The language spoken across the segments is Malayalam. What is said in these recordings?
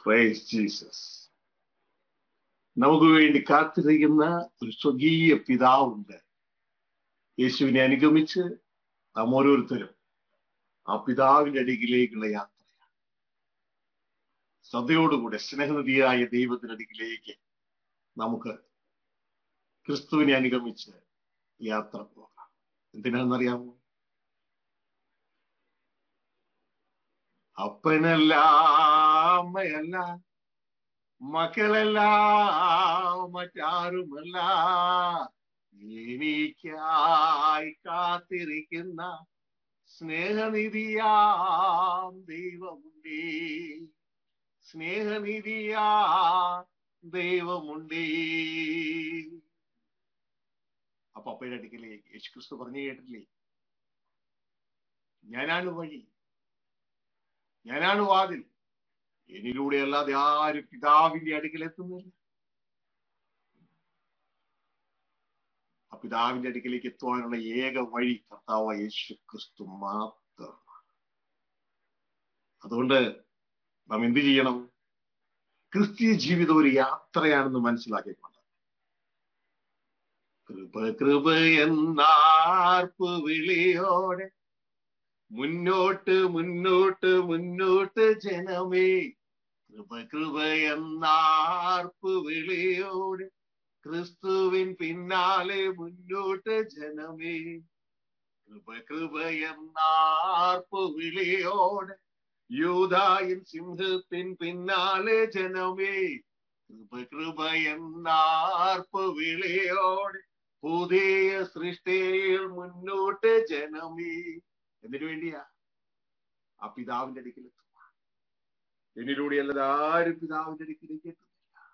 പ്രൈസ് ജീസസ് നമുക്ക് വേണ്ടി കാത്തിരിക്കുന്ന ഒരു സ്വകീയ പിതാവുണ്ട് യേശുവിനെ അനുഗമിച്ച് നാം ഓരോരുത്തരും ആ പിതാവിന്റെ അടികിലേക്കുള്ള യാത്രയാണ് ശ്രദ്ധയോടുകൂടെ സ്നേഹനിധിയായ ദൈവത്തിന്റെ അടികിലേക്ക് നമുക്ക് ക്രിസ്തുവിനെ അനുഗമിച്ച് യാത്ര പോകാം എന്തിനാണെന്നറിയാമോ അപ്പനല്ല അമ്മയല്ല മക്കളല്ല മറ്റാരുമല്ല എനിക്കായി കാത്തിരിക്കുന്ന സ്നേഹനിധിയാം ദൈവമുണ്ടേ സ്നേഹനിധിയാ ദൈവമുണ്ടേ അപ്പൊ അപ്പയുടെ അടുക്കലേക്ക് യേശു ക്രിസ്തു പറഞ്ഞു കേട്ടില്ലേ ഞാനാണ് വഴി ഞാനാണ് വാതിൽ എന്നിലൂടെ അല്ലാതെ ആരും പിതാവിന്റെ അടുക്കൽ എത്തുന്നില്ല ആ പിതാവിന്റെ അടുക്കലേക്ക് എത്തുവാനുള്ള ഏക വഴി കർത്താവ് യേശു ക്രിസ്തു മാത്രമാണ് അതുകൊണ്ട് നാം എന്ത് ചെയ്യണം ക്രിസ്തീയ ജീവിതം ഒരു യാത്രയാണെന്ന് മനസ്സിലാക്കിക്കൊണ്ട് കൃപ കൃപ എന്നാർപ്പ് വിളിയോടെ മുന്നോട്ട് മുന്നോട്ട് മുന്നോട്ട് ജനമേ കൃപ കൃപ എന്നാർപ്പ് വിളിയോടെ ക്രിസ്തുവിൻ പിന്നാലെ മുന്നോട്ട് ജനമേ കൃപ കൃപ എന്നാർപ്പ് വിളിയോടെ യൂതായിൻ സിംഹത്തിൻ പിന്നാലെ ജനമേ കൃപ കൃപ എന്നാർപ്പ് വിളിയോടെ പുതിയ സൃഷ്ടിയിൽ മുന്നോട്ട് ജനമേ എന്തിനു വേണ്ടിയാ ആ പിതാവിന്റെ അടുക്കിൽ എത്തുക എന്നിലൂടെ അല്ലാതെ ആരും പിതാവിന്റെ അടുക്കിലേക്ക് എത്തുന്നില്ല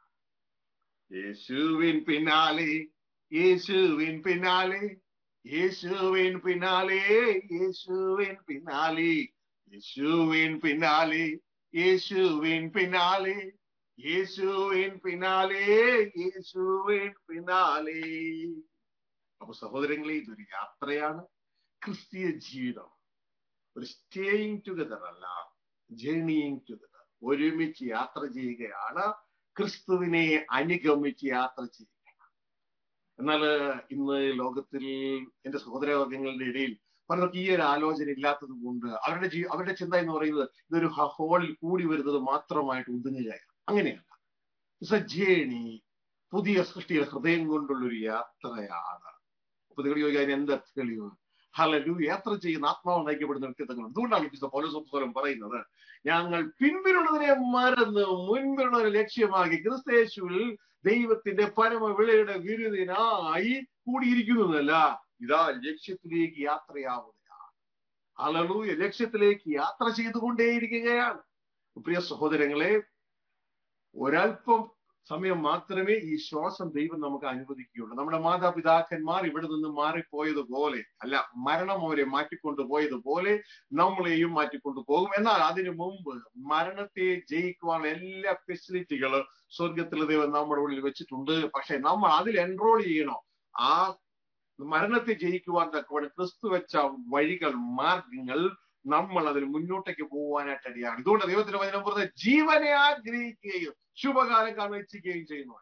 യേശുവിൻ പിന്നാലെ യേശുവിൻ പിന്നാലെ യേശുവിൻ പിന്നാലെ യേശുവിൻ പിന്നാലെ യേശുവിൻ പിന്നാലെ യേശുവിൻ പിന്നാലെ യേശുവിൻ പിന്നാലെ യേശുവിൻ പിന്നാലെ അപ്പൊ സഹോദരങ്ങളെ ഇതൊരു യാത്രയാണ് ക്രിസ്തീയ ജീവിതം ഒരു സ്റ്റേയിങ് ടുഗദർ അല്ല ജേണിയിങ് ടുഗദർ ഒരുമിച്ച് യാത്ര ചെയ്യുകയാണ് ക്രിസ്തുവിനെ അനുഗമിച്ച് യാത്ര ചെയ്യുക എന്നാൽ ഇന്ന് ലോകത്തിൽ എന്റെ സഹോദരവർഗങ്ങളുടെ ഇടയിൽ പലർക്ക് ഈ ഒരു ആലോചന ഇല്ലാത്തത് കൊണ്ട് അവരുടെ ജീ അവരുടെ ചിന്ത എന്ന് പറയുന്നത് ഇതൊരു ഹോളിൽ കൂടി വരുന്നത് മാത്രമായിട്ട് ഒതുങ്ങുകയാണ് അങ്ങനെയല്ല ഇറ്റ്സ് എ ജേണി പുതിയ സൃഷ്ടിയുടെ ഹൃദയം കൊണ്ടുള്ള ഒരു യാത്രയാണ് അപ്പൊ നിങ്ങൾ ചോദിക്കാൻ എന്ത് തെളിവ് ഹലലു യാത്ര ചെയ്യുന്ന ആത്മാവ് നയിക്കപ്പെടുന്ന വ്യക്തിത്വങ്ങൾ അതുകൊണ്ടാണ് വിശുദ്ധ പൗരസ്വലം പറയുന്നത് ഞങ്ങൾ പിൻപിലുള്ളതിനെ മറന്ന് മുൻപിലുള്ളതിനെ ലക്ഷ്യമാക്കി ക്രിസ്തേശുവിൽ ദൈവത്തിന്റെ പരമ വിളയുടെ വിരുദിനായി കൂടിയിരിക്കുന്നതല്ല ഇതാ ലക്ഷ്യത്തിലേക്ക് യാത്രയാവുകയാണ് ഹലലൂയ ലക്ഷ്യത്തിലേക്ക് യാത്ര ചെയ്തുകൊണ്ടേയിരിക്കുകയാണ് പ്രിയ സഹോദരങ്ങളെ ഒരൽപ്പം സമയം മാത്രമേ ഈ ശ്വാസം ദൈവം നമുക്ക് അനുവദിക്കുകയുള്ളൂ നമ്മുടെ മാതാപിതാക്കന്മാർ ഇവിടെ നിന്ന് മാറിപ്പോയതുപോലെ അല്ല മരണം അവരെ മാറ്റിക്കൊണ്ടു പോയതുപോലെ നമ്മളെയും മാറ്റിക്കൊണ്ടു പോകും എന്നാൽ അതിനു മുമ്പ് മരണത്തെ ജയിക്കുവാനുള്ള എല്ലാ ഫെസിലിറ്റികളും സ്വർഗത്തിലെ ദൈവം നമ്മുടെ ഉള്ളിൽ വെച്ചിട്ടുണ്ട് പക്ഷെ നമ്മൾ അതിൽ എൻറോൾ ചെയ്യണോ ആ മരണത്തെ ജയിക്കുവാൻ തക്കവണ്ണം ക്രിസ്തു വെച്ച വഴികൾ മാർഗങ്ങൾ നമ്മൾ അതിൽ മുന്നോട്ടേക്ക് പോകാനായിട്ട് അടിയാണ് ഇതുകൊണ്ട് ദൈവത്തിന്റെ വചനം പറഞ്ഞത് ജീവനെ ആഗ്രഹിക്കുകയും ശുഭകാലം കാണിക്കുകയും ചെയ്യുന്നു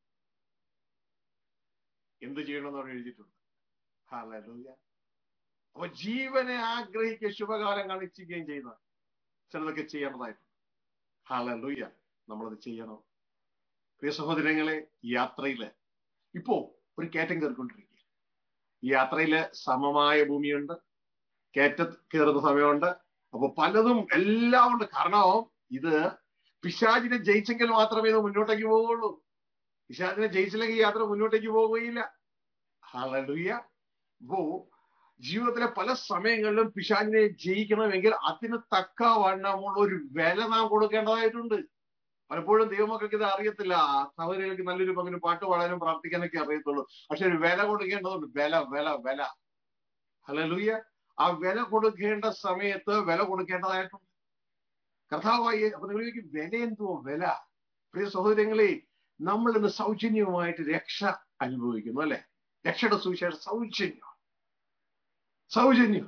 എന്ത് ചെയ്യണമെന്ന് അവിടെ എഴുതിയിട്ടുണ്ട് ഹാലൂയ അപ്പൊ ജീവനെ ആഗ്രഹിക്കുക ശുഭകാലം കാണിക്കുകയും ചെയ്യുന്ന ചിലതൊക്കെ ചെയ്യേണ്ടതായിട്ടുണ്ട് ഹാലൂയ നമ്മളത് ചെയ്യണം പ്രിയ സഹോദരങ്ങളെ ഈ യാത്രയില് ഇപ്പോ ഒരു കയറ്റം കയറിക്കൊണ്ടിരിക്കുക ഈ യാത്രയില് സമമായ ഭൂമിയുണ്ട് കയറ്റ കയറുന്ന സമയമുണ്ട് അപ്പൊ പലതും എല്ലാം ഉണ്ട് കാരണം ഇത് പിശാചിനെ ജയിച്ചെങ്കിൽ മാത്രമേ ഇത് മുന്നോട്ടേക്ക് പോവുകയുള്ളൂ പിശാചിനെ ജയിച്ചില്ലെങ്കിൽ യാത്ര മുന്നോട്ടേക്ക് പോവുകയില്ല ഹലലുയ അപ്പോ ജീവിതത്തിലെ പല സമയങ്ങളിലും പിശാചിനെ ജയിക്കണമെങ്കിൽ അതിന് തക്ക വണ്ണമുള്ള ഒരു വില നാം കൊടുക്കേണ്ടതായിട്ടുണ്ട് പലപ്പോഴും ദൈവമക്കൾക്ക് ഇത് അറിയത്തില്ല സഹോദരികൾക്ക് നല്ലൊരു പങ്കിന് പാട്ട് പാടാനും പ്രാർത്ഥിക്കാനൊക്കെ അറിയത്തുള്ളൂ പക്ഷെ ഒരു വില കൊടുക്കേണ്ടതുണ്ട് വില വില വില ഹലലുയ ആ വില കൊടുക്കേണ്ട സമയത്ത് വില കൊടുക്കേണ്ടതായിട്ടുണ്ട് കർത്താവായി അപ്പൊ നിങ്ങൾ വില എന്തുവോ വില പ്രിയ സഹോദരങ്ങളെ നമ്മൾ ഇന്ന് സൗജന്യവുമായിട്ട് രക്ഷ അനുഭവിക്കുന്നു അല്ലെ രക്ഷയുടെ സുവിശേഷം സൗജന്യം സൗജന്യം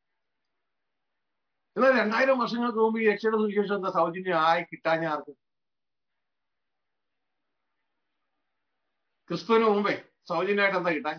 എന്നാൽ രണ്ടായിരം വർഷങ്ങൾക്ക് മുമ്പ് ഈ രക്ഷയുടെ സുവിശേഷം എന്താ സൗജന്യം ആയി കിട്ടാൻ ആർക്കും ക്രിസ്തുവിന് മുമ്പേ സൗജന്യമായിട്ട് എന്താ കിട്ടാൻ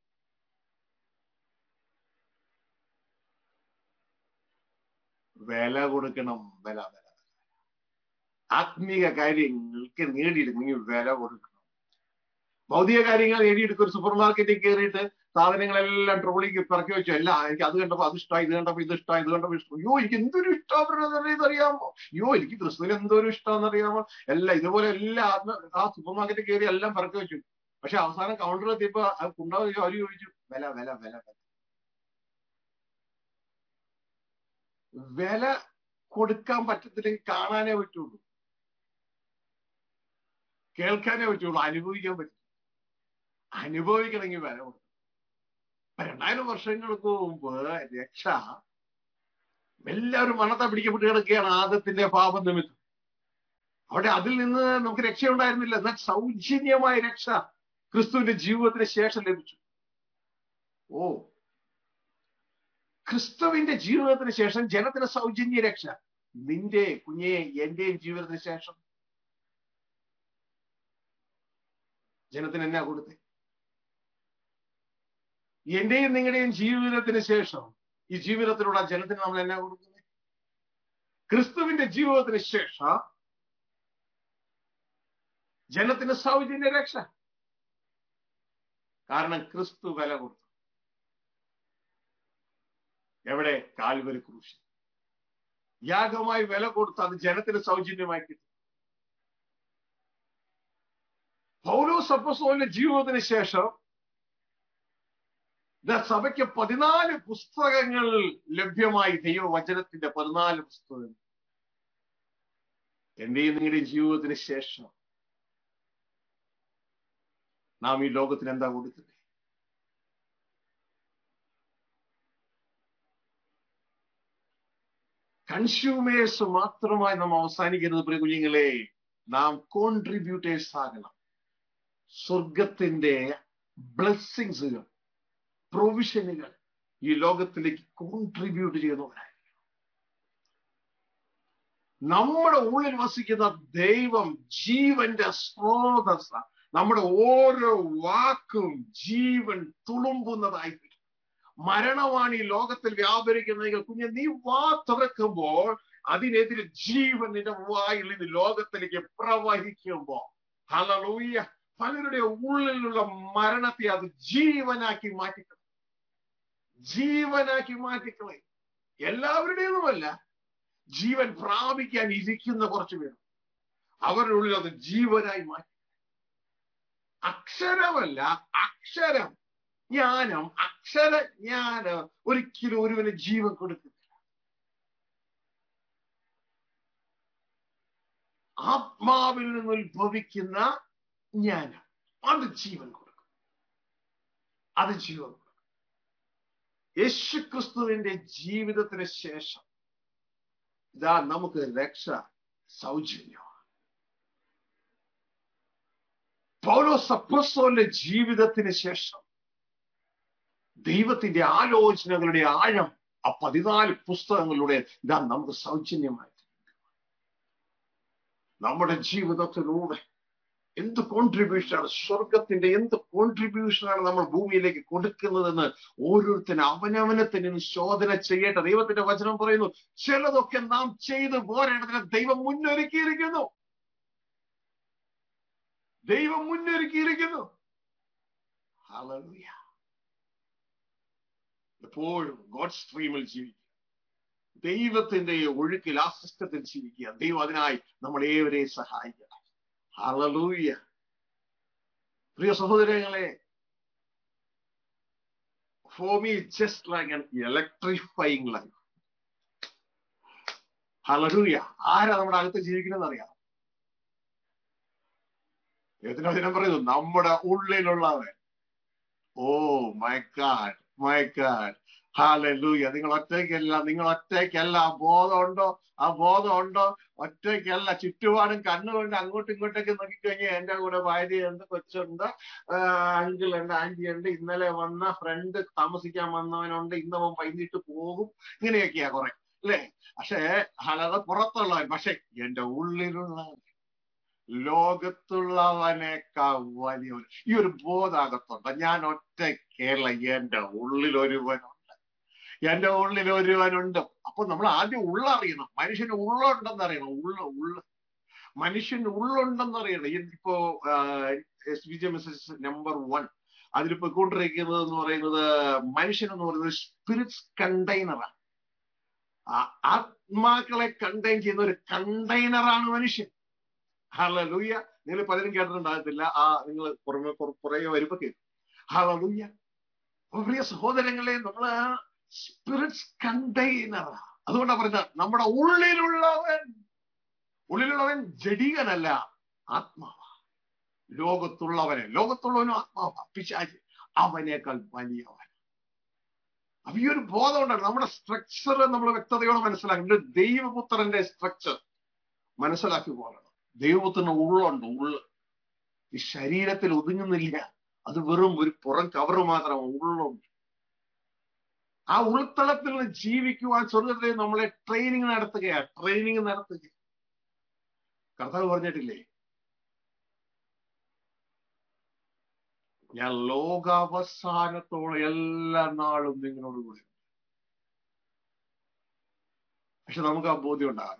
വില കൊടുക്കണം വില വില ആത്മീക കാര്യങ്ങൾക്ക് നേടിയെടുക്കണമെങ്കിൽ വില കൊടുക്കണം ഭൗതിക കാര്യങ്ങൾ നേടിയെടുക്കും ഒരു സൂപ്പർ മാർക്കറ്റിൽ കയറിയിട്ട് സാധനങ്ങളെല്ലാം ട്രോളിക്ക് പിറക്കി വെച്ചു അല്ല എനിക്ക് അത് കണ്ടപ്പോ അത് ഇഷ്ടമായി ഇത് കണ്ടപ്പോ ഇത് ഇഷ്ടമായി ഇത് കണ്ടപ്പോ ഇഷ്ടം അയ്യോ എനിക്ക് എന്തൊരു ഇഷ്ടപ്പെടുന്നത് ഇതറിയാമോ അയ്യോ എനിക്ക് ക്രിസ്തുവിന് എന്തോരം ഇഷ്ടമെന്ന് അറിയാമോ എല്ലാം ഇതുപോലെ എല്ലാ ആത്മ ആ സൂപ്പർ മാർക്കറ്റിൽ കയറി എല്ലാം പിറക്കി വെച്ചു പക്ഷെ അവസാനം കൗണ്ടറിൽ എത്തിയപ്പോ അത് ഉണ്ടാവുക അവര് ചോദിച്ചു വില വില വില വില വില കൊടുക്കാൻ പറ്റത്തില്ലെങ്കിൽ കാണാനേ പറ്റുള്ളൂ കേൾക്കാനേ പറ്റുള്ളൂ അനുഭവിക്കാൻ പറ്റും അനുഭവിക്കണമെങ്കിൽ വില കൊടുക്കും രണ്ടായിരം വർഷങ്ങൾക്ക് മുമ്പ് രക്ഷ എല്ലാവരും മണത്ത പിടിക്കപ്പെട്ട് കിടക്കുകയാണ് ആദത്തിന്റെ പാപം നിമിത്തം അവിടെ അതിൽ നിന്ന് നമുക്ക് രക്ഷയുണ്ടായിരുന്നില്ല എന്നാൽ സൗജന്യമായ രക്ഷ ക്രിസ്തുവിന്റെ ജീവിതത്തിന് ശേഷം ലഭിച്ചു ഓ ക്രിസ്തുവിന്റെ ജീവിതത്തിന് ശേഷം ജനത്തിന് സൗജന്യ രക്ഷ നിന്റെ കുഞ്ഞെ എന്റെയും ജീവിതത്തിന് ശേഷം ജനത്തിന് എന്നാ കൊടുത്തേ എന്റെയും നിങ്ങളുടെയും ജീവിതത്തിന് ശേഷം ഈ ജീവിതത്തിലുള്ള ജനത്തിന് നമ്മൾ എന്നാ കൊടുക്കുന്നത് ക്രിസ്തുവിന്റെ ജീവിതത്തിന് ശേഷം ജനത്തിന് സൗജന്യ രക്ഷ കാരണം ക്രിസ്തു വില കൊടുത്തു എവിടെ കാൽവരി ക്രൂശ് യാഗമായി വില കൊടുത്ത് അത് ജനത്തിന് സൗജന്യമായി കിട്ടും പൗലോസ് അപ്പസ്തോലിന്റെ ജീവിതത്തിന് ശേഷം സഭയ്ക്ക് പതിനാല് പുസ്തകങ്ങൾ ലഭ്യമായി ദൈവവചനത്തിന്റെ പതിനാല് പുസ്തകങ്ങൾ എന്റെയും നിങ്ങളുടെയും ജീവിതത്തിന് ശേഷം നാം ഈ ലോകത്തിന് എന്താ കൊടുക്കുന്നത് കൺസ്യൂമേഴ്സ് മാത്രമായി നാം അവസാനിക്കുന്നത് പ്രിയ കുഞ്ഞുങ്ങളെ നാം കോൺട്രിബ്യൂട്ടേഴ്സ് ആകണം സ്വർഗത്തിന്റെ ബ്ലെസ്സിങ്സുകൾ പ്രൊവിഷനുകൾ ഈ ലോകത്തിലേക്ക് കോൺട്രിബ്യൂട്ട് ചെയ്യുന്നവരായി നമ്മുടെ ഉള്ളിൽ വസിക്കുന്ന ദൈവം ജീവന്റെ സ്രോതസ് നമ്മുടെ ഓരോ വാക്കും ജീവൻ തുളുമ്പുന്നതായി മരണമാണ് ഈ ലോകത്തിൽ വ്യാപരിക്കുന്നതെങ്കിൽ കുഞ്ഞ് നീ വാ തുറക്കുമ്പോൾ അതിനെതിരെ ജീവൻ നിന്റെ വായിൽ നിന്ന് ലോകത്തിലേക്ക് പ്രവഹിക്കുമ്പോ ഹലലൂയ പലരുടെ ഉള്ളിലുള്ള മരണത്തെ അത് ജീവനാക്കി മാറ്റിക്കളെ ജീവനാക്കി മാറ്റിക്കളെ എല്ലാവരുടേതുമല്ല ജീവൻ പ്രാപിക്കാൻ ഇരിക്കുന്ന കുറച്ചു പേർ അവരുടെ ഉള്ളിൽ അത് ജീവനായി മാറ്റി അക്ഷരമല്ല അക്ഷരം ജ്ഞാനം അക്ഷര ജ്ഞാനം ഒരിക്കലും ഒരുവന് ജീവൻ കൊടുക്കുന്നില്ല ആത്മാവിൽ നിന്ന് ഉത്ഭവിക്കുന്ന ജ്ഞാനം അത് ജീവൻ കൊടുക്കും അത് ജീവൻ കൊടുക്കും യേശുക്രിസ്തുവിന്റെ ജീവിതത്തിന് ശേഷം ഇതാ നമുക്ക് രക്ഷ സൗജന്യമാണ് പൗലോ സപ്രസോന്റെ ജീവിതത്തിന് ശേഷം ദൈവത്തിന്റെ ആലോചനകളുടെ ആഴം ആ പതിനാല് പുസ്തകങ്ങളിലൂടെ ഇതാ നമുക്ക് സൗജന്യമായി നമ്മുടെ ജീവിതത്തിലൂടെ എന്ത് കോൺട്രിബ്യൂഷനാണ് സ്വർഗത്തിന്റെ എന്ത് കോൺട്രിബ്യൂഷനാണ് നമ്മൾ ഭൂമിയിലേക്ക് കൊടുക്കുന്നതെന്ന് ഓരോരുത്തരും അവനവനെ തന്നെ ശോധന ചെയ്യട്ടെ ദൈവത്തിന്റെ വചനം പറയുന്നു ചിലതൊക്കെ നാം ചെയ്ത് പോരേണ്ടതിന് ദൈവം മുന്നൊരുക്കിയിരിക്കുന്നു ദൈവം മുന്നൊരുക്കിയിരിക്കുന്നു ഹല്ലേലൂയ എപ്പോഴും ഗോഡ് സ്ട്രീമിൽ ജീവിക്കുക ദൈവത്തിന്റെ ഒഴുക്കിൽ ആ സിസ്റ്റത്തിൽ ജീവിക്കുക ദൈവം അതിനായി നമ്മൾ ഏവരെ സഹായിക്കണം ഹലലൂയ പ്രിയ സഹോദരങ്ങളെ for me just like an electrifying life hallelujah ആരാ നമ്മുടെ അകത്ത് ജീവിക്കണമെന്ന് അറിയാം ദൈവത്തിന്റെ വചനം പറയുന്നു നമ്മുടെ ഉള്ളിലുള്ളവൻ oh my God my God hallelujah നിങ്ങൾ ഒറ്റയ്ക്കല്ല നിങ്ങൾ ഒറ്റയ്ക്കല്ല ആ ബോധമുണ്ടോ ആ ബോധമുണ്ടോ ഒറ്റയ്ക്കല്ല ചുറ്റുപാടും കണ്ണുകൊണ്ട് അങ്ങോട്ടും ഇങ്ങോട്ടൊക്കെ നോക്കിക്കഴിഞ്ഞാൽ എന്റെ കൂടെ ഭാര്യയുണ്ട് കൊച്ചുണ്ട് അങ്കിൾ ഉണ്ട് ആന്റി ഉണ്ട് ഇന്നലെ വന്ന ഫ്രണ്ട് താമസിക്കാൻ വന്നവനുണ്ട് ഇന്നവൻ വൈകിട്ട് പോകും ഇങ്ങനെയൊക്കെയാ കുറെ അല്ലേ പക്ഷേ അല്ലാതെ പുറത്തുള്ളവൻ പക്ഷെ എന്റെ ഉള്ളിലുള്ളവൻ ലോകത്തുള്ളവനേക്കാൾ വലിയവൻ ഈ ഒരു ബോധാകത്തുണ്ട് ഞാൻ ഒറ്റ കേരള എന്റെ ഉള്ളിൽ ഒരുവനുണ്ട് എന്റെ ഉള്ളിൽ ഒരുവനുണ്ട് അപ്പൊ നമ്മൾ ആദ്യം ഉള്ളറിയണം മനുഷ്യന് ഉള്ളുണ്ടെന്ന് അറിയണം ഉള്ള ഉള്ള മനുഷ്യന് ഉള്ളുണ്ടെന്ന് അറിയണം ഇപ്പോ S B J message number one അതിൽ പോയിക്കൊണ്ടിരിക്കുന്നത് എന്ന് പറയുന്നത് മനുഷ്യൻ എന്ന് പറയുന്നത് സ്പിരിറ്റ്സ് കണ്ടെയ്നറാണ് ആത്മാക്കളെ കണ്ടെയ്ൻ ചെയ്യുന്ന ഒരു കണ്ടെയ്നറാണ് മനുഷ്യൻ ഹലലൂയ നിങ്ങൾ പലരും കേട്ടിട്ടുണ്ടാകത്തില്ല ആ നിങ്ങൾ പുറമെ പുറകെ വരുമ്പോ കേൾക്കും ഹലലൂയ പ്രിയ സഹോദരങ്ങളെ നമ്മള് സ്പിരിറ്റ്സ് കണ്ടെയ്നറാ അതുകൊണ്ടാ പറഞ്ഞത് നമ്മുടെ ഉള്ളിലുള്ളവൻ ഉള്ളിലുള്ളവൻ ജഡീകനല്ല ആത്മാവ ലോകത്തുള്ളവനെ ലോകത്തുള്ളവനും ആത്മാവ പിശാച് അവനേക്കാൾ വലിയവൻ അപ്പൊ ഈ ഒരു ബോധം ഉണ്ടാണ് നമ്മുടെ സ്ട്രക്ചർ നമ്മൾ വ്യക്തതയോടെ മനസ്സിലാക്കി ദൈവപുത്രന്റെ സ്ട്രക്ചർ മനസ്സിലാക്കി പോകണം ദൈവപുത്രന് ഉള്ളുണ്ട് ഉള്ള് ഈ ശരീരത്തിൽ ഒതുങ്ങുന്നില്ല അത് വെറും ഒരു പുറം കവറ് മാത്രമാണ് ഉള്ളുണ്ട് ആ ഉൾത്തളത്തിൽ നിന്ന് ജീവിക്കുവാൻ സ്വർഗത്തിൽ നമ്മളെ ട്രെയിനിങ് നടത്തുകയാണ് ട്രെയിനിങ് നടത്തുക കർത്താവ് പറഞ്ഞിട്ടില്ലേ ഞാൻ ലോകാവസാനത്തോളം എല്ലാ നാളും നിങ്ങളോട് കൂടെ പക്ഷെ നമുക്ക് ആ ബോധ്യം ഉണ്ടാകാറുണ്ട്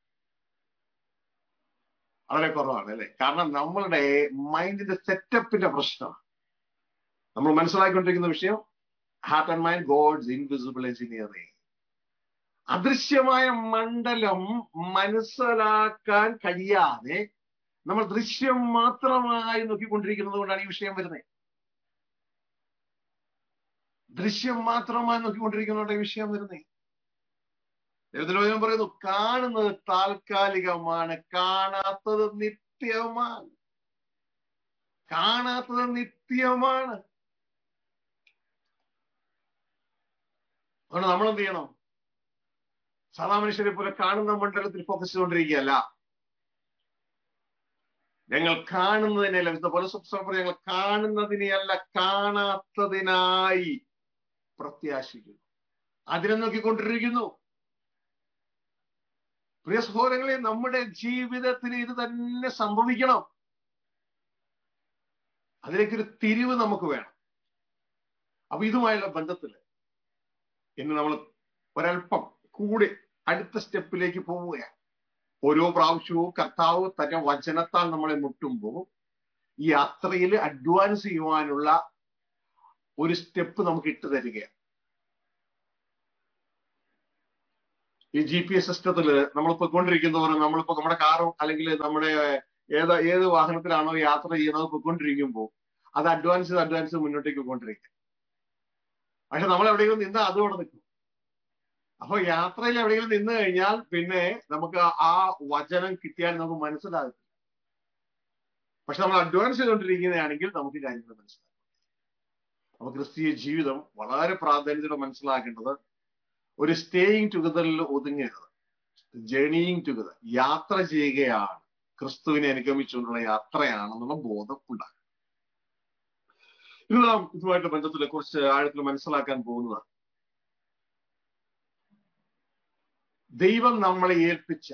വളരെ കുറവാണ് അല്ലെ കാരണം നമ്മളുടെ മൈൻഡിന്റെ സെറ്റപ്പിന്റെ പ്രശ്നമാണ് നമ്മൾ മനസ്സിലാക്കിക്കൊണ്ടിരിക്കുന്ന വിഷയം heart and mind God's invisible engineering അദൃശ്യമായ മണ്ഡലം മനസ്സിലാക്കാൻ കഴിയാതെ നമ്മൾ ദൃശ്യം മാത്രമായി നോക്കിക്കൊണ്ടിരിക്കുന്നത് കൊണ്ടാണ് ഈ വിഷയം വരുന്നത് ദൃശ്യം മാത്രമായി നോക്കിക്കൊണ്ടിരിക്കുന്നതുകൊണ്ട് ഈ വിഷയം വരുന്നത് ദൈവത്തിലോചനം പറയുന്നു കാണുന്നത് താൽക്കാലികമാണ് കാണാത്തത് നിത്യമാണ് കാണാത്തത് നിത്യമാണ് അതുകൊണ്ട് നമ്മൾ എന്ത് ചെയ്യണം സാധാ മനുഷ്യരെ പോലെ കാണുന്ന മണ്ഡലത്തിൽ ഫോക്കസ് ചെയ്തുകൊണ്ടിരിക്കുകയല്ല ഞങ്ങൾ കാണുന്നതിനല്ല വിശുദ്ധ പലസുപ്സം ഞങ്ങൾ കാണുന്നതിനെയല്ല കാണാത്തതിനായി പ്രത്യാശിക്കുന്നു അതിനെ നോക്കിക്കൊണ്ടിരിക്കുന്നു പ്രിയ സഹോദരങ്ങളെ നമ്മുടെ ജീവിതത്തിൽ ഇത് തന്നെ സംഭവിക്കണം അതിലേക്കൊരു തിരിവ് നമുക്ക് വേണം അപ്പൊ ഇതുമായുള്ള ബന്ധത്തില് ഇന്ന് നമ്മൾ ഒരല്പം കൂടി അടുത്ത സ്റ്റെപ്പിലേക്ക് പോവുകയാണ് ഓരോ പ്രാവശ്യവും കർത്താവ് തന്റെ വചനത്താൽ നമ്മളെ മുട്ടുമ്പോൾ ഈ യാത്രയിൽ അഡ്വാൻസ് ചെയ്യുവാനുള്ള ഒരു സ്റ്റെപ്പ് നമുക്ക് ഇട്ട് തരികയാണ് ഈ ജി പി എസ് സിസ്റ്റത്തിൽ നമ്മൾ പൊയ്ക്കൊണ്ടിരിക്കുന്നവർ നമ്മളിപ്പോ നമ്മുടെ കാറും അല്ലെങ്കിൽ നമ്മുടെ ഏത് ഏത് വാഹനത്തിലാണോ യാത്ര ചെയ്യുന്നത് പൊയ്ക്കൊണ്ടിരിക്കുമ്പോൾ അത് അഡ്വാൻസ് ചെയ്ത് അഡ്വാൻസ് മുന്നോട്ടേക്ക് പോയിക്കൊണ്ടിരിക്കുക പക്ഷെ നമ്മൾ എവിടെയെങ്കിലും നിന്ന് അതോടെ നിൽക്കും അപ്പൊ യാത്രയിൽ എവിടെയെങ്കിലും നിന്ന് കഴിഞ്ഞാൽ പിന്നെ നമുക്ക് ആ വചനം കിട്ടിയാൽ നമുക്ക് മനസ്സിലാകും പക്ഷെ നമ്മൾ അഡ്വാൻസ് ചെയ്തുകൊണ്ടിരിക്കുന്നതാണെങ്കിൽ നമുക്ക് കാര്യങ്ങൾ മനസ്സിലാക്കും അപ്പൊ ക്രിസ്തീയ ജീവിതം വളരെ പ്രാധാന്യത്തോടെ മനസ്സിലാക്കേണ്ടത് ഒരു സ്റ്റേയിങ് ടുഗദറിൽ ഒതുങ്ങരുത് ജേണിയിങ് ടുഗദർ യാത്ര ചെയ്യുകയാണ് ക്രിസ്തുവിനെ അനുഗമിച്ചുകൊണ്ടുള്ള യാത്രയാണെന്നുള്ള ബോധം ഉണ്ടാകും ഇത് നാം ഇതുമായിട്ട് ബന്ധത്തിൽ കുറച്ച് ആഴത്തിൽ മനസ്സിലാക്കാൻ പോകുന്നതാണ് ദൈവം നമ്മളെ ഏൽപ്പിച്ച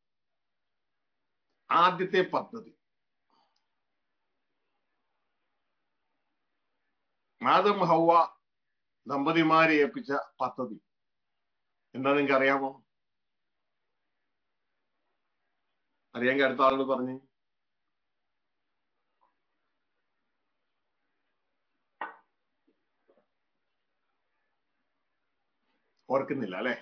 ആദ്യത്തെ പദ്ധതി ആദം ഹൗവ ദമ്പതിമാരെ ഏൽപ്പിച്ച പദ്ധതി എന്താ നിങ്ങൾക്ക് അറിയാമോ അറിയാമെങ്കിൽ അടുത്ത ആളോട് പറഞ്ഞു ഓർക്കുന്നില്ല അല്ലെ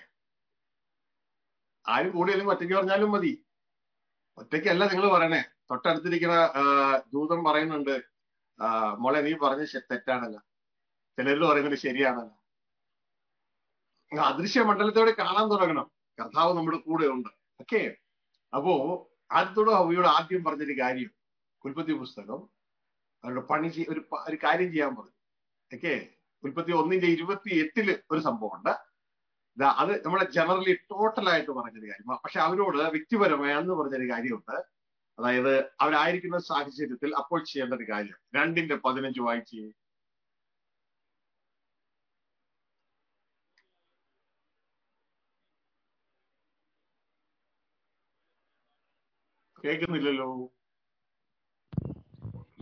ആരും കൂടിയാലും ഒറ്റയ്ക്ക് പറഞ്ഞാലും മതി ഒറ്റയ്ക്കല്ല നിങ്ങൾ പറയണേ തൊട്ടടുത്തിരിക്കുന്ന ദൂതം പറയുന്നുണ്ട് മോളെ നീ പറഞ്ഞ തെറ്റാണല്ലോ ചിലരിൽ പറയുന്നത് ശരിയാണല്ലോ അദൃശ്യ മണ്ഡലത്തോടെ കാണാൻ തുടങ്ങണം കർത്താവ് നമ്മുടെ കൂടെ ഉണ്ട് ഓക്കെ അപ്പോ ആദ്യത്തോട് ഹവിയോട് ആദ്യം പറഞ്ഞൊരു കാര്യം ഉൽപ്പത്തി പുസ്തകം അവരുടെ പണി ഒരു ഒരു കാര്യം ചെയ്യാൻ പറഞ്ഞു ഓക്കെ ഉൽപ്പത്തി ഒന്നിന്റെ ഇരുപത്തി എട്ടില് ഒരു സംഭവമുണ്ട് അത് നമ്മളെ ജനറലി ടോട്ടലായിട്ട് പറഞ്ഞൊരു കാര്യം പക്ഷെ അവരോട് വ്യക്തിപരമായി അന്ന് പറഞ്ഞൊരു കാര്യമുണ്ട് അതായത് അവരായിരിക്കുന്ന സാഹചര്യത്തിൽ അപ്പോൾ ചെയ്യേണ്ട ഒരു കാര്യം രണ്ടിന്റെ പതിനഞ്ച് വായിച്ച് കേൾക്കുന്നില്ലല്ലോ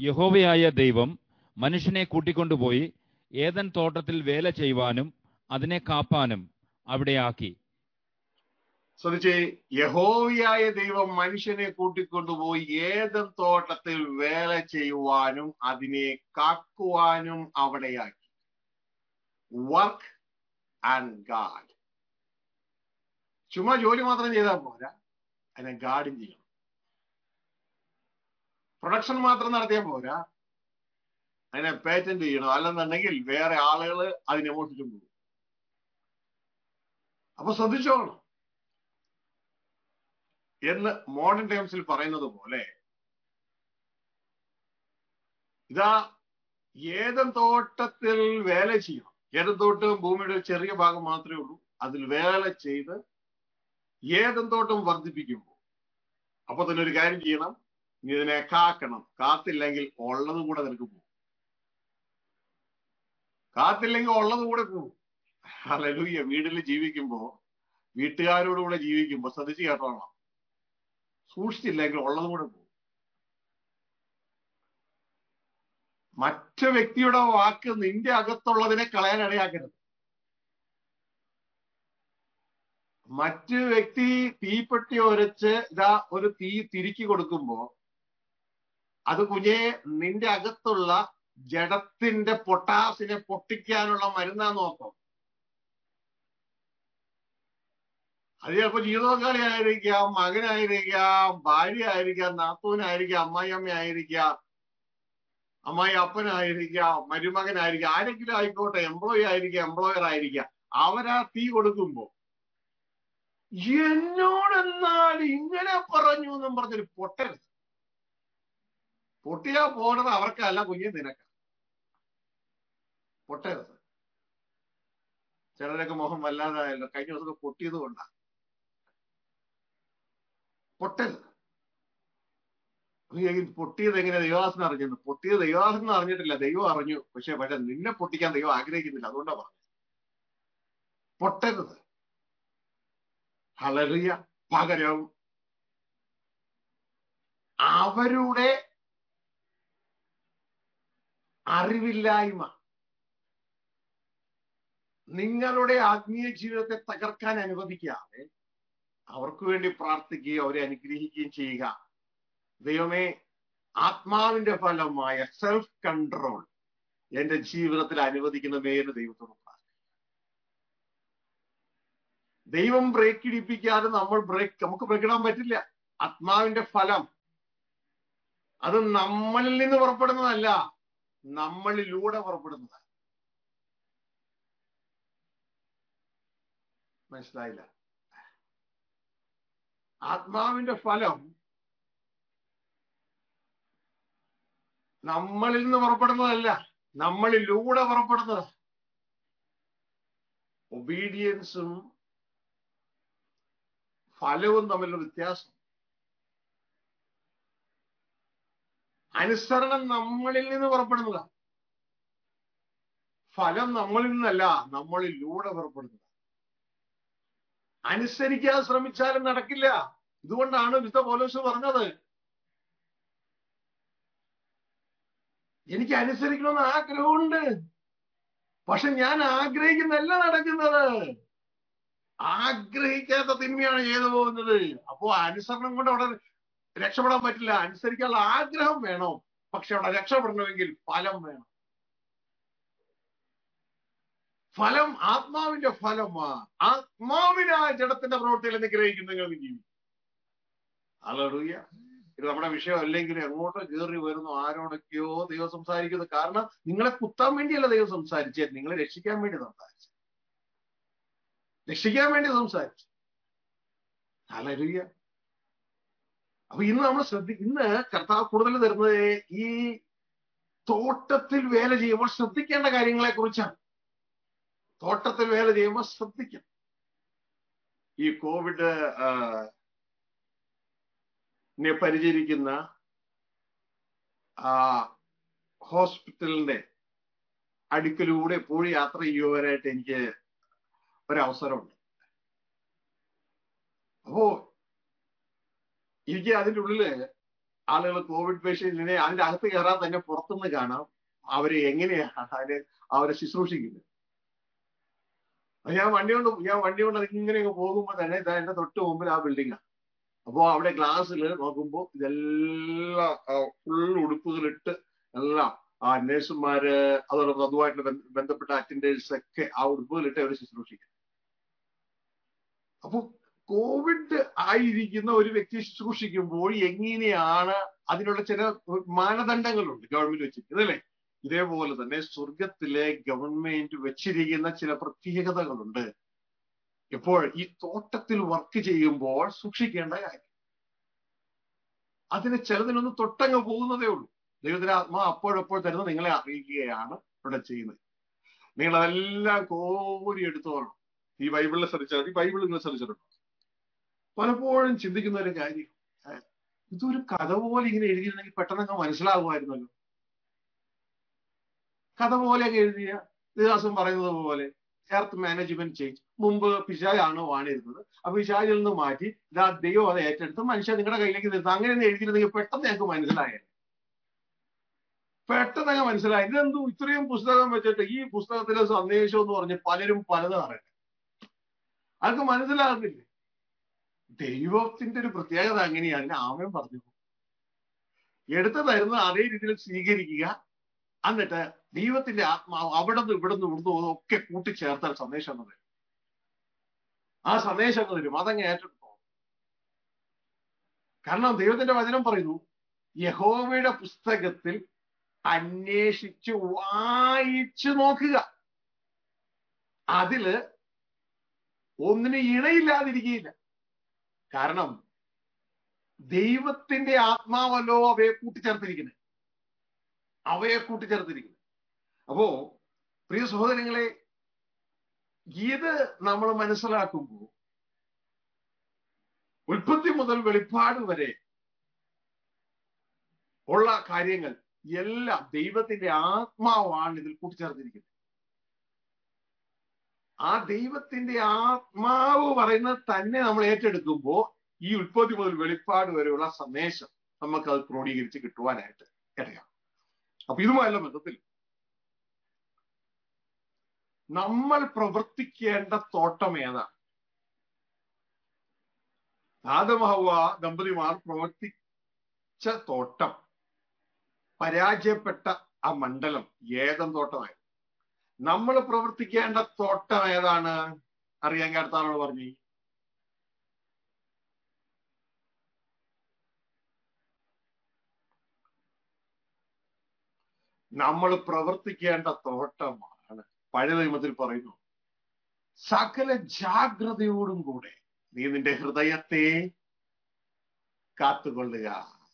യഹോവയായ ദൈവം മനുഷ്യനെ കൂട്ടിക്കൊണ്ടുപോയി ഏതൻ തോട്ടത്തിൽ വേല ചെയ്യുവാനും അതിനെ കാപ്പാനും അവിടെ ആക്കി ശ്രദ്ധിച്ചേ യഹോവയായ ദൈവം മനുഷ്യനെ കൂട്ടിക്കൊണ്ടുപോയി ഏതൻ തോട്ടത്തിൽ വേല ചെയ്യുവാനും അതിനെ കാക്കുവാനും അവിടെയാക്കി വർക്ക് ആൻഡ് ഗാഡ് ചുമ്മാ ജോലി മാത്രം ചെയ്താൽ പോരാ അതിനെ ഗാർഡും ചെയ്യണം പ്രൊഡക്ഷൻ മാത്രം നടത്തിയാൽ പോരാ അതിനെ പേറ്റന്റ് ചെയ്യണം അല്ലെന്നുണ്ടെങ്കിൽ വേറെ ആളുകൾ അതിനെ മോഷിച്ചു പോകും അപ്പൊ ശ്രദ്ധിച്ചോണം എന്ന് മോഡേൺ ടൈംസിൽ പറയുന്നത് പോലെ ഇതാ ഏതൻ തോട്ടത്തിൽ വേല ചെയ്യണം ഏതൻ തോട്ടം ഭൂമിയുടെ ഒരു ചെറിയ ഭാഗം മാത്രമേ ഉള്ളൂ അതിൽ വേല ചെയ്ത് ഏതൻ തോട്ടം വർദ്ധിപ്പിക്കുമ്പോൾ അപ്പൊ തന്നെ ഒരു കാര്യം ചെയ്യണം നീ ഇതിനെ കാക്കണം കാത്തില്ലെങ്കിൽ ഉള്ളത് കൂടെ നിനക്ക് പോകും കാത്തില്ലെങ്കിൽ ഉള്ളത് കൂടെ പോകും അലലുയ്യ വീട്ടിൽ ജീവിക്കുമ്പോ വീട്ടുകാരോടുകൂടെ ജീവിക്കുമ്പോ ശ്രദ്ധിച്ച് കേട്ടോളാം സൂക്ഷിച്ചില്ലെങ്കിൽ ഉള്ളത് കൂടെ പോകും മറ്റു വ്യക്തിയുടെ വാക്ക് നിന്റെ അകത്തുള്ളതിനെ കളയാൻ ഇടയാക്കരുത് മറ്റു വ്യക്തി തീപ്പെട്ടി ഒരച്ച് ഇതാ ഒരു തീ തിരിക്കി കൊടുക്കുമ്പോ അത് കുഞ്ഞെ നിന്റെ അകത്തുള്ള ജഡത്തിന്റെ പൊട്ടാസിനെ പൊട്ടിക്കാനുള്ള മരുന്നാന്ന് നോക്കാം അത് ചിലപ്പോ ജീവിതപങ്കാളി ആയിരിക്കാം മകനായിരിക്കാം ഭാര്യ ആയിരിക്കാം നാത്തൂനായിരിക്കാം അമ്മായിയമ്മ ആയിരിക്കാം അമ്മായി അപ്പനായിരിക്കാം മരുമകനായിരിക്കാം ആരെങ്കിലും ആയിക്കോട്ടെ എംപ്ലോയി ആയിരിക്കാം എംപ്ലോയർ ആയിരിക്കാം അവരാ തീ കൊടുക്കുമ്പോ എന്നോടെന്നാൽ ഇങ്ങനെ പറഞ്ഞു എന്നും പറഞ്ഞൊരു പൊട്ടരുത് പൊട്ടിയാ പോണത് അവർക്കല്ല കുഞ്ഞെ നിനക്ക പൊട്ടരുത് ചിലരൊക്കെ മുഖം വല്ലാതായല്ലോ കഴിഞ്ഞ ദിവസമൊക്കെ പൊട്ടിയത് കൊണ്ടാ പൊട്ടരുത് പൊട്ടിയത് എങ്ങനെ ദൈവദാസൻ അറിഞ്ഞു പൊട്ടിയത് ദൈവദാസൻ അറിഞ്ഞിട്ടില്ല ദൈവം അറിഞ്ഞു പക്ഷെ പക്ഷെ നിന്നെ പൊട്ടിക്കാൻ ദൈവം ആഗ്രഹിക്കുന്നില്ല അതുകൊണ്ടാ പറഞ്ഞത് പൊട്ടരുത് ഹലറിയ പകരം അവരുടെ അറിവില്ലായ്മ നിങ്ങളുടെ ആത്മീയ ജീവിതത്തെ തകർക്കാൻ അനുവദിക്കാതെ അവർക്ക് വേണ്ടി പ്രാർത്ഥിക്കുകയും അവരെ അനുഗ്രഹിക്കുകയും ചെയ്യുക ദൈവമേ ആത്മാവിന്റെ ഫലമായ സെൽഫ് കൺട്രോൾ എന്റെ ജീവിതത്തിൽ അനുവദിക്കണമേ എന്ന് ദൈവത്തോട് പ്രാർത്ഥിക്കും ദൈവം ബ്രേക്ക് ഇടിപ്പിക്കാതെ നമ്മൾ ബ്രേക്ക് നമുക്ക് ബ്രേക്ക് ഇടാൻ പറ്റില്ല ആത്മാവിന്റെ ഫലം അത് നമ്മളിൽ നിന്ന് പുറപ്പെടുന്നതല്ല നമ്മളിലൂടെ പുറപ്പെടുന്നതാണ് മനസ്സിലായില്ല ആത്മാവിന്റെ ഫലം നമ്മളിൽ നിന്ന് പുറപ്പെടുന്നതല്ല നമ്മളിലൂടെ പുറപ്പെടുന്നത് ഒബീഡിയൻസും ഫലവും തമ്മിലുള്ള വ്യത്യാസം അനുസരണം നമ്മളിൽ നിന്ന് പുറപ്പെടുന്നതാണ് ഫലം നമ്മളിൽ നിന്നല്ല നമ്മളിലൂടെ പുറപ്പെടുന്നത് അനുസരിക്കാൻ ശ്രമിച്ചാലും നടക്കില്ല ഇതുകൊണ്ടാണ് വിത്ത പോലോസ് പറഞ്ഞത് എനിക്ക് അനുസരിക്കണമെന്ന് ആഗ്രഹമുണ്ട് പക്ഷെ ഞാൻ ആഗ്രഹിക്കുന്നല്ല നടക്കുന്നത് ആഗ്രഹിക്കാത്ത തിന്മയാണ് ചെയ്തു പോകുന്നത് അപ്പോ അനുസരണം കൊണ്ട് അവിടെ രക്ഷപ്പെടാൻ പറ്റില്ല അനുസരിക്കാനുള്ള ആഗ്രഹം വേണം പക്ഷെ അവിടെ രക്ഷപ്പെടണമെങ്കിൽ ഫലം വേണം ഫലം ആത്മാവിന്റെ ഫലമാ ആത്മാവിനായ ജഡത്തിന്റെ പ്രവൃത്തിയിൽ നിഗ്രഹിക്കും നിങ്ങൾ ജീവിക്കും അലറിയ ഇത് നമ്മുടെ വിഷയം അല്ലെങ്കിൽ എങ്ങോട്ടോ കയറി വരുന്നു ആരോടൊക്കെയോ ദൈവം സംസാരിക്കുന്നത് കാരണം നിങ്ങളെ കുത്താൻ വേണ്ടിയല്ല ദൈവം സംസാരിച്ചത് നിങ്ങളെ രക്ഷിക്കാൻ വേണ്ടി സംസാരിച്ചു രക്ഷിക്കാൻ വേണ്ടി സംസാരിച്ചു അലറിയ അപ്പൊ ഇന്ന് നമ്മൾ ശ്രദ്ധി ഇന്ന് കർത്താവ് കൂടുതൽ തരുന്നത് ഈ തോട്ടത്തിൽ വേല ചെയ്യുമ്പോൾ ശ്രദ്ധിക്കേണ്ട കാര്യങ്ങളെ കുറിച്ചാണ് തോട്ടത്തിൽ വേല ചെയ്യുമ്പോൾ ശ്രദ്ധിക്കണം ഈ കോവിഡ് പരിചരിക്കുന്ന ആ ഹോസ്പിറ്റലിന്റെ അടുക്കലൂടെ എപ്പോഴും യാത്ര ചെയ്യുവാനായിട്ട് എനിക്ക് ഒരവസരമുണ്ട് അപ്പോ എനിക്ക് അതിൻ്റെ ഉള്ളില് ആളുകൾ കോവിഡ് പേഷ്യന്റിനെ അതിന്റെ അകത്ത് കയറാൻ തന്നെ പുറത്തുനിന്ന് കാണാം അവരെ എങ്ങനെയാ അതിനെ അവരെ ശുശ്രൂഷിക്കുന്നത് അത് ഞാൻ വണ്ടി കൊണ്ട് ഞാൻ വണ്ടി കൊണ്ട് ഇങ്ങനെ അങ്ങ് പോകുമ്പോ തന്നെ ഇതാ എന്റെ തൊട്ട് മുമ്പിൽ ആ ബിൽഡിംഗാ അപ്പോ അവിടെ ഗ്ലാസ്സിൽ നോക്കുമ്പോ ഇതെല്ലാം ഫുൾ ഉടുപ്പുകളിട്ട് എല്ലാം ആ നഴ്സുമാര് അതോടൊപ്പം അതുമായിട്ട് ബന്ധ- ബന്ധപ്പെട്ട അറ്റൻഡേഴ്സ് ഒക്കെ ആ ഉടുപ്പുകളിട്ട് അവർ ശുശ്രൂഷിക്കും അപ്പൊ കോവിഡ് ആയിരിക്കുന്ന ഒരു വ്യക്തി ശുശ്രൂഷിക്കുമ്പോൾ എങ്ങനെയാണ് അതിനുള്ള ചില മാനദണ്ഡങ്ങളുണ്ട് ഗവൺമെന്റ് വെച്ചിരിക്കുന്നത് അല്ലേ ഇതേപോലെ തന്നെ സ്വർഗത്തിലെ ഗവൺമെന്റ് വെച്ചിരിക്കുന്ന ചില പ്രത്യേകതകളുണ്ട് ഇപ്പോൾ ഈ തോട്ടത്തിൽ വർക്ക് ചെയ്യുമ്പോൾ സൂക്ഷിക്കേണ്ട കാര്യം അതിന് ചിലതിനൊന്ന് തൊട്ടങ്ങ് പോകുന്നതേ ഉള്ളൂ ദൈവത്തിന്റെ ആത്മാ അപ്പോഴപ്പോൾ തരുന്ന നിങ്ങളെ അറിയിക്കുകയാണ് ഇവിടെ ചെയ്യുന്നത് നിങ്ങൾ അതെല്ലാം കോരി എടുത്തോളണം ഈ ബൈബിളിനെ ശ്രദ്ധിച്ചാൽ ഈ ബൈബിൾ നിങ്ങൾ ശ്രദ്ധിച്ചിട്ടുണ്ടോ പലപ്പോഴും ചിന്തിക്കുന്ന ഒരു കാര്യം ഏ, ഇതൊരു കഥ പോലെ ഇങ്ങനെ എഴുതിയിരുന്നെങ്കിൽ പെട്ടെന്നൊക്കെ മനസ്സിലാകുമായിരുന്നല്ലോ കഥ പോലെയൊക്കെ എഴുതിയ ഇതിഹാസം പറയുന്നത് പോലെ എർത്ത് മാനേജ്മെന്റ് ചേഞ്ച് മുമ്പ് പിശാജാണ് വാണിരുന്നത് അപ്പൊ പിശാജിൽ നിന്ന് മാറ്റി ഇതാ ദൈവം അത് ഏറ്റെടുത്ത് മനുഷ്യൻ നിങ്ങളുടെ കയ്യിലേക്ക് നിർത്തും അങ്ങനെ ഒന്ന് എഴുതിയിരുന്നെങ്കിൽ പെട്ടെന്ന് ഞങ്ങൾക്ക് മനസ്സിലായേ പെട്ടെന്ന് അങ്ങ് മനസ്സിലായി ഇതെന്തു ഇത്രയും പുസ്തകം വെച്ചിട്ട് ഈ പുസ്തകത്തിലെ സന്ദേശം എന്ന് പറഞ്ഞ് പലരും പലതും അറിയട്ടെ അതൊക്കെ മനസ്സിലാകുന്നില്ലേ ദൈവത്തിന്റെ ഒരു പ്രത്യേകത അങ്ങനെയാണ് അതിന് ആമയം പറഞ്ഞു എടുത്തു തരുന്ന അതേ രീതിയിൽ സ്വീകരിക്കുക എന്നിട്ട് ദൈവത്തിന്റെ ആത്മാവ് അവിടെ നിന്ന് ഇവിടെ നിന്ന് ഇവിടുന്ന് ഒക്കെ കൂട്ടിച്ചേർത്താൽ സന്ദേശം അങ്ങ് തരും ആ സന്ദേശം അങ്ങ് തരും അതങ്ങ് ഏറ്റെടുത്തോ കാരണം ദൈവത്തിന്റെ വചനം പറയുന്നു യഹോവയുടെ പുസ്തകത്തിൽ അന്വേഷിച്ച് വായിച്ചു നോക്കുക അതില് ഒന്നിന് ഇണയില്ലാതിരിക്കുകയില്ല കാരണം ദൈവത്തിന്റെ ആത്മാവല്ലോ അവയെ കൂട്ടിച്ചേർത്തിരിക്കുന്നത് അവയെ കൂട്ടിച്ചേർത്തിരിക്കുന്നത് അപ്പോ പ്രിയ സഹോദരങ്ങളെ ഇത് നമ്മൾ മനസ്സിലാക്കുമ്പോൾ ഉൽപ്പത്തി മുതൽ വെളിപ്പാട് വരെ ഉള്ള കാര്യങ്ങൾ എല്ലാം ദൈവത്തിന്റെ ആത്മാവാണ് ഇതിൽ കൂട്ടിച്ചേർത്തിരിക്കുന്നത് ആ ദൈവത്തിന്റെ ആത്മാവ് പറയുന്നത് തന്നെ നമ്മൾ ഏറ്റെടുക്കുമ്പോൾ ഈ ഉൽപ്പത്തി മുതൽ വെളിപ്പാട് വരെയുള്ള സന്ദേശം നമുക്ക് അത് ക്രോഡീകരിച്ച് കിട്ടുവാനായിട്ട് ഇടയാം അപ്പൊ ഇതുമായുള്ള ബന്ധത്തിൽ നമ്മൾ പ്രവർത്തിക്കേണ്ട തോട്ടം ഏതാണ് ആദമഹവ ദമ്പതിമാർ പ്രവർത്തിച്ച തോട്ടം പരാജയപ്പെട്ട ആ മണ്ഡലം ഏതം തോട്ടമായി നമ്മൾ പ്രവർത്തിക്കേണ്ട തോട്ടം ഏതാണ് അറിയാൻ കേട്ടാണോ പറഞ്ഞു നമ്മൾ പ്രവർത്തിക്കേണ്ട തോട്ടമാണ് പഴയ നിയമത്തിൽ പറയുന്നു സകല ജാഗ്രതയോടും കൂടെ നീ നിന്റെ ഹൃദയത്തെ കാത്തുകൊള്ളുക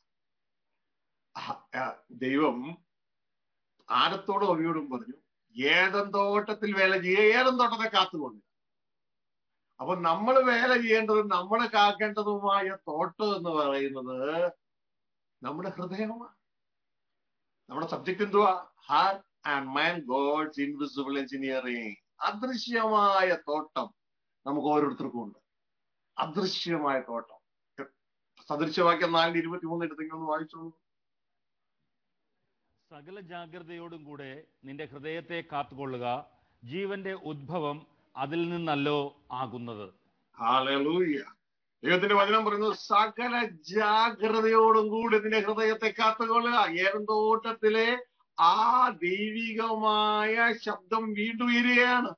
ദൈവം ആരത്തോടും അവിയോടും പറഞ്ഞു ഏതം തോട്ടത്തിൽ വേല ചെയ്യുക ഏതം തോട്ടത്തെ കാത്തുകൊള്ളുക അപ്പൊ നമ്മൾ വേല ചെയ്യേണ്ടതും നമ്മൾ കാക്കേണ്ടതുമായ തോട്ടം എന്ന് പറയുന്നത് നമ്മുടെ ഹൃദയമാണ് നമ്മുടെ സബ്ജക്ട് എന്തുവാ heart and mind God's invisible engineering അദൃശ്യമായ തോട്ടം നമുക്ക് ഓരോരുത്തർക്കും ഉണ്ട് അദൃശ്യമായ തോട്ടം സദൃശ്യവാക്യം നാലിന് ഇരുപത്തി മൂന്ന് എടുത്തെങ്കിലും വായിച്ചോളൂ സകല ജാഗ്രതയോടും കൂടെ നിന്റെ ഹൃദയത്തെ കാത്തുകൊള്ളുക ജീവന്റെ ഉദ്ഭവം അതിൽ നിന്നല്ലോ ആകുന്നത് ഹാലൂയ ദൈവത്തിന്റെ വചനം പറയുന്നത് സകല ജാഗ്രതയോടും കൂടി നിന്റെ ഹൃദയത്തെ കാത്തുകൊള്ളുക ഏറന്തോട്ടത്തിലെ ആ ദൈവികമായ ശബ്ദം വീണ്ടും ഉയരുകയാണ്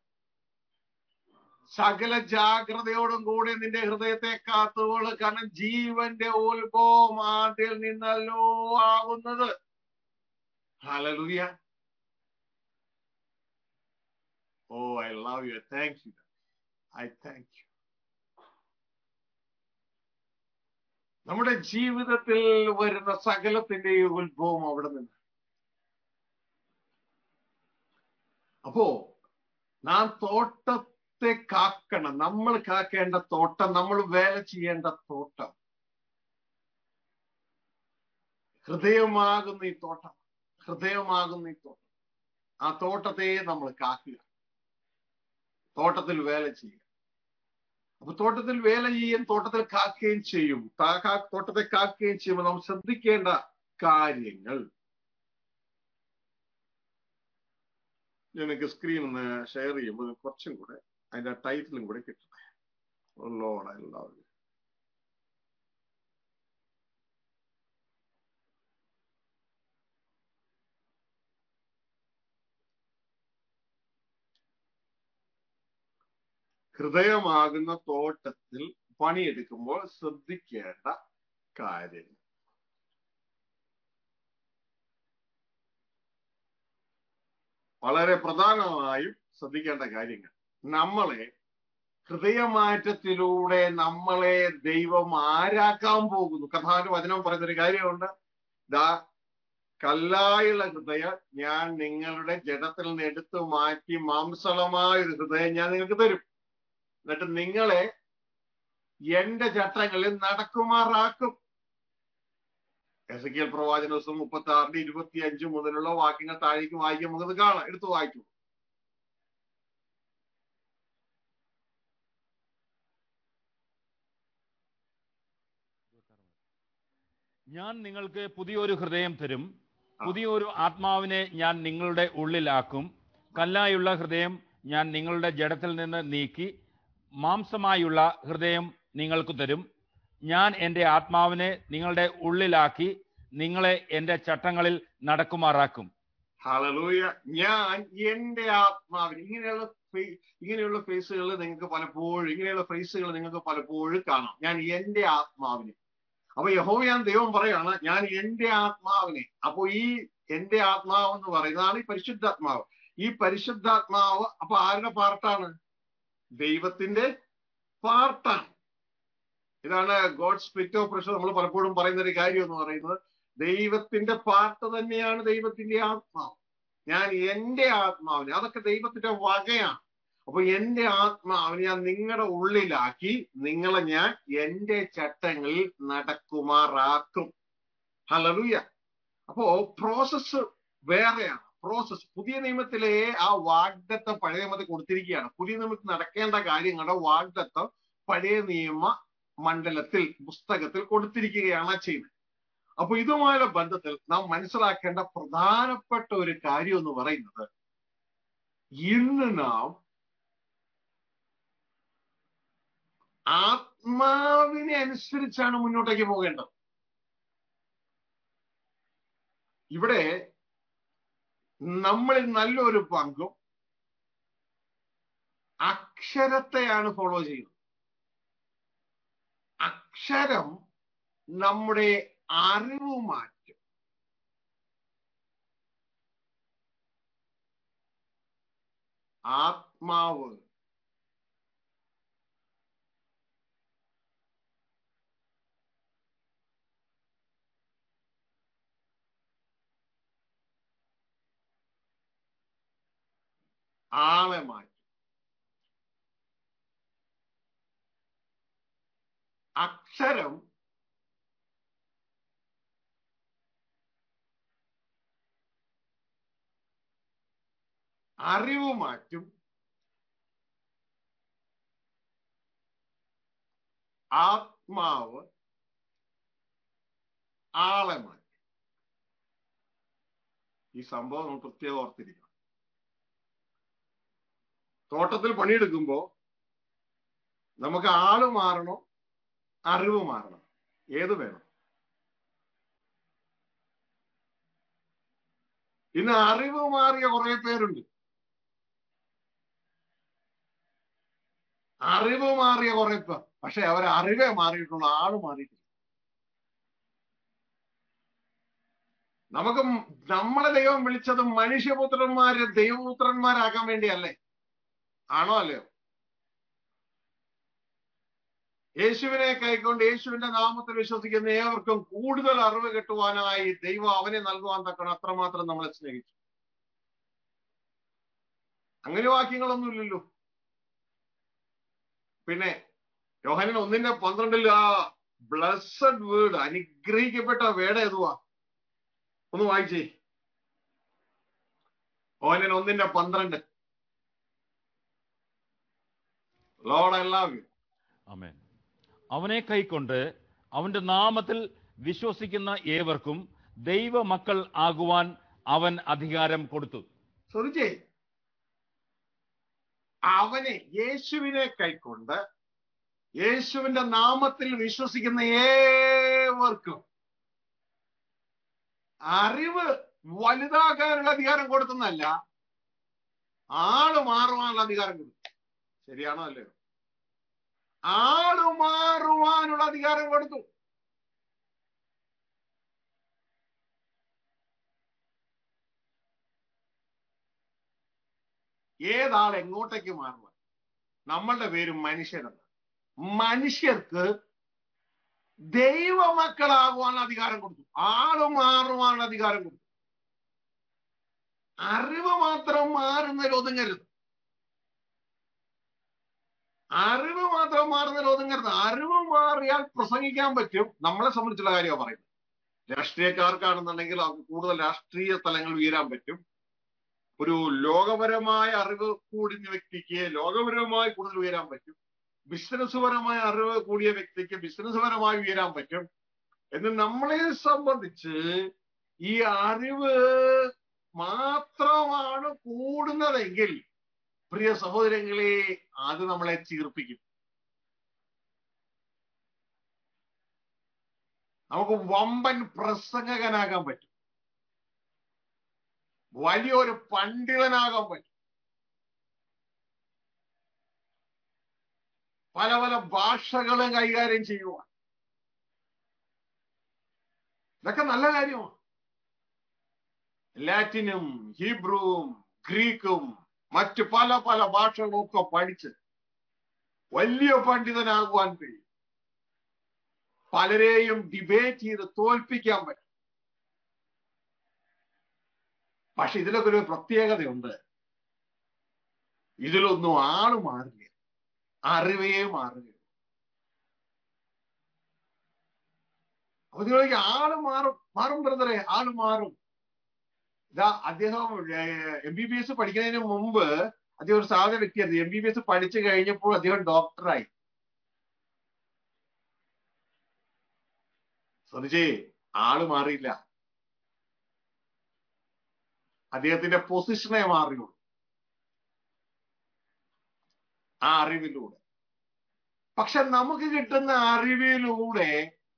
സകല ജാഗ്രതയോടും കൂടി നിന്റെ ഹൃദയത്തെ കാത്തുകൊള്ളുക കാരണം ജീവന്റെ ഉത്ഭവം അതിൽ നിന്നല്ലോ ആകുന്നത് hallelujah oh I love you thank you I thank you നമ്മുടെ ജീവിതത്തിൽ വരുന്ന സകലത്തിന്റെ ഉത്ഭവം അവിടെ നിന്ന് അപ്പോ നാം തോട്ടത്തെ കാക്കണം നമ്മൾ കാക്കേണ്ട തോട്ടം നമ്മൾ വേല ചെയ്യേണ്ട തോട്ടം ഹൃദയമാകുന്ന ഈ തോട്ടം ഹൃദയമാകുന്ന ഈ തോട്ടം ആ തോട്ടത്തെ നമ്മൾ കാക്കുക തോട്ടത്തിൽ വേല ചെയ്യുക അപ്പൊ തോട്ടത്തിൽ വേല ചെയ്യുകയും തോട്ടത്തിൽ കാക്കുകയും ചെയ്യും താ- കാ- തോട്ടത്തെ കാക്കുകയും ചെയ്യുമ്പോൾ നാം ശ്രദ്ധിക്കേണ്ട കാര്യങ്ങൾ എനിക്ക് സ്ക്രീൻ ഒന്ന് ഷെയർ ചെയ്യുമ്പോൾ കുറച്ചും കൂടെ അതിന്റെ ടൈറ്റിലും കൂടെ കിട്ടട്ടെ ലോഡ എല്ലാവരും ഹൃദയമാകുന്ന തോട്ടത്തിൽ പണിയെടുക്കുമ്പോൾ ശ്രദ്ധിക്കേണ്ട കാര്യങ്ങൾ വളരെ പ്രധാനമായും ശ്രദ്ധിക്കേണ്ട കാര്യങ്ങൾ നമ്മളെ ഹൃദയമാറ്റത്തിലൂടെ നമ്മളെ ദൈവം ആരാക്കാൻ പോകുന്നു കഥാന്റെ വചനം പറയുന്നൊരു കാര്യമുണ്ട് ദാ കല്ലായുള്ള ഹൃദയം ഞാൻ നിങ്ങളുടെ ജഡത്തിൽ നിന്ന് എടുത്തു മാറ്റി മാംസളമായ ഒരു ഹൃദയം ഞാൻ നിങ്ങൾക്ക് തരും എന്നിട്ട് നിങ്ങളെ എന്റെ ചട്ടങ്ങളിൽ നടക്കുമാറാക്കും എസ് കെ എൽ പ്രവാചന ദിവസം മുപ്പത്തി ആറിന്റെ ഇരുപത്തി അഞ്ച് മുതലുള്ള വാക്യങ്ങൾ താഴേക്ക് വായിക്കാൻ നമുക്കത് കാണാം എടുത്തു വായിക്കും ഞാൻ നിങ്ങൾക്ക് പുതിയൊരു ഹൃദയം തരും പുതിയൊരു ആത്മാവിനെ ഞാൻ നിങ്ങളുടെ ഉള്ളിലാക്കും കല്ലായുള്ള ഹൃദയം ഞാൻ നിങ്ങളുടെ ജഡത്തിൽ നിന്ന് നീക്കി മാംസമായുള്ള ഹൃദയം നിങ്ങൾക്ക് തരും ഞാൻ എൻ്റെ ആത്മാവിനെ നിങ്ങളുടെ ഉള്ളിലാക്കി നിങ്ങളെ എൻ്റെ ചട്ടങ്ങളിൽ നടക്കുമാറാക്കും ഹളലൂയ ഞാൻ എന്റെ ആത്മാവിന് ഇങ്ങനെയുള്ള ഫേ- ഇങ്ങനെയുള്ള ഫേസുകൾ നിങ്ങൾക്ക് പലപ്പോഴും ഇങ്ങനെയുള്ള ഫേസുകൾ നിങ്ങൾക്ക് പലപ്പോഴും കാണാം ഞാൻ എന്റെ ആത്മാവിനെ അപ്പൊ യഹോവയാൻ ദൈവം പറയാണ് ഞാൻ എന്റെ ആത്മാവിനെ അപ്പൊ ഈ എന്റെ ആത്മാവ് എന്ന് പറയുന്നതാണ് ഈ പരിശുദ്ധാത്മാവ് ഈ പരിശുദ്ധാത്മാവ് അപ്പൊ ആരുടെ പാർട്ടാണ് ദൈവത്തിന്റെ പാർട്ടാണ് ഇതാണ് ഗോഡ് സ്പിരിറ്റ് ഓഫ് പ്രഷർ നമ്മൾ പലപ്പോഴും പറയുന്ന ഒരു കാര്യം എന്ന് പറയുന്നത് ദൈവത്തിന്റെ പാർട്ട് തന്നെയാണ് ദൈവത്തിന്റെ ആത്മാവ് ഞാൻ എന്റെ ആത്മാവിനെ അതൊക്കെ ദൈവത്തിന്റെ വകയാണ് അപ്പൊ എന്റെ ആത്മാവിനെ ഞാൻ നിങ്ങളുടെ ഉള്ളിലാക്കി നിങ്ങളെ ഞാൻ എന്റെ ചട്ടങ്ങളിൽ നടക്കുമാറാക്കും ഹലലുയ അപ്പോ പ്രോസസ്സ് വേറെയാണ് പ്രോസസ്സ് പുതിയ നിയമത്തിലെ ആ വാഗ്ദത്തം പഴയ നിയമത്തിൽ കൊടുത്തിരിക്കുകയാണ് പുതിയ നിയമത്തിൽ നടക്കേണ്ട കാര്യങ്ങളുടെ വാഗ്ദത്തം പഴയ നിയമ മണ്ഡലത്തിൽ പുസ്തകത്തിൽ കൊടുത്തിരിക്കുകയാണ് ചെയ്യുന്നത് അപ്പൊ ഇതുമായുള്ള ബന്ധത്തിൽ നാം മനസ്സിലാക്കേണ്ട പ്രധാനപ്പെട്ട ഒരു കാര്യം എന്ന് പറയുന്നത് ഇന്ന് നാം ആത്മാവിനെ അനുസരിച്ചാണ് മുന്നോട്ടേക്ക് പോകേണ്ടത് ഇവിടെ നമ്മളിൽ നല്ലൊരു പങ്കും അക്ഷരത്തെയാണ് ഫോളോ ചെയ്യുന്നത് അക്ഷരം നമ്മുടെ അറിവ് മാറ്റും ആത്മാവ് ആളെ മാറ്റും അക്ഷരം അറിവ് മാറ്റും ആത്മാവ് ആളെ മാറ്റും ഈ സംഭവം നമ്മൾ പ്രത്യേകം ഓർത്തിരിക്കണം തോട്ടത്തിൽ പണിയെടുക്കുമ്പോ നമുക്ക് ആള് മാറണോ അറിവ് മാറണം ഏത് വേണം ഇന്ന് അറിവ് മാറിയ കുറെ പേരുണ്ട് അറിവ് മാറിയ കുറെ പേർ പക്ഷെ അവർ അറിവേ മാറിയിട്ടുള്ള ആള് മാറിയിട്ടില്ല നമുക്ക് നമ്മളെ ദൈവം വിളിച്ചത് മനുഷ്യപുത്രന്മാരെ ദൈവപുത്രന്മാരാക്കാൻ വേണ്ടിയല്ലേ ആണോ അല്ലയോ യേശുവിനെ കൈക്കൊണ്ട് യേശുവിന്റെ നാമത്തിൽ വിശ്വസിക്കുന്ന ഏവർക്കും കൂടുതൽ അറിവ് കിട്ടുവാനായി ദൈവം അവനെ നൽകുവാൻ തക്കണം അത്രമാത്രം നമ്മളെ സ്നേഹിച്ചു അങ്ങനെ വാക്യങ്ങളൊന്നുമില്ലല്ലോ പിന്നെ യോഹനൻ ഒന്നിന്റെ പന്ത്രണ്ടിൽ ആ ബ്ലസ്സഡ് വേർഡ് അനുഗ്രഹിക്കപ്പെട്ട വേട് ഏതുവാ ഒന്ന് വായിച്ചേ യോഹനൻ ഒന്നിന്റെ പന്ത്രണ്ട് ലോഡ് എല്ലാവരും അമേൻ അവനെ കൈക്കൊണ്ട് അവന്റെ നാമത്തിൽ വിശ്വസിക്കുന്ന ഏവർക്കും ദൈവമക്കൾ ആകുവാൻ അവൻ അധികാരം കൊടുത്തു ശ്രദ്ധിച്ചേ അവനെ യേശുവിനെ കൈക്കൊണ്ട് യേശുവിന്റെ നാമത്തിൽ വിശ്വസിക്കുന്ന ഏവർക്കും അറിവ് വലുതാക്കാനുള്ള അധികാരം കൊടുത്തെന്നല്ല ആള് മാറുവാനുള്ള അധികാരം കൊടുത്തു ശരിയാണോ അല്ലയോ ആള് മാറുവാനുള്ള അധികാരം കൊടുത്തു ഏതാൾ എങ്ങോട്ടേക്ക് മാറുക നമ്മളുടെ പേര് മനുഷ്യരെന്ന് മനുഷ്യർക്ക് ദൈവമക്കളാകുവാനുള്ള അധികാരം കൊടുത്തു ആള് മാറുവാനുള്ള അധികാരം കൊടുത്തു അറിവ് മാത്രം മാറുന്നതിൽ ഒതുങ്ങരുത് അറിവ് മാത്രം മാറുന്നതിൽ ഒതുങ്ങരുത് അറിവ് മാറിയാൽ പ്രസംഗിക്കാൻ പറ്റും നമ്മളെ സംബന്ധിച്ചുള്ള കാര്യമാണ് പറയുന്നത് രാഷ്ട്രീയക്കാർക്കാണെന്നുണ്ടെങ്കിൽ അവർക്ക് കൂടുതൽ രാഷ്ട്രീയ തലങ്ങൾ ഉയരാൻ പറ്റും ഒരു ലോകപരമായ അറിവ് കൂടുന്ന വ്യക്തിക്ക് ലോകപരമായി കൂടുതൽ ഉയരാൻ പറ്റും ബിസിനസ് പരമായ അറിവ് കൂടിയ വ്യക്തിക്ക് ബിസിനസ് പരമായി ഉയരാൻ പറ്റും എന്ന് നമ്മളെ സംബന്ധിച്ച് ഈ അറിവ് മാത്രമാണ് കൂടുന്നതെങ്കിൽ പ്രിയ സഹോദരങ്ങളെ അത് നമ്മളെ ചീർപ്പിക്കും നമുക്ക് വമ്പൻ പ്രസംഗകനാകാൻ പറ്റും വലിയൊരു പണ്ഡിതനാകാൻ പറ്റും പല പല ഭാഷകളും കൈകാര്യം ചെയ്യുവാൻ ഇതൊക്കെ നല്ല കാര്യമാണ് ലാറ്റിനും ഹീബ്രുവും ഗ്രീക്കും മറ്റു പല പല ഭാഷകളും ഒക്കെ പഠിച്ച് വലിയ പണ്ഡിതനാകുവാൻ കഴിയും പലരെയും ഡിബേറ്റ് ചെയ്ത് തോൽപ്പിക്കാൻ പറ്റും പക്ഷെ ഇതിലൊക്കെ ഒരു പ്രത്യേകതയുണ്ട് ഇതിലൊന്നും ആള് മാറില്ല അറിവേ മാറുകയുള്ളൂ അപ്പൊ ഇതിലേക്ക് ആള് മാറും മാറും ബ്രദറെ ആള് മാറും ഇതാ അദ്ദേഹം എം ബി ബി എസ് പഠിക്കുന്നതിന് മുമ്പ് അദ്ദേഹം ഒരു സാധാരണ വ്യക്തിയായിരുന്നു എം ബി ബി എസ് പഠിച്ചു കഴിഞ്ഞപ്പോൾ അദ്ദേഹം ഡോക്ടറായി ശ്രദ്ധിച്ചേ ആള് മാറിയില്ല അദ്ദേഹത്തിന്റെ പൊസിഷനെ മാറിയുള്ളൂ ആ അറിവിലൂടെ പക്ഷെ നമുക്ക് കിട്ടുന്ന അറിവിലൂടെ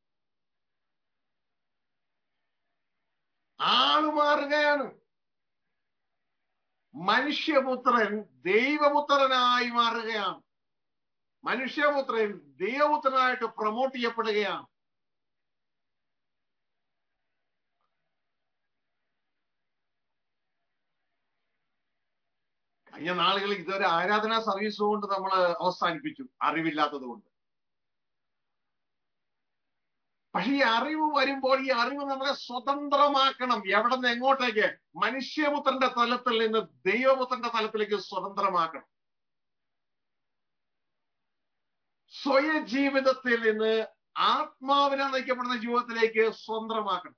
ആള് മാറുകയാണ് മനുഷ്യപുത്രൻ ദൈവപുത്രനായി മാറുകയാണ് മനുഷ്യപുത്രൻ ദൈവപുത്രനായിട്ട് പ്രൊമോട്ട് ചെയ്യപ്പെടുകയാണ് കഴിഞ്ഞ നാളുകളിൽ ഇതൊരു ആരാധനാ സർവീസ് കൊണ്ട് നമ്മൾ അവസാനിപ്പിച്ചു അറിവില്ലാത്തത് കൊണ്ട് പക്ഷെ ഈ അറിവ് വരുമ്പോൾ ഈ അറിവ് നമ്മളെ സ്വതന്ത്രമാക്കണം എവിടെ നിന്ന് എങ്ങോട്ടേക്ക് മനുഷ്യപുത്രന്റെ തലത്തിൽ നിന്ന് ദൈവപുത്രന്റെ തലത്തിലേക്ക് സ്വതന്ത്രമാക്കണം സ്വയ ജീവിതത്തിൽ നിന്ന് ആത്മാവിനെ നയിക്കപ്പെടുന്ന ജീവിതത്തിലേക്ക് സ്വതന്ത്രമാക്കണം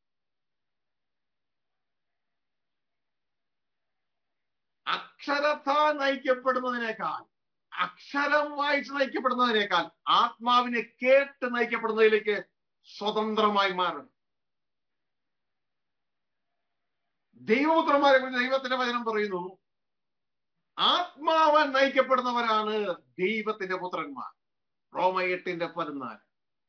അക്ഷരത്താൽ നയിക്കപ്പെടുന്നതിനേക്കാൾ അക്ഷരം വായിച്ച് നയിക്കപ്പെടുന്നതിനേക്കാൾ ആത്മാവിനെ കേട്ട് നയിക്കപ്പെടുന്നതിലേക്ക് സ്വതന്ത്രമായി മാറണം ദൈവപുത്രന്മാരെ കുറിച്ച് ദൈവത്തിന്റെ വചനം പറയുന്നു ആത്മാവൻ നയിക്കപ്പെടുന്നവരാണ് ദൈവത്തിന്റെ പുത്രന്മാർ റോമ എട്ടിന്റെ പതിനാല്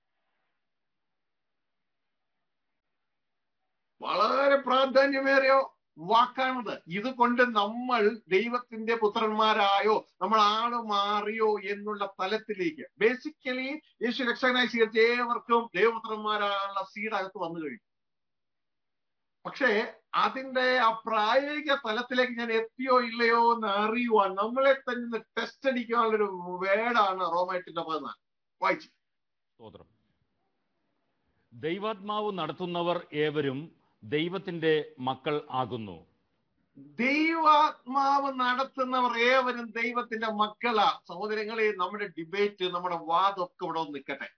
വളരെ പ്രാധാന്യമേറിയ വാക്കാണത് ഇത് കൊണ്ട് നമ്മൾ ദൈവത്തിന്റെ പുത്രന്മാരായോ നമ്മൾ ആള് മാറിയോ എന്നുള്ള തലത്തിലേക്ക് ബേസിക്കലി യേശു രക്ഷകനായി സ്വീകരിച്ച ഏവർക്കും ദൈവപുത്രന്മാരായുള്ള സീഡകത്ത് വന്നു കഴിഞ്ഞു പക്ഷേ അതിന്റെ ആ പ്രായോഗിക തലത്തിലേക്ക് ഞാൻ എത്തിയോ ഇല്ലയോ എന്ന് അറിയുവാൻ നമ്മളെ തന്നെ ടെസ്റ്റ് അടിക്കാനുള്ളൊരു വേടാണ് റോമേറ്റിന്റെ പതിനാല് വായിച്ചു സ്തോത്രം ദൈവാത്മാവ് നടത്തുന്നവർ ഏവരും ദൈവത്തിന്റെ മക്കൾ ആകുന്നു ദൈവാത്മാവ് നടത്തുന്നവർ ഏവരും ദൈവത്തിന്റെ മക്കളാ സഹോദരങ്ങളെ നമ്മുടെ ഡിബേറ്റ് നമ്മുടെ വാദമൊക്കെ ഇവിടെ ഒന്ന് നിൽക്കട്ടെ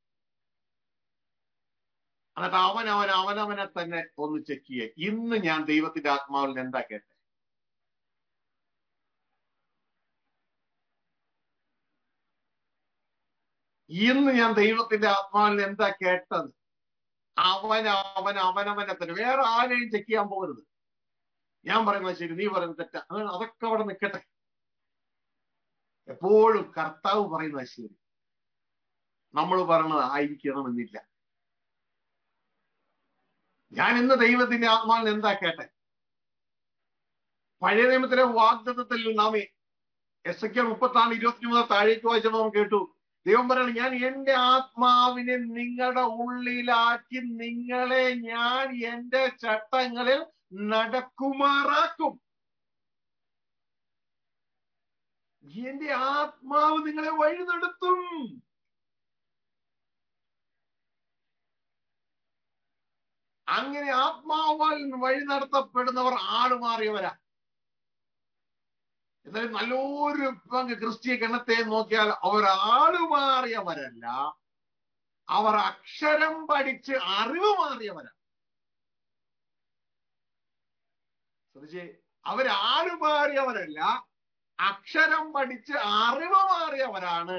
എന്നിട്ട് അവൻ അവൻ അവനവനെ തന്നെ ഒന്ന് ചെക്ക് ചെയ്യുക ഇന്ന് ഞാൻ ദൈവത്തിന്റെ ആത്മാവിൽ എന്താ കേട്ടെ ഇന്ന് ഞാൻ ദൈവത്തിന്റെ ആത്മാവിൽ എന്താ കേട്ടത് അവൻ അവൻ അവനവനെ തന്നെ വേറെ ആരെയും ചെക്ക് ചെയ്യാൻ പോകരുത് ഞാൻ പറയുന്നത് ശരി നീ പറയുന്നത് തെറ്റാ അത് അതൊക്കെ അവിടെ നിൽക്കട്ടെ എപ്പോഴും കർത്താവ് പറയുന്നത് ശരി നമ്മൾ പറയണത് ആയിരിക്കണമെന്നില്ല ഞാൻ ഇന്ന് ദൈവത്തിന്റെ ആത്മാവിൽ എന്താ കേട്ടെ പഴയ നിയമത്തിലെ വാഗ്ദത്തത്തിൽ നാം എസ് എ മുപ്പത്തി ആറ് ഇരുപത്തി മൂന്ന് താഴേക്ക് വായിച്ചപ്പോൾ നാം കേട്ടു ദൈവം പറയണം ഞാൻ എന്റെ ആത്മാവിനെ നിങ്ങളുടെ ഉള്ളിലാക്കി നിങ്ങളെ ഞാൻ എന്റെ ചട്ടങ്ങളിൽ നടക്കുമാറാക്കും എന്റെ ആത്മാവ് നിങ്ങളെ വഴി നടത്തും അങ്ങനെ ആത്മാവാൽ വഴി നടത്തപ്പെടുന്നവർ ആളുമാറിയവരാ എന്നാൽ നല്ലൊരു പങ്ക് ക്രിസ്തീയ ഗണത്തെ നോക്കിയാൽ അവർ ആളുമാറിയവരല്ല അവർ അക്ഷരം പഠിച്ച് അറിവ് മാറിയവരാണ് ശ്രദ്ധിച്ചേ അവർ ആളുമാറിയവരല്ല അക്ഷരം പഠിച്ച് അറിവ് മാറിയവരാണ്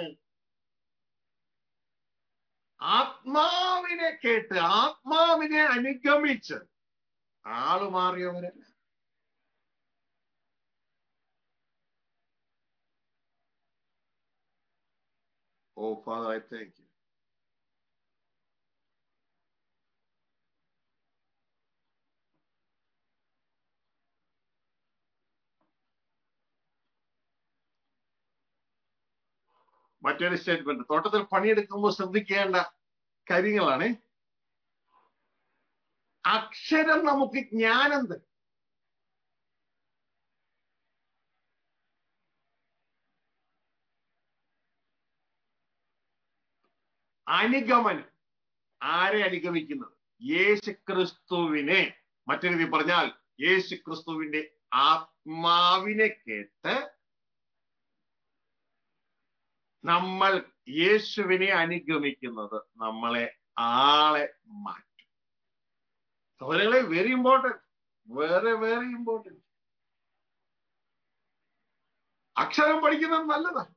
ആത്മാവിനെ കേട്ട് ആത്മാവിനെ അനുഗമിച്ച് ആള് മാറിയവരല്ല Oh, Father, I thank you. മറ്റൊരു സ്റ്റേറ്റ്മെന്റ് തോട്ടത്തിൽ പണിയെടുക്കുമ്പോൾ ശ്രദ്ധിക്കേണ്ട കാര്യങ്ങളാണ് അക്ഷരം നമുക്ക് ജ്ഞാനം തരും അനുഗമനം ആരെ അനുഗമിക്കുന്നത് യേശു ക്രിസ്തുവിനെ മറ്റൊരു രീതി പറഞ്ഞാൽ യേശു ക്രിസ്തുവിന്റെ ആത്മാവിനെ കേട്ട് നമ്മൾ യേശുവിനെ അനുഗമിക്കുന്നത് നമ്മളെ ആളെ മാറ്റും സഹോദരങ്ങളെ വെരി ഇമ്പോർട്ടൻറ്റ് വേറെ വെരി ഇമ്പോർട്ടൻറ്റ് അക്ഷരം പഠിക്കുന്നത് നല്ലതാണ്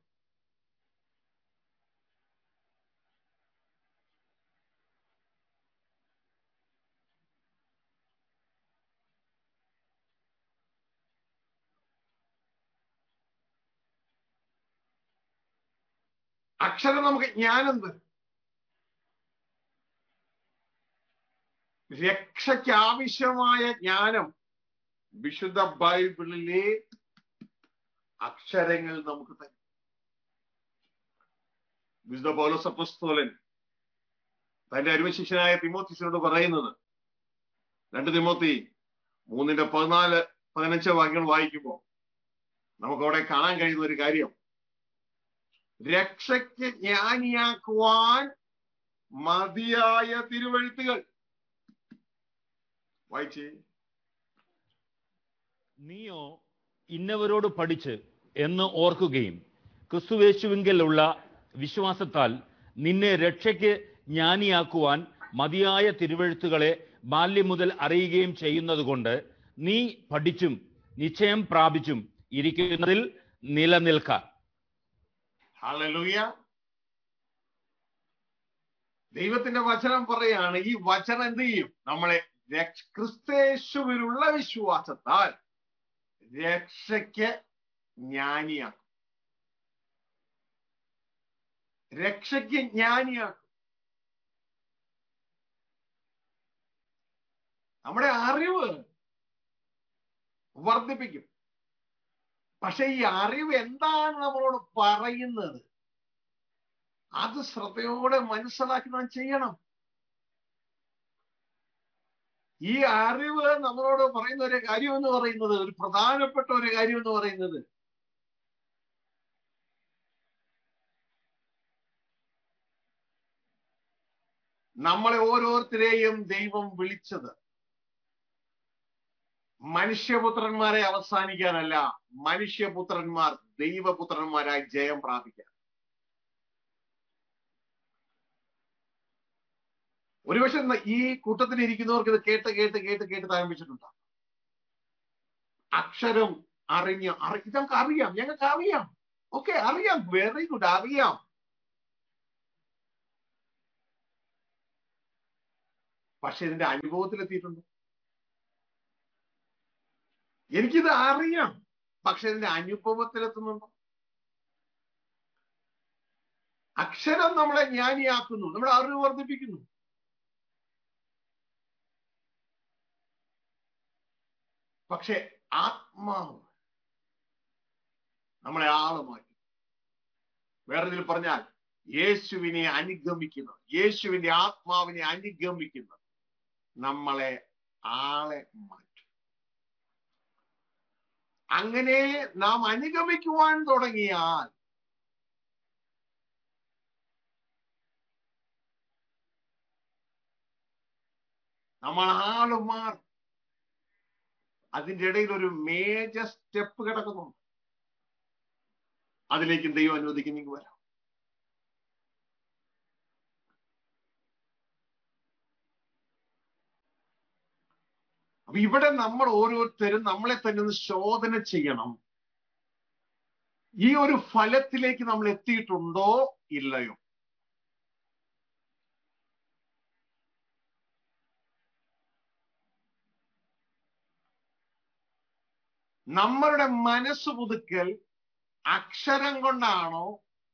അക്ഷരം നമുക്ക് ജ്ഞാനം തരും രക്ഷയ്ക്ക് ആവശ്യമായ ജ്ഞാനം വിശുദ്ധ ബൈബിളിലെ അക്ഷരങ്ങൾ നമുക്ക് തരും വിശുദ്ധ പൗലസപ്പസ്തോലൻ തന്റെ അരുമശിഷ്യനായ തിമോത്തിസിനോട് പറയുന്നത് രണ്ട് തിമോത്തി മൂന്നിന്റെ പതിനാല് പതിനഞ്ച് വാക്യങ്ങൾ വായിക്കുമ്പോൾ നമുക്ക് അവിടെ കാണാൻ കഴിയുന്ന ഒരു കാര്യം രക്ഷയ്ക്ക് ജ്ഞാനിയാക്കുവാൻ മതിയായ തിരുവഴുത്തുകൾ വായിച്ചേ നീയോ ഇന്നവരോട് പഠിച്ച് എന്ന് ഓർക്കുകയും ക്രിസ്തുവേശുവിങ്കലുള്ള വിശ്വാസത്താൽ നിന്നെ രക്ഷയ്ക്ക് ജ്ഞാനിയാക്കുവാൻ മതിയായ തിരുവഴുത്തുകളെ ബാല്യം മുതൽ അറിയുകയും ചെയ്യുന്നതുകൊണ്ട് നീ പഠിച്ചും നിശ്ചയം പ്രാപിച്ചും ഇരിക്കുന്നതിൽ നിലനിൽക്ക ഹല്ലേലൂയ ദൈവത്തിന്റെ വചനം പറയാണ് ഈ വചനം എന്ത് ചെയ്യും നമ്മളെ രക്ഷ- ക്രിസ്തേശുവിലുള്ള വിശ്വാസത്താൽ രക്ഷയ്ക്ക് ജ്ഞാനിയാക്കും രക്ഷയ്ക്ക് ജ്ഞാനിയാക്കും നമ്മുടെ അറിവ് വർദ്ധിപ്പിക്കും പക്ഷെ ഈ അറിവ് എന്താണ് നമ്മളോട് പറയുന്നത് അത് ശ്രദ്ധയോടെ മനസ്സിലാക്കി നാം ചെയ്യണം ഈ അറിവ് നമ്മളോട് പറയുന്ന ഒരു കാര്യം എന്ന് പറയുന്നത് ഒരു പ്രധാനപ്പെട്ട ഒരു കാര്യം എന്ന് പറയുന്നത് നമ്മളെ ഓരോരുത്തരെയും ദൈവം വിളിച്ചത് മനുഷ്യപുത്രന്മാരെ അവസാനിക്കാനല്ല മനുഷ്യപുത്രന്മാർ ദൈവപുത്രന്മാരായി ജയം പ്രാപിക്കാൻ ഒരുപക്ഷെ ന- ഈ കൂട്ടത്തിൽ ഇരിക്കുന്നവർക്ക് ഇത് കേട്ട് കേട്ട് കേട്ട് കേട്ട് താമസിച്ചിട്ടുണ്ടാവും അക്ഷരം അറിഞ്ഞ് അറി ഇതൊക്കെ അറിയാം ഞങ്ങൾക്ക് അറിയാം ഓക്കെ അറിയാം വെരി ഗുഡ് അറിയാം പക്ഷെ ഇതിന്റെ അനുഭവത്തിലെത്തിയിട്ടുണ്ട് എനിക്കിത് അറിയാം പക്ഷെ ഇതിന്റെ അനുഭവത്തിലെത്തുന്നുണ്ടോ അക്ഷരം നമ്മളെ ജ്ഞാനിയാക്കുന്നു നമ്മുടെ അറിവ് വർദ്ധിപ്പിക്കുന്നു പക്ഷെ ആത്മാവ് നമ്മളെ ആള് മാറ്റി വേറെ ഇതിൽ പറഞ്ഞാൽ യേശുവിനെ അനുഗമിക്കുന്ന യേശുവിന്റെ ആത്മാവിനെ അനുഗമിക്കുന്ന നമ്മളെ ആളെ മാറ്റും അങ്ങനെ നാം അനുഗമിക്കുവാൻ തുടങ്ങിയാൽ നമ്മൾ ആള് മാറും അതിന്റെ ഇടയിൽ ഒരു മേജർ സ്റ്റെപ്പ് കിടക്കുന്നുണ്ട് അതിലേക്ക് ദൈവം അനുവദിക്കുന്നെങ്കിൽ വരാം അപ്പൊ ഇവിടെ നമ്മൾ ഓരോരുത്തരും നമ്മളെ തന്നെ ഒന്ന് ശോധന ചെയ്യണം ഈ ഒരു ഫലത്തിലേക്ക് നമ്മൾ എത്തിയിട്ടുണ്ടോ ഇല്ലയോ നമ്മളുടെ മനസ്സ് പുതുക്കൽ അക്ഷരം കൊണ്ടാണോ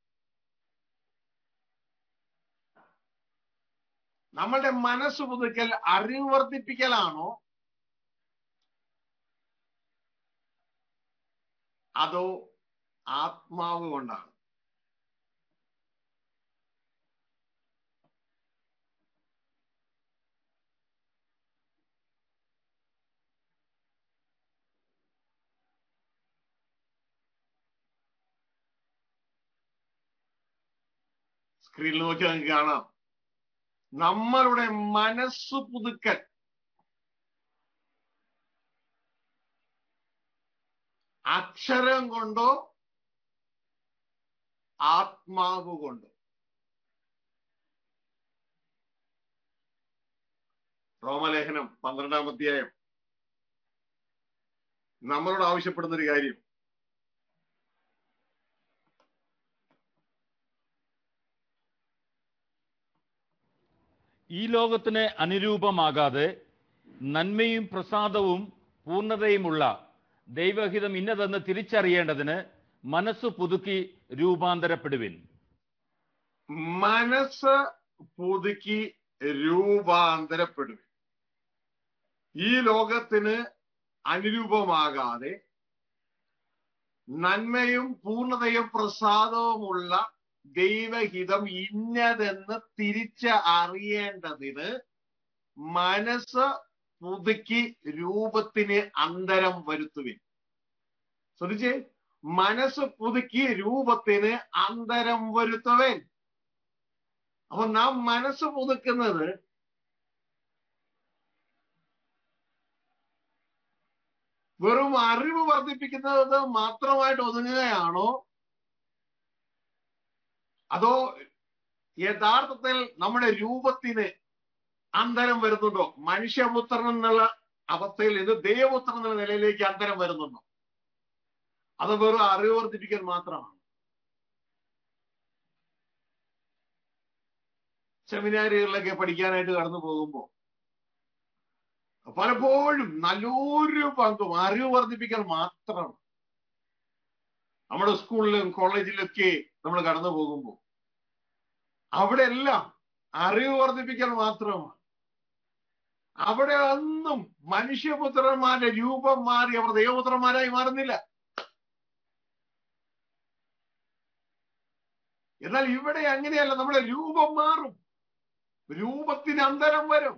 നമ്മളുടെ മനസ്സ് പുതുക്കൽ അറിവ് വർദ്ധിപ്പിക്കലാണോ അതോ ആത്മാവ് കൊണ്ടാണ് സ്ക്രീനിൽ നോക്കി നമുക്ക് കാണാം നമ്മളുടെ മനസ്സ് പുതുക്കൽ അക്ഷരം കൊണ്ടോ ആത്മാവ് കൊണ്ടോ റോമലേഖനം പന്ത്രണ്ടാം അധ്യായം നമ്മളോട് ആവശ്യപ്പെടുന്ന ഒരു കാര്യം ഈ ലോകത്തിന് അനുരൂപമാകാതെ നന്മയും പ്രസാദവും പൂർണ്ണതയുമുള്ള ദൈവഹിതം ഇന്നതെന്ന് തിരിച്ചറിയേണ്ടതിന് മനസ്സ് പുതുക്കി രൂപാന്തരപ്പെടുവിൻ മനസ്സ് പുതുക്കി രൂപാന്തരപ്പെടും ഈ ലോകത്തിന് അനുരൂപമാകാതെ നന്മയും പൂർണ്ണതയും പ്രസാദവുമുള്ള ദൈവഹിതം ഇന്നതെന്ന് തിരിച്ച് അറിയേണ്ടതിന് മനസ്സ് പുതുക്കി രൂപത്തിന് അന്തരം വരുത്തുവിൻ ശ്രദ്ധിച്ചേ മനസ്സ് പുതുക്കി രൂപത്തിന് അന്തരം വരുത്തുവൻ അപ്പൊ നാം മനസ്സ് പുതുക്കുന്നത് വെറും അറിവ് വർദ്ധിപ്പിക്കുന്നത് മാത്രമായിട്ട് ഒതുങ്ങുകയാണോ അതോ യഥാർത്ഥത്തിൽ നമ്മുടെ രൂപത്തിന് അന്തരം വരുന്നുണ്ടോ മനുഷ്യപുത്രൻ എന്നുള്ള അവസ്ഥയിൽ നിന്ന് ദൈവപുത്രൻ എന്നുള്ള നിലയിലേക്ക് അന്തരം വരുന്നുണ്ടോ അത് വെറും അറിവ് വർദ്ധിപ്പിക്കൽ മാത്രമാണ് സെമിനാറുകളിലൊക്കെ പഠിക്കാനായിട്ട് കടന്നു പോകുമ്പോൾ പലപ്പോഴും നല്ലൊരു പങ്കും അറിവ് വർദ്ധിപ്പിക്കൽ മാത്രമാണ് നമ്മുടെ സ്കൂളിലും കോളേജിലൊക്കെ നമ്മൾ കടന്നു പോകുമ്പോൾ അവിടെ എല്ലാം അറിവ് വർദ്ധിപ്പിക്കൽ മാത്രമാണ് അവിടെ ഒന്നും മനുഷ്യപുത്രന്മാരുടെ രൂപം മാറി അവർ ദൈവപുത്രന്മാരായി മാറുന്നില്ല എന്നാൽ ഇവിടെ അങ്ങനെയല്ല നമ്മുടെ രൂപം മാറും രൂപത്തിന് അന്തരം വരും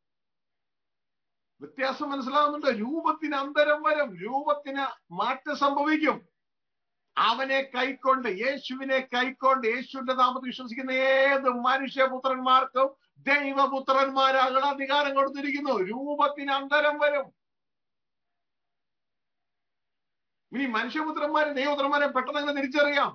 വ്യത്യാസം മനസ്സിലാവുന്നുണ്ട് രൂപത്തിന് അന്തരം വരും രൂപത്തിന് മാറ്റം സംഭവിക്കും അവനെ കൈക്കൊണ്ട് യേശുവിനെ കൈക്കൊണ്ട് യേശുവിന്റെ നാമത്തിൽ വിശ്വസിക്കുന്ന ഏത് മനുഷ്യപുത്രന്മാർക്കും ദൈവപുത്രന്മാരാകുന്ന അധികാരം കൊടുത്തിരിക്കുന്നു രൂപത്തിന് അന്തരം വരും ഇനി മനുഷ്യപുത്രന്മാരെ ദൈവപുത്രന്മാരെ പെട്ടെന്ന് അങ്ങനെ തിരിച്ചറിയാം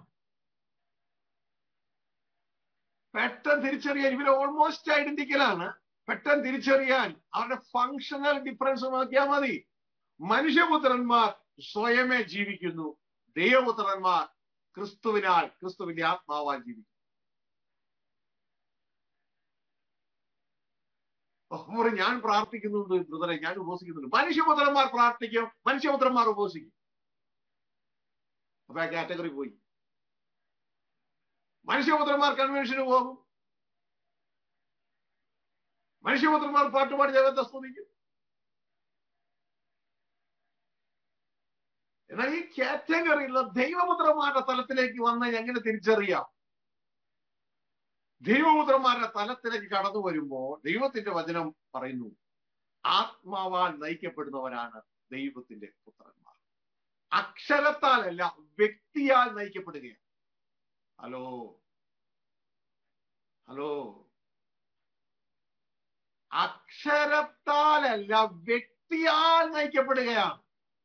പെട്ടെന്ന് തിരിച്ചറിയാൻ ഇവര് ഓൾമോസ്റ്റ് ഐഡന്റിക്കലാണ് പെട്ടെന്ന് തിരിച്ചറിയാൻ അവരുടെ ഫങ്ഷണൽ ഡിഫറൻസ് നോക്കിയാൽ മതി മനുഷ്യപുത്രന്മാർ സ്വയമേ ജീവിക്കുന്നു ദൈവപുത്രന്മാർ ക്രിസ്തുവിനാൽ ക്രിസ്തുവിന്റെ ആത്മാവാൽ ജീവിക്കുന്നു അവർ ഞാൻ പ്രാർത്ഥിക്കുന്നുണ്ട് ബ്രദറെ ഞാൻ ഉപവസിക്കുന്നുണ്ട് മനുഷ്യപുത്രന്മാർ പ്രാർത്ഥിക്കും മനുഷ്യപുത്രന്മാർ ഉപവസിക്കും അപ്പൊ ആ കാറ്റഗറി പോയി മനുഷ്യപുത്രന്മാർ കൺവെൻഷന് പോകും മനുഷ്യപുത്രന്മാർ പാട്ടുപാടി ദൈവത്തെ സ്തുതിക്കും എന്നാൽ ഈ കാറ്റഗറിയിലുള്ള ദൈവപുത്രന്മാരുടെ തലത്തിലേക്ക് വന്ന് എങ്ങനെ തിരിച്ചറിയാം ദൈവപുത്രന്മാരുടെ തലത്തിലേക്ക് കടന്നു വരുമ്പോൾ ദൈവത്തിന്റെ വചനം പറയുന്നു ആത്മാവാൽ നയിക്കപ്പെടുന്നവരാണ് ദൈവത്തിന്റെ പുത്രന്മാർ അക്ഷരത്താലല്ല വ്യക്തിയാൽ നയിക്കപ്പെടുകയാണ് ഹലോ ഹലോ അക്ഷരത്താലല്ല വ്യക്തിയാൽ നയിക്കപ്പെടുകയാണ്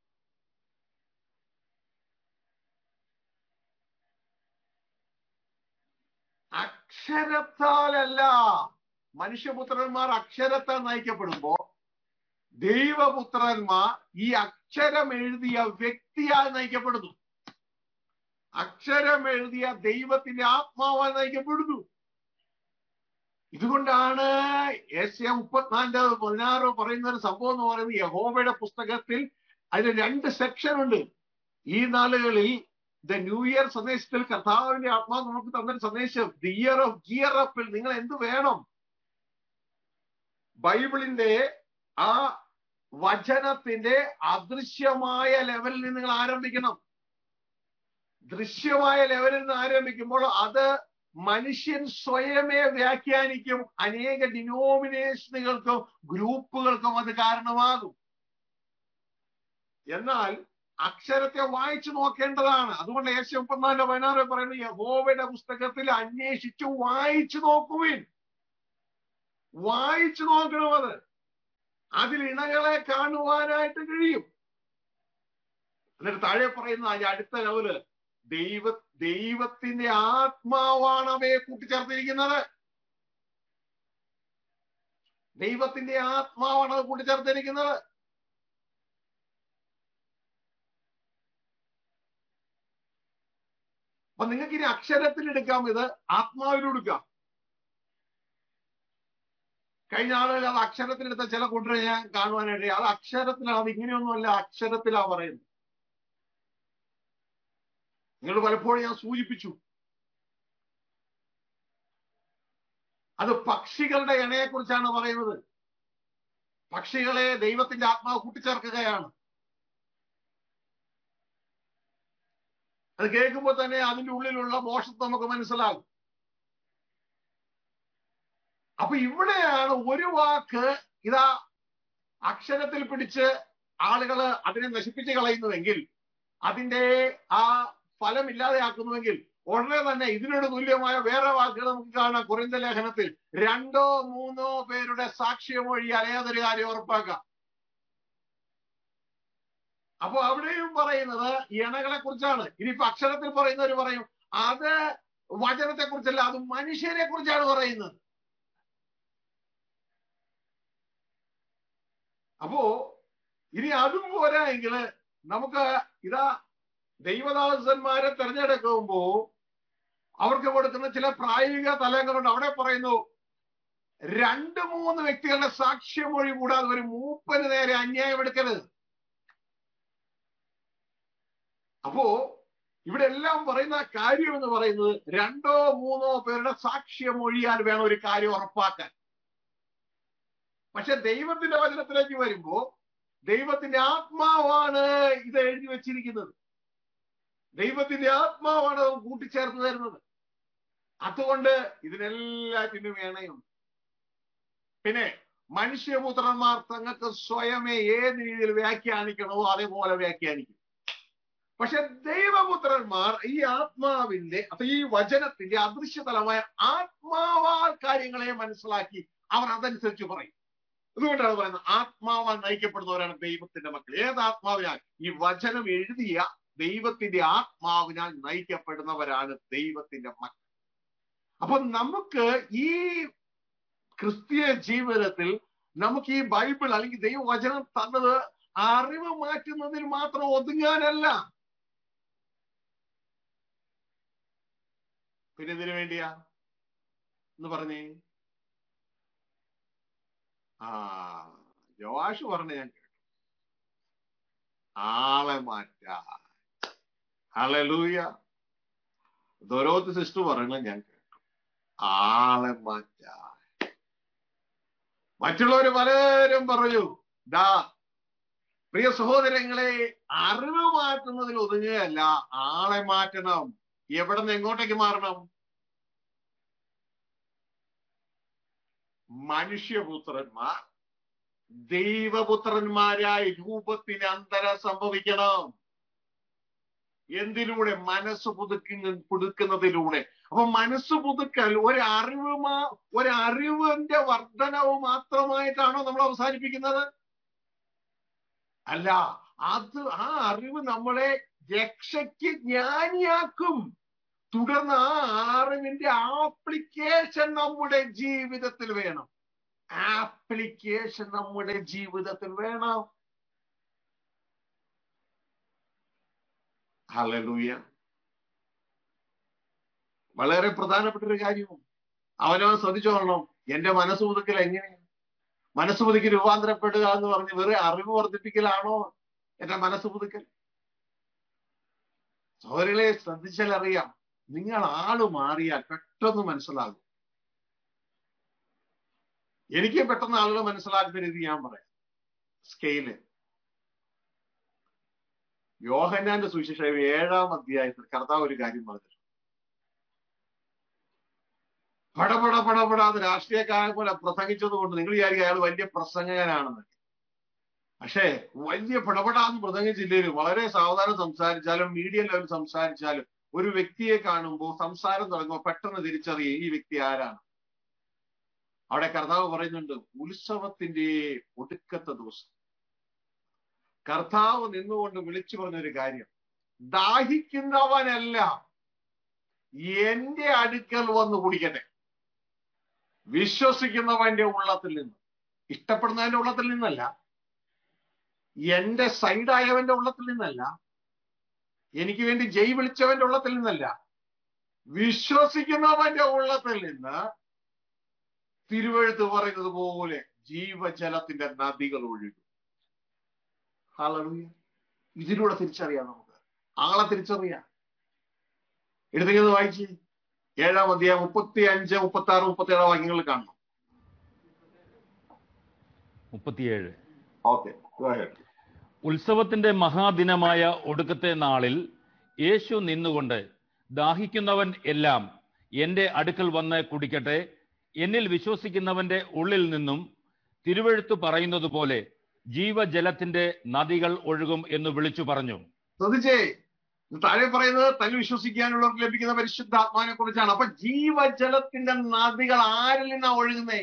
അക്ഷരത്താലല്ല മനുഷ്യപുത്രന്മാർ അക്ഷരത്താൽ നയിക്കപ്പെടുമ്പോ ദൈവപുത്രന്മാർ ഈ അക്ഷരം എഴുതിയ വ്യക്തിയാൽ നയിക്കപ്പെടുന്നു അക്ഷരം എഴുതിയ ദൈവത്തിന്റെ ആത്മാവാൽ നയിക്കപ്പെടുന്നു ഇതുകൊണ്ടാണ് എസ് എ മുപ്പത്തിനാലിന്റെ പതിനാറ് പറയുന്ന ഒരു സംഭവം എന്ന് പറയുന്നത് യഹോവയുടെ പുസ്തകത്തിൽ അതിന് രണ്ട് സെക്ഷൻ ഉണ്ട് ഈ നാളുകളിൽ ദ ന്യൂ ഇയർ സന്ദേശത്തിൽ കർത്താവിന്റെ ആത്മാവ് നമുക്ക് തന്നൊരു സന്ദേശം ദി ഇയർ ഓഫ് ഗിയർ അപ്പിൽ നിങ്ങൾ എന്ത് വേണം ബൈബിളിന്റെ ആ വചനത്തിന്റെ അദൃശ്യമായ ലെവലിൽ നിന്ന് നിങ്ങൾ ആരംഭിക്കണം ദൃശ്യമായ ലെവലിൽ നിന്ന് ആരംഭിക്കുമ്പോൾ അത് മനുഷ്യൻ സ്വയമേ വ്യാഖ്യാനിക്കും അനേക ഡിനോമിനേഷനുകൾക്കും ഗ്രൂപ്പുകൾക്കും അത് കാരണമാകും എന്നാൽ അക്ഷരത്തെ വായിച്ചു നോക്കേണ്ടതാണ് അതുകൊണ്ട് ഏഷ്യ മുപ്പത്തിനാലിന്റെ പതിനാറ് പറയുന്നത് യഹോവയുടെ പുസ്തകത്തിൽ അന്വേഷിച്ചു വായിച്ചു നോക്കുവിൻ വായിച്ചു നോക്കണം അത് അതിൽ ഇണകളെ കാണുവാനായിട്ട് കഴിയും എന്നിട്ട് താഴെ പറയുന്ന അതിന്റെ അടുത്ത ലെവല് ദൈവ ദൈവത്തിന്റെ ആത്മാവാണ് അവയെ കൂട്ടിച്ചേർത്തിരിക്കുന്നത് ദൈവത്തിന്റെ ആത്മാവാണ് അത് കൂട്ടിച്ചേർത്തിരിക്കുന്നത് അപ്പൊ നിങ്ങൾക്ക് ഇനി അക്ഷരത്തിൽ എടുക്കാം ഇത് ആത്മാവിലും എടുക്കാം കഴിഞ്ഞ ആളുകൾ അത് അക്ഷരത്തിലെടുത്ത ചില കൂട്ടരെ ഞാൻ കാണുവാനായിട്ട് അത് അക്ഷരത്തിലാണ് അത് ഇങ്ങനെയൊന്നുമല്ല അക്ഷരത്തിലാ പറയുന്നത് നിങ്ങൾ പലപ്പോഴും ഞാൻ സൂചിപ്പിച്ചു അത് പക്ഷികളുടെ ഇണയെ കുറിച്ചാണ് പറയുന്നത് പക്ഷികളെ ദൈവത്തിന്റെ ആത്മാവ് കൂട്ടിച്ചേർക്കുകയാണ് അത് കേൾക്കുമ്പോൾ തന്നെ അതിന്റെ ഉള്ളിലുള്ള മോശത്വം നമുക്ക് മനസ്സിലാകും അപ്പൊ ഇവിടെയാണ് ഒരു വാക്ക് ഇതാ അക്ഷരത്തിൽ പിടിച്ച് ആളുകൾ അതിനെ നശിപ്പിച്ച് കളയുന്നുവെങ്കിൽ അതിന്റെ ആ ഫലം ഇല്ലാതെയാക്കുന്നുവെങ്കിൽ ഉടനെ തന്നെ ഇതിനോട് തുല്യമായ വേറെ വാക്കുകൾ നമുക്ക് കാണാം കുറിന്ത ലേഖനത്തിൽ രണ്ടോ മൂന്നോ പേരുടെ സാക്ഷ്യമൊഴിയാൽ ഏതൊരു കാര്യം ഉറപ്പാക്കാം അപ്പൊ അവിടെയും പറയുന്നത് ഇണകളെ കുറിച്ചാണ് ഇനിയിപ്പോ അക്ഷരത്തിൽ പറയുന്നവർ പറയും അത് വചനത്തെ കുറിച്ചല്ല അത് മനുഷ്യരെ കുറിച്ചാണ് പറയുന്നത് അപ്പോ ഇനി അതും പോരാ എങ്കില് നമുക്ക് ഇതാ ദൈവദാസന്മാരെ തെരഞ്ഞെടുക്കുമ്പോ അവർക്ക് കൊടുക്കുന്ന ചില പ്രായോഗിക തലങ്ങളുണ്ട് അവിടെ പറയുന്നു രണ്ട് മൂന്ന് വ്യക്തികളുടെ സാക്ഷ്യമൊഴി കൂടാതെ ഒരു മൂപ്പന് നേരെ അന്യായം എടുക്കരുത് അപ്പോ ഇവിടെ എല്ലാം പറയുന്ന കാര്യം എന്ന് പറയുന്നത് രണ്ടോ മൂന്നോ പേരുടെ സാക്ഷ്യമൊഴിയാൽ വേണം ഒരു കാര്യം ഉറപ്പാക്കാൻ പക്ഷെ ദൈവത്തിന്റെ വചനത്തിലേക്ക് വരുമ്പോ ദൈവത്തിന്റെ ആത്മാവാണ് ഇത് എഴുതി വെച്ചിരിക്കുന്നത് ദൈവത്തിന്റെ ആത്മാവാണ് അത് കൂട്ടിച്ചേർത്ത് തരുന്നത് അതുകൊണ്ട് ഇതിനെല്ലാറ്റിനും വേണയുണ്ട് പിന്നെ മനുഷ്യപുത്രന്മാർ തങ്ങൾക്ക് സ്വയമേ ഏത് രീതിയിൽ വ്യാഖ്യാനിക്കണമോ അതേപോലെ വ്യാഖ്യാനിക്കും പക്ഷെ ദൈവപുത്രന്മാർ ഈ ആത്മാവിന്റെ അപ്പൊ ഈ വചനത്തിന്റെ അദൃശ്യതലമായ ആത്മാവാൽ കാര്യങ്ങളെ മനസ്സിലാക്കി അവർ അതനുസരിച്ച് പറയും അതുകൊണ്ടാണ് പറയുന്നത് ആത്മാവാൽ നയിക്കപ്പെടുന്നവരാണ് ദൈവത്തിന്റെ മക്കൾ ഏത് ആത്മാവിനാൽ ഈ വചനം എഴുതിയ ദൈവത്തിന്റെ ആത്മാവിനാൽ നയിക്കപ്പെടുന്നവരാണ് ദൈവത്തിന്റെ മക്കൾ അപ്പൊ നമുക്ക് ഈ ക്രിസ്തീയ ജീവിതത്തിൽ നമുക്ക് ഈ ബൈബിൾ അല്ലെങ്കിൽ ദൈവവചനം തന്നത് അറിവ് മാറ്റുന്നതിൽ മാത്രം ഒതുങ്ങാനല്ല പിന്നെ ഇതിനു വേണ്ടിയാ എന്ന് പറഞ്ഞേ ആ ജോഷ് പറഞ്ഞ ഞാൻ കേട്ടു ആളെ മാറ്റാ ഹലലൂയ ദോരോത്ത് സിസ്റ്റർ പറയണ ഞാൻ കേട്ടു ആളെ മാറ്റാ മറ്റുള്ളവര് പലരും പറഞ്ഞു ദാ പ്രിയ സഹോദരങ്ങളെ അറിവ് മാറ്റുന്നതിൽ ഒതുങ്ങുകയല്ല ആളെ മാറ്റണം എവിടെ നിന്ന് എങ്ങോട്ടേക്ക് മാറണം മനുഷ്യപുത്രന്മാർ ദൈവപുത്രന്മാരായി രൂപത്തിന് അന്തരം സംഭവിക്കണം എന്തിലൂടെ മനസ്സ് പുതുക്കുന്ന പുതുക്കുന്നതിലൂടെ അപ്പൊ മനസ്സ് പുതുക്കൽ ഒരറിവ് മാ ഒരറിവിന്റെ വർധനവ് മാത്രമായിട്ടാണോ നമ്മൾ അവസാനിപ്പിക്കുന്നത് അല്ല അത് ആ അറിവ് നമ്മളെ രക്ഷയ്ക്ക് ജ്ഞാനിയാക്കും തുടർന്ന് ആ അറിവിന്റെ ആപ്ലിക്കേഷൻ നമ്മുടെ ജീവിതത്തിൽ വേണം ആപ്ലിക്കേഷൻ നമ്മുടെ ജീവിതത്തിൽ വേണം ഹലലൂയ വളരെ പ്രധാനപ്പെട്ട ഒരു കാര്യവും അവനവൻ ശ്രദ്ധിച്ചോളണം എന്റെ മനസ്സ് പുതുക്കൽ എങ്ങനെയാണ് മനസ്സ് പുതുക്കി രൂപാന്തരപ്പെടുക എന്ന് പറഞ്ഞ് വെറുതെ അറിവ് വർദ്ധിപ്പിക്കലാണോ എന്റെ മനസ്സ് പുതുക്കൽ സൗരകളെ ശ്രദ്ധിച്ചാൽ അറിയാം നിങ്ങൾ ആള് മാറിയാൽ പെട്ടെന്ന് മനസ്സിലാകും എനിക്ക് പെട്ടെന്ന് ആളുകൾ മനസ്സിലാക്കുന്ന രീതി ഞാൻ പറയാം സ്കെയില് യോഹന്നാന്റെ സുവിശേഷം ഏഴാം അധ്യായത്തിൽ കർത്താവ് ഒരു കാര്യം പറഞ്ഞു പടപട പടപടാന്ന് രാഷ്ട്രീയക്കാരെ പോലെ പ്രസംഗിച്ചത് കൊണ്ട് നിങ്ങൾ വിചാരിക്കുക അയാൾ വലിയ പ്രസംഗകനാണെന്ന് പക്ഷേ വലിയ പടപടാന്ന് പ്രസംഗിച്ചില്ലേലും വളരെ സാവധാനം സംസാരിച്ചാലും മീഡിയ ലെവൽ സംസാരിച്ചാലും ഒരു വ്യക്തിയെ കാണുമ്പോൾ സംസാരം തുടങ്ങുമ്പോൾ പെട്ടെന്ന് തിരിച്ചറിയും ഈ വ്യക്തി ആരാണ് അവിടെ കർത്താവ് പറയുന്നുണ്ട് ഉത്സവത്തിന്റെ ഒടുക്കത്തെ ദിവസം കർത്താവ് നിന്നുകൊണ്ട് വിളിച്ചു പറഞ്ഞൊരു കാര്യം ദാഹിക്കുന്നവനല്ല എന്റെ അടുക്കൽ വന്ന് കുടിക്കട്ടെ വിശ്വസിക്കുന്നവന്റെ ഉള്ളത്തിൽ നിന്ന് ഇഷ്ടപ്പെടുന്നവന്റെ ഉള്ളത്തിൽ നിന്നല്ല എന്റെ സൈഡായവന്റെ ഉള്ളത്തിൽ നിന്നല്ല എനിക്ക് വേണ്ടി ജയ് വിളിച്ചവന്റെ ഉള്ളത്തിൽ നിന്നല്ല വിശ്വസിക്കുന്നവന്റെ ഉള്ളത്തിൽ നിന്ന് തിരുവഴുത്ത് പറയുന്നത് പോലെ ജീവജലത്തിന്റെ നദികൾ ഒഴുകും ഹാലൂയ ഇതിലൂടെ തിരിച്ചറിയാം നമുക്ക് ആളെ തിരിച്ചറിയാം എടുത്തിങ്ങനെ വായിച്ച് ഏഴാം അധ്യായം മുപ്പത്തി അഞ്ച് മുപ്പത്തി ആറ് മുപ്പത്തി ഏഴാം വാക്യങ്ങൾ കാണണം മുപ്പത്തിയേഴ് ഓക്കെ ഉത്സവത്തിന്റെ മഹാദിനമായ ഒടുക്കത്തെ നാളിൽ യേശു നിന്നുകൊണ്ട് ദാഹിക്കുന്നവൻ എല്ലാം എന്റെ അടുക്കൽ വന്ന് കുടിക്കട്ടെ എന്നിൽ വിശ്വസിക്കുന്നവന്റെ ഉള്ളിൽ നിന്നും തിരുവഴുത്ത് പറയുന്നത് പോലെ ജീവജലത്തിന്റെ നദികൾ ഒഴുകും എന്ന് വിളിച്ചു പറഞ്ഞു ശ്രദ്ധിച്ചേ ഇത് താഴെ പറയുന്നത് തന്നെ വിശ്വസിക്കാനുള്ളവർക്ക് ലഭിക്കുന്ന പരിശുദ്ധാത്മാവിനെ കുറിച്ചാണ് അപ്പൊ ജീവജലത്തിന്റെ നദികൾ ആരിൽ നിന്നാ ഒഴുകുന്നേ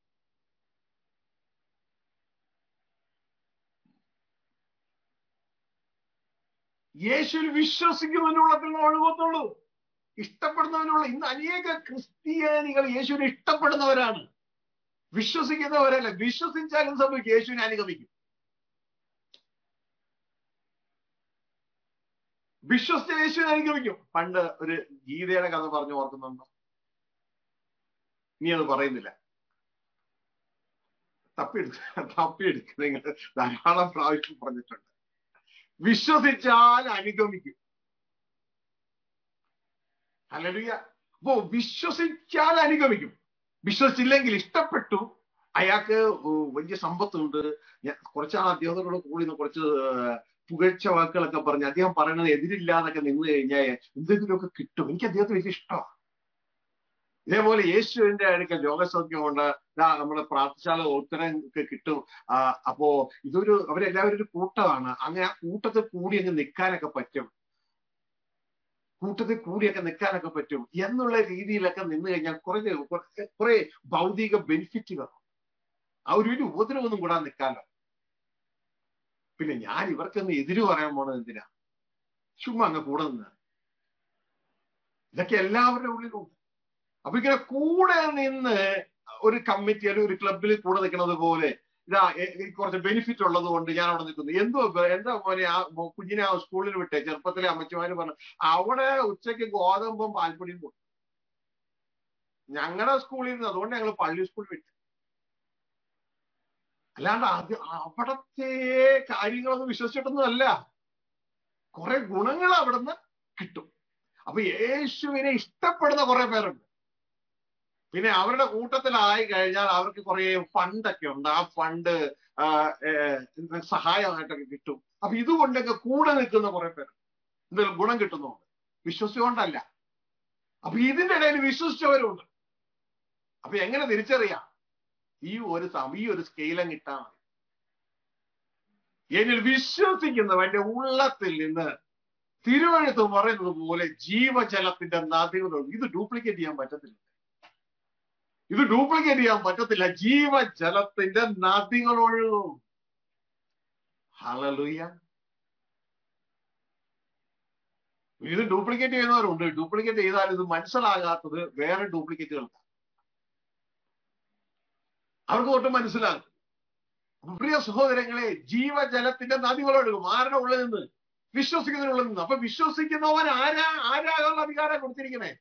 യേശുവിൽ വിശ്വസിക്കുന്നതിന്റെ ഉള്ളത്തിൽ നിന്ന് ഒഴുകത്തുള്ളൂ ഇഷ്ടപ്പെടുന്നവനുള്ള ഇന്ന് അനേക ക്രിസ്ത്യാനികൾ യേശുവിനെ ഇഷ്ടപ്പെടുന്നവരാണ് വിശ്വസിക്കുന്നവരല്ല വിശ്വസിച്ചാലും സംഭവിക്കും യേശുവിനെ അനുഗമിക്കും വിശ്വസിച്ച യേശുവിനെ അനുഗമിക്കും പണ്ട് ഒരു ഗീതയുടെ കഥ പറഞ്ഞു ഓർക്കുന്നുണ്ടോ നീ അത് പറയുന്നില്ല തപ്പിയെടുക്ക തപ്പിയെടുക്ക നിങ്ങൾ ധാരാളം പ്രാവശ്യം പറഞ്ഞിട്ടുണ്ട് വിശ്വസിച്ചാൽ അനുഗമിക്കും അല്ലല്ല അപ്പോ വിശ്വസിച്ചാൽ അനുഗമിക്കും വിശ്വസിച്ചില്ലെങ്കിൽ ഇഷ്ടപ്പെട്ടു അയാൾക്ക് വലിയ സമ്പത്തുണ്ട് ഞാൻ കുറച്ചാൾ അദ്ദേഹത്തോട് കൂടി നിന്ന് കുറച്ച് പുകഴ്ച വാക്കുകളൊക്കെ പറഞ്ഞ് അദ്ദേഹം പറയുന്നത് എതിരില്ലാതൊക്കെ നിന്ന് കഴിഞ്ഞാൽ എന്തെങ്കിലുമൊക്കെ കിട്ടും എനിക്ക് അദ്ദേഹത്തെ വലിയ ഇഷ്ടമാണ് ഇതേപോലെ യേശുവിന്റെ അടുക്കൽ രോഗസൗഖ്യം കൊണ്ട് നമ്മുടെ പ്രാർത്ഥിച്ചാൽ ഉത്തരം ഒക്കെ കിട്ടും അപ്പോ ഇതൊരു അവരെല്ലാവരും ഒരു കൂട്ടമാണ് അങ്ങനെ ആ കൂട്ടത്തിൽ കൂടി അങ്ങ് നിൽക്കാനൊക്കെ പറ്റും കൂട്ടത്തിൽ കൂടിയൊക്കെ നിൽക്കാനൊക്കെ പറ്റും എന്നുള്ള രീതിയിലൊക്കെ നിന്ന് കഴിഞ്ഞാൽ കുറെ കുറെ ഭൗതിക ബെനിഫിറ്റുകൾ ആ ഒരു വലിയ ഉപദ്രവമൊന്നും കൂടാൻ നിൽക്കാലോ പിന്നെ ഞാൻ ഇവർക്കൊന്ന് എതിര് പറയാൻ പോണത് എന്തിനാ ചുമ്മാ അങ്ങ് കൂടെ നിന്ന് ഇതൊക്കെ എല്ലാവരുടെ ഉള്ളിലുണ്ട് അപ്പൊ ഇങ്ങനെ കൂടെ നിന്ന് ഒരു കമ്മിറ്റി അല്ലെങ്കിൽ ഒരു ക്ലബിൽ കൂടെ നിൽക്കുന്നത് പോലെ ഇതാ കുറച്ച് ബെനിഫിറ്റ് ഉള്ളത് കൊണ്ട് ഞാൻ അവിടെ നിൽക്കുന്നു എന്തോ എന്താ പോലെ ആ കുഞ്ഞിനെ ആ സ്കൂളിൽ വിട്ടെ ചെറുപ്പത്തിലെ അമ്മച്ചിമാര് പറഞ്ഞു അവിടെ ഉച്ചയ്ക്ക് ഗോതമ്പും പാൽപ്പൊടിയും കൊടുത്തു ഞങ്ങളുടെ സ്കൂളിൽ നിന്ന് അതുകൊണ്ട് ഞങ്ങൾ പള്ളി സ്കൂളിൽ വിട്ടു അല്ലാണ്ട് അത് അവിടത്തെ കാര്യങ്ങളൊന്നും വിശ്വസിച്ചിട്ടൊന്നും അല്ല കുറെ ഗുണങ്ങൾ അവിടുന്ന് കിട്ടും അപ്പൊ യേശുവിനെ ഇഷ്ടപ്പെടുന്ന കുറെ പേരുണ്ട് പിന്നെ അവരുടെ കൂട്ടത്തിലായി കഴിഞ്ഞാൽ അവർക്ക് കുറെ ഫണ്ടൊക്കെ ഉണ്ട് ആ ഫണ്ട് സഹായമായിട്ടൊക്കെ കിട്ടും അപ്പൊ ഇതുകൊണ്ടൊക്കെ കൂടെ നിൽക്കുന്ന കുറെ പേര് എന്തെങ്കിലും ഗുണം കിട്ടുന്നുണ്ട് വിശ്വസിച്ചുകൊണ്ടല്ല അപ്പൊ ഇതിന്റെ ഇടയിൽ വിശ്വസിച്ചവരുണ്ട് അപ്പൊ എങ്ങനെ തിരിച്ചറിയാം ഈ ഒരു സം- ഈ ഒരു സ്കെയിലും കിട്ടാൻ മതി എന്നിൽ വിശ്വസിക്കുന്നവന്റെ ഉള്ളത്തിൽ നിന്ന് തിരുവഴുത്ത് പറയുന്നത് പോലെ ജീവജലത്തിന്റെ നദികളുണ്ട് ഇത് ഡ്യൂപ്ലിക്കേറ്റ് ചെയ്യാൻ പറ്റത്തില്ല ഇത് ഡ്യൂപ്ലിക്കേറ്റ് ചെയ്യാൻ പറ്റത്തില്ല ജീവജലത്തിന്റെ നദികൾ ഒഴുകും ഹലലുയ്യ ഇത് ഡ്യൂപ്ലിക്കേറ്റ് ചെയ്യുന്നവരുണ്ട് ഡ്യൂപ്ലിക്കേറ്റ് ചെയ്താൽ ഇത് മനസ്സിലാകാത്തത് വേറെ ഡ്യൂപ്ലിക്കേറ്റുകൾക്ക് അവർക്ക് ഒട്ടും മനസ്സിലാകും അപ്പൊ പ്രിയ സഹോദരങ്ങളെ ജീവജലത്തിന്റെ നദികൾ ഒഴുകും ആരുടെ ഉള്ളിൽ നിന്ന് വിശ്വസിക്കുന്നതിനുള്ളിൽ നിന്ന് അപ്പൊ വിശ്വസിക്കുന്നവൻ ആരാ ആരാകാനുള്ള അധികാരം കൊടുത്തിരിക്കണേ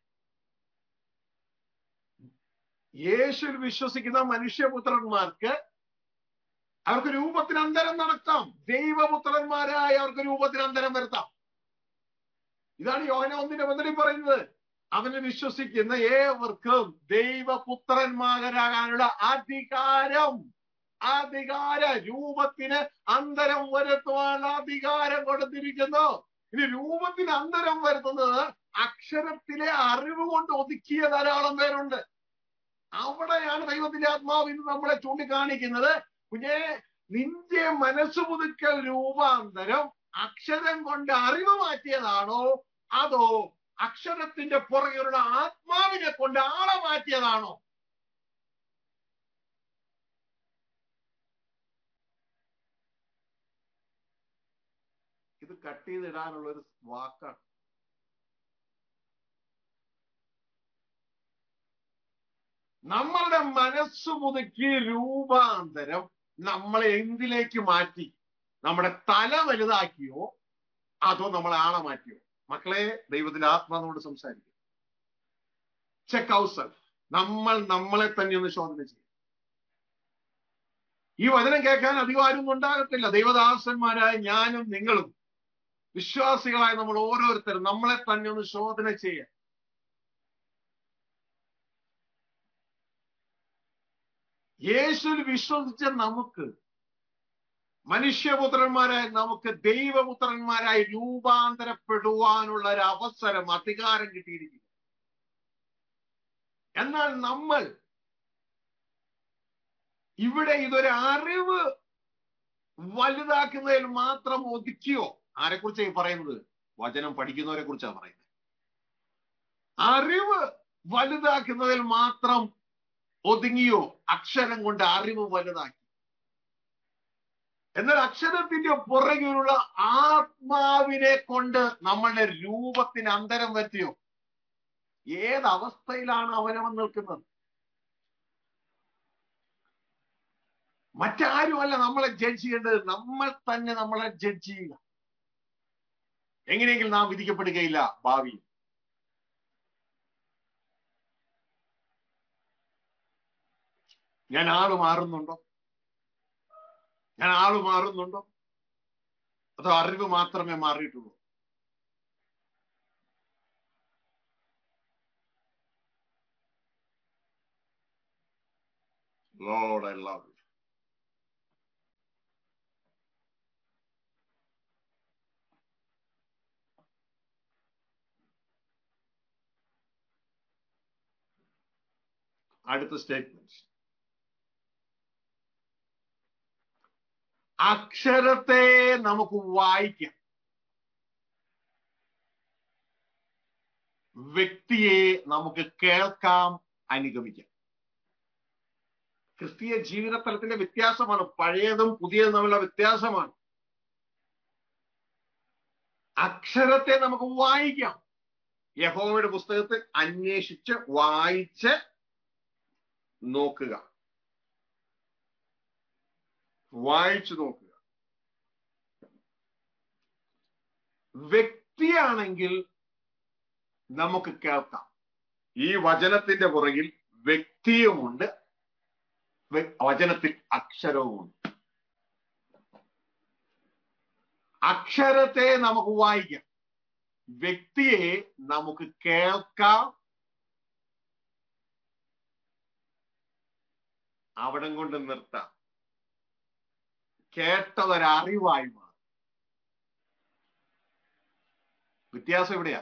യേശുവിൽ വിശ്വസിക്കുന്ന മനുഷ്യപുത്രന്മാർക്ക് അവർക്ക് രൂപത്തിന് അന്തരം നടത്താം ദൈവപുത്രന്മാരായ അവർക്ക് രൂപത്തിന് അന്തരം വരുത്താം ഇതാണ് യോഹന ഒന്നിന്റെ പന്തലിൽ പറയുന്നത് അവനെ വിശ്വസിക്കുന്ന ഏവർക്കും ദൈവപുത്രന്മാരാകാനുള്ള അധികാരം അധികാര രൂപത്തിന് അന്തരം വരുത്തുവാനുള്ള അധികാരം കൊടുത്തിരിക്കുന്നു ഇനി രൂപത്തിന് അന്തരം വരുത്തുന്നത് അക്ഷരത്തിലെ അറിവ് കൊണ്ട് ഒതുക്കിയ ധാരാളം പേരുണ്ട് അവിടെയാണ് ദൈവത്തിന്റെ ആത്മാവ് ഇന്ന് നമ്മളെ ചൂണ്ടിക്കാണിക്കുന്നത് കുഞ്ഞെ നിന്റെ മനസ്സ് പുതുക്കൽ രൂപാന്തരം അക്ഷരം കൊണ്ട് അറിവ് മാറ്റിയതാണോ അതോ അക്ഷരത്തിന്റെ പുറകെയുള്ള ആത്മാവിനെ കൊണ്ട് ആളെ മാറ്റിയതാണോ ഇത് കട്ട് ചെയ്തിടാനുള്ള ഒരു വാക്കാണ് നമ്മളുടെ മനസ്സ് പുതുക്കി രൂപാന്തരം നമ്മളെ എന്തിലേക്ക് മാറ്റി നമ്മുടെ തല വലുതാക്കിയോ അതോ നമ്മളെ ആളെ മാറ്റിയോ മക്കളെ ദൈവത്തിന്റെ ആത്മാവിനോട് സംസാരിക്കും ചെക്ക് ഔട്ട് സെൽഫ് നമ്മൾ നമ്മളെ തന്നെ ഒന്ന് ശോധന ചെയ്യും ഈ വചനം കേൾക്കാൻ അധികം ആരും ഉണ്ടാകത്തില്ല ദൈവദാസന്മാരായ ഞാനും നിങ്ങളും വിശ്വാസികളായ നമ്മൾ ഓരോരുത്തരും നമ്മളെ തന്നെ ഒന്ന് ശോധന ചെയ്യാൻ യേശുവിൽ വിശ്വസിച്ച നമുക്ക് മനുഷ്യപുത്രന്മാരായ നമുക്ക് ദൈവപുത്രന്മാരായി രൂപാന്തരപ്പെടുവാനുള്ള ഒരു അവസരം അധികാരം കിട്ടിയിരിക്കുന്നു എന്നാൽ നമ്മൾ ഇവിടെ ഇതൊരു അറിവ് വലുതാക്കുന്നതിൽ മാത്രം ഒതുക്കിയോ ആരെക്കുറിച്ചാണ് ഈ പറയുന്നത് വചനം പഠിക്കുന്നവരെ കുറിച്ചാണ് പറയുന്നത് അറിവ് വലുതാക്കുന്നതിൽ മാത്രം ഒതുങ്ങിയോ അക്ഷരം കൊണ്ട് അറിവ് വലുതാക്കി എന്നാൽ അക്ഷരത്തിന്റെ പുറകിലുള്ള ആത്മാവിനെ കൊണ്ട് നമ്മളുടെ രൂപത്തിന് അന്തരം വരുത്തിയോ ഏതവസ്ഥയിലാണ് അവനവൻ നിൽക്കുന്നത് മറ്റാരുമല്ല നമ്മളെ ജഡ്ജ് ചെയ്യേണ്ടത് നമ്മൾ തന്നെ നമ്മളെ ജഡ്ജ് ചെയ്യുക എങ്ങനെയെങ്കിലും നാം വിധിക്കപ്പെടുകയില്ല ഭാവി ഞാൻ ആള് മാറുന്നുണ്ടോ ഞാൻ ആള് മാറുന്നുണ്ടോ അതോ അറിവ് മാത്രമേ മാറിയിട്ടുള്ളൂ Lord, I love you. അടുത്ത സ്റ്റേറ്റ്മെന്റ് അക്ഷരത്തെ നമുക്ക് വായിക്കാം വ്യക്തിയെ നമുക്ക് കേൾക്കാം അനുഗമിക്കാം ക്രിസ്തീയ ജീവിത തലത്തിന്റെ വ്യത്യാസമാണ് പഴയതും പുതിയതും തമ്മിലുള്ള വ്യത്യാസമാണ് അക്ഷരത്തെ നമുക്ക് വായിക്കാം യഹോവയുടെ പുസ്തകത്തിൽ അന്വേഷിച്ച് വായിച്ച് നോക്കുക വായിച്ചു നോക്കുക വ്യക്തിയാണെങ്കിൽ നമുക്ക് കേൾക്കാം ഈ വചനത്തിന്റെ പുറകിൽ വ്യക്തിയുമുണ്ട് വചനത്തിൽ അക്ഷരവുമുണ്ട് അക്ഷരത്തെ നമുക്ക് വായിക്കാം വ്യക്തിയെ നമുക്ക് കേൾക്കാം അവിടം കൊണ്ട് നിർത്താം കേട്ടതൊരറിവായി മാറും വ്യത്യാസം എവിടെയാ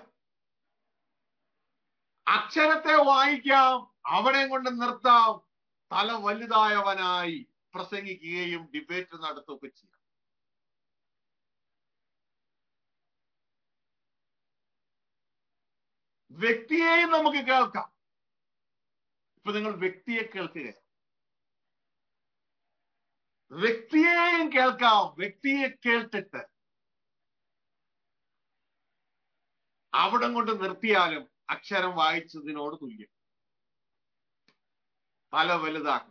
അക്ഷരത്തെ വായിക്കാം അവിടെ കൊണ്ട് നിർത്താം തല വലുതായവനായി പ്രസംഗിക്കുകയും ഡിബേറ്റ് നടത്തുകയൊക്കെ ചെയ്യാം വ്യക്തിയെയും നമുക്ക് കേൾക്കാം ഇപ്പൊ നിങ്ങൾ വ്യക്തിയെ കേൾക്കുക വ്യക്തിയെയും കേൾക്കാം വ്യക്തിയെ കേട്ടിട്ട് അവിടം കൊണ്ട് നിർത്തിയാലും അക്ഷരം വായിച്ചതിനോട് തുല്യം തല വലുതാക്കണം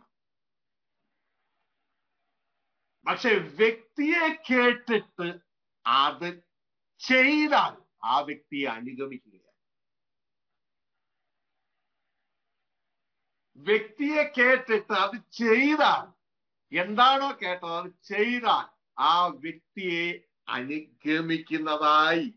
പക്ഷെ വ്യക്തിയെ കേട്ടിട്ട് അത് ചെയ്താൽ ആ വ്യക്തിയെ അനുഗമിക്കുകയാണ് വ്യക്തിയെ കേട്ടിട്ട് അത് ചെയ്താൽ എന്താണോ കേട്ടത് അത് ചെയ്താൽ ആ വ്യക്തിയെ അനുഗമിക്കുന്നതായി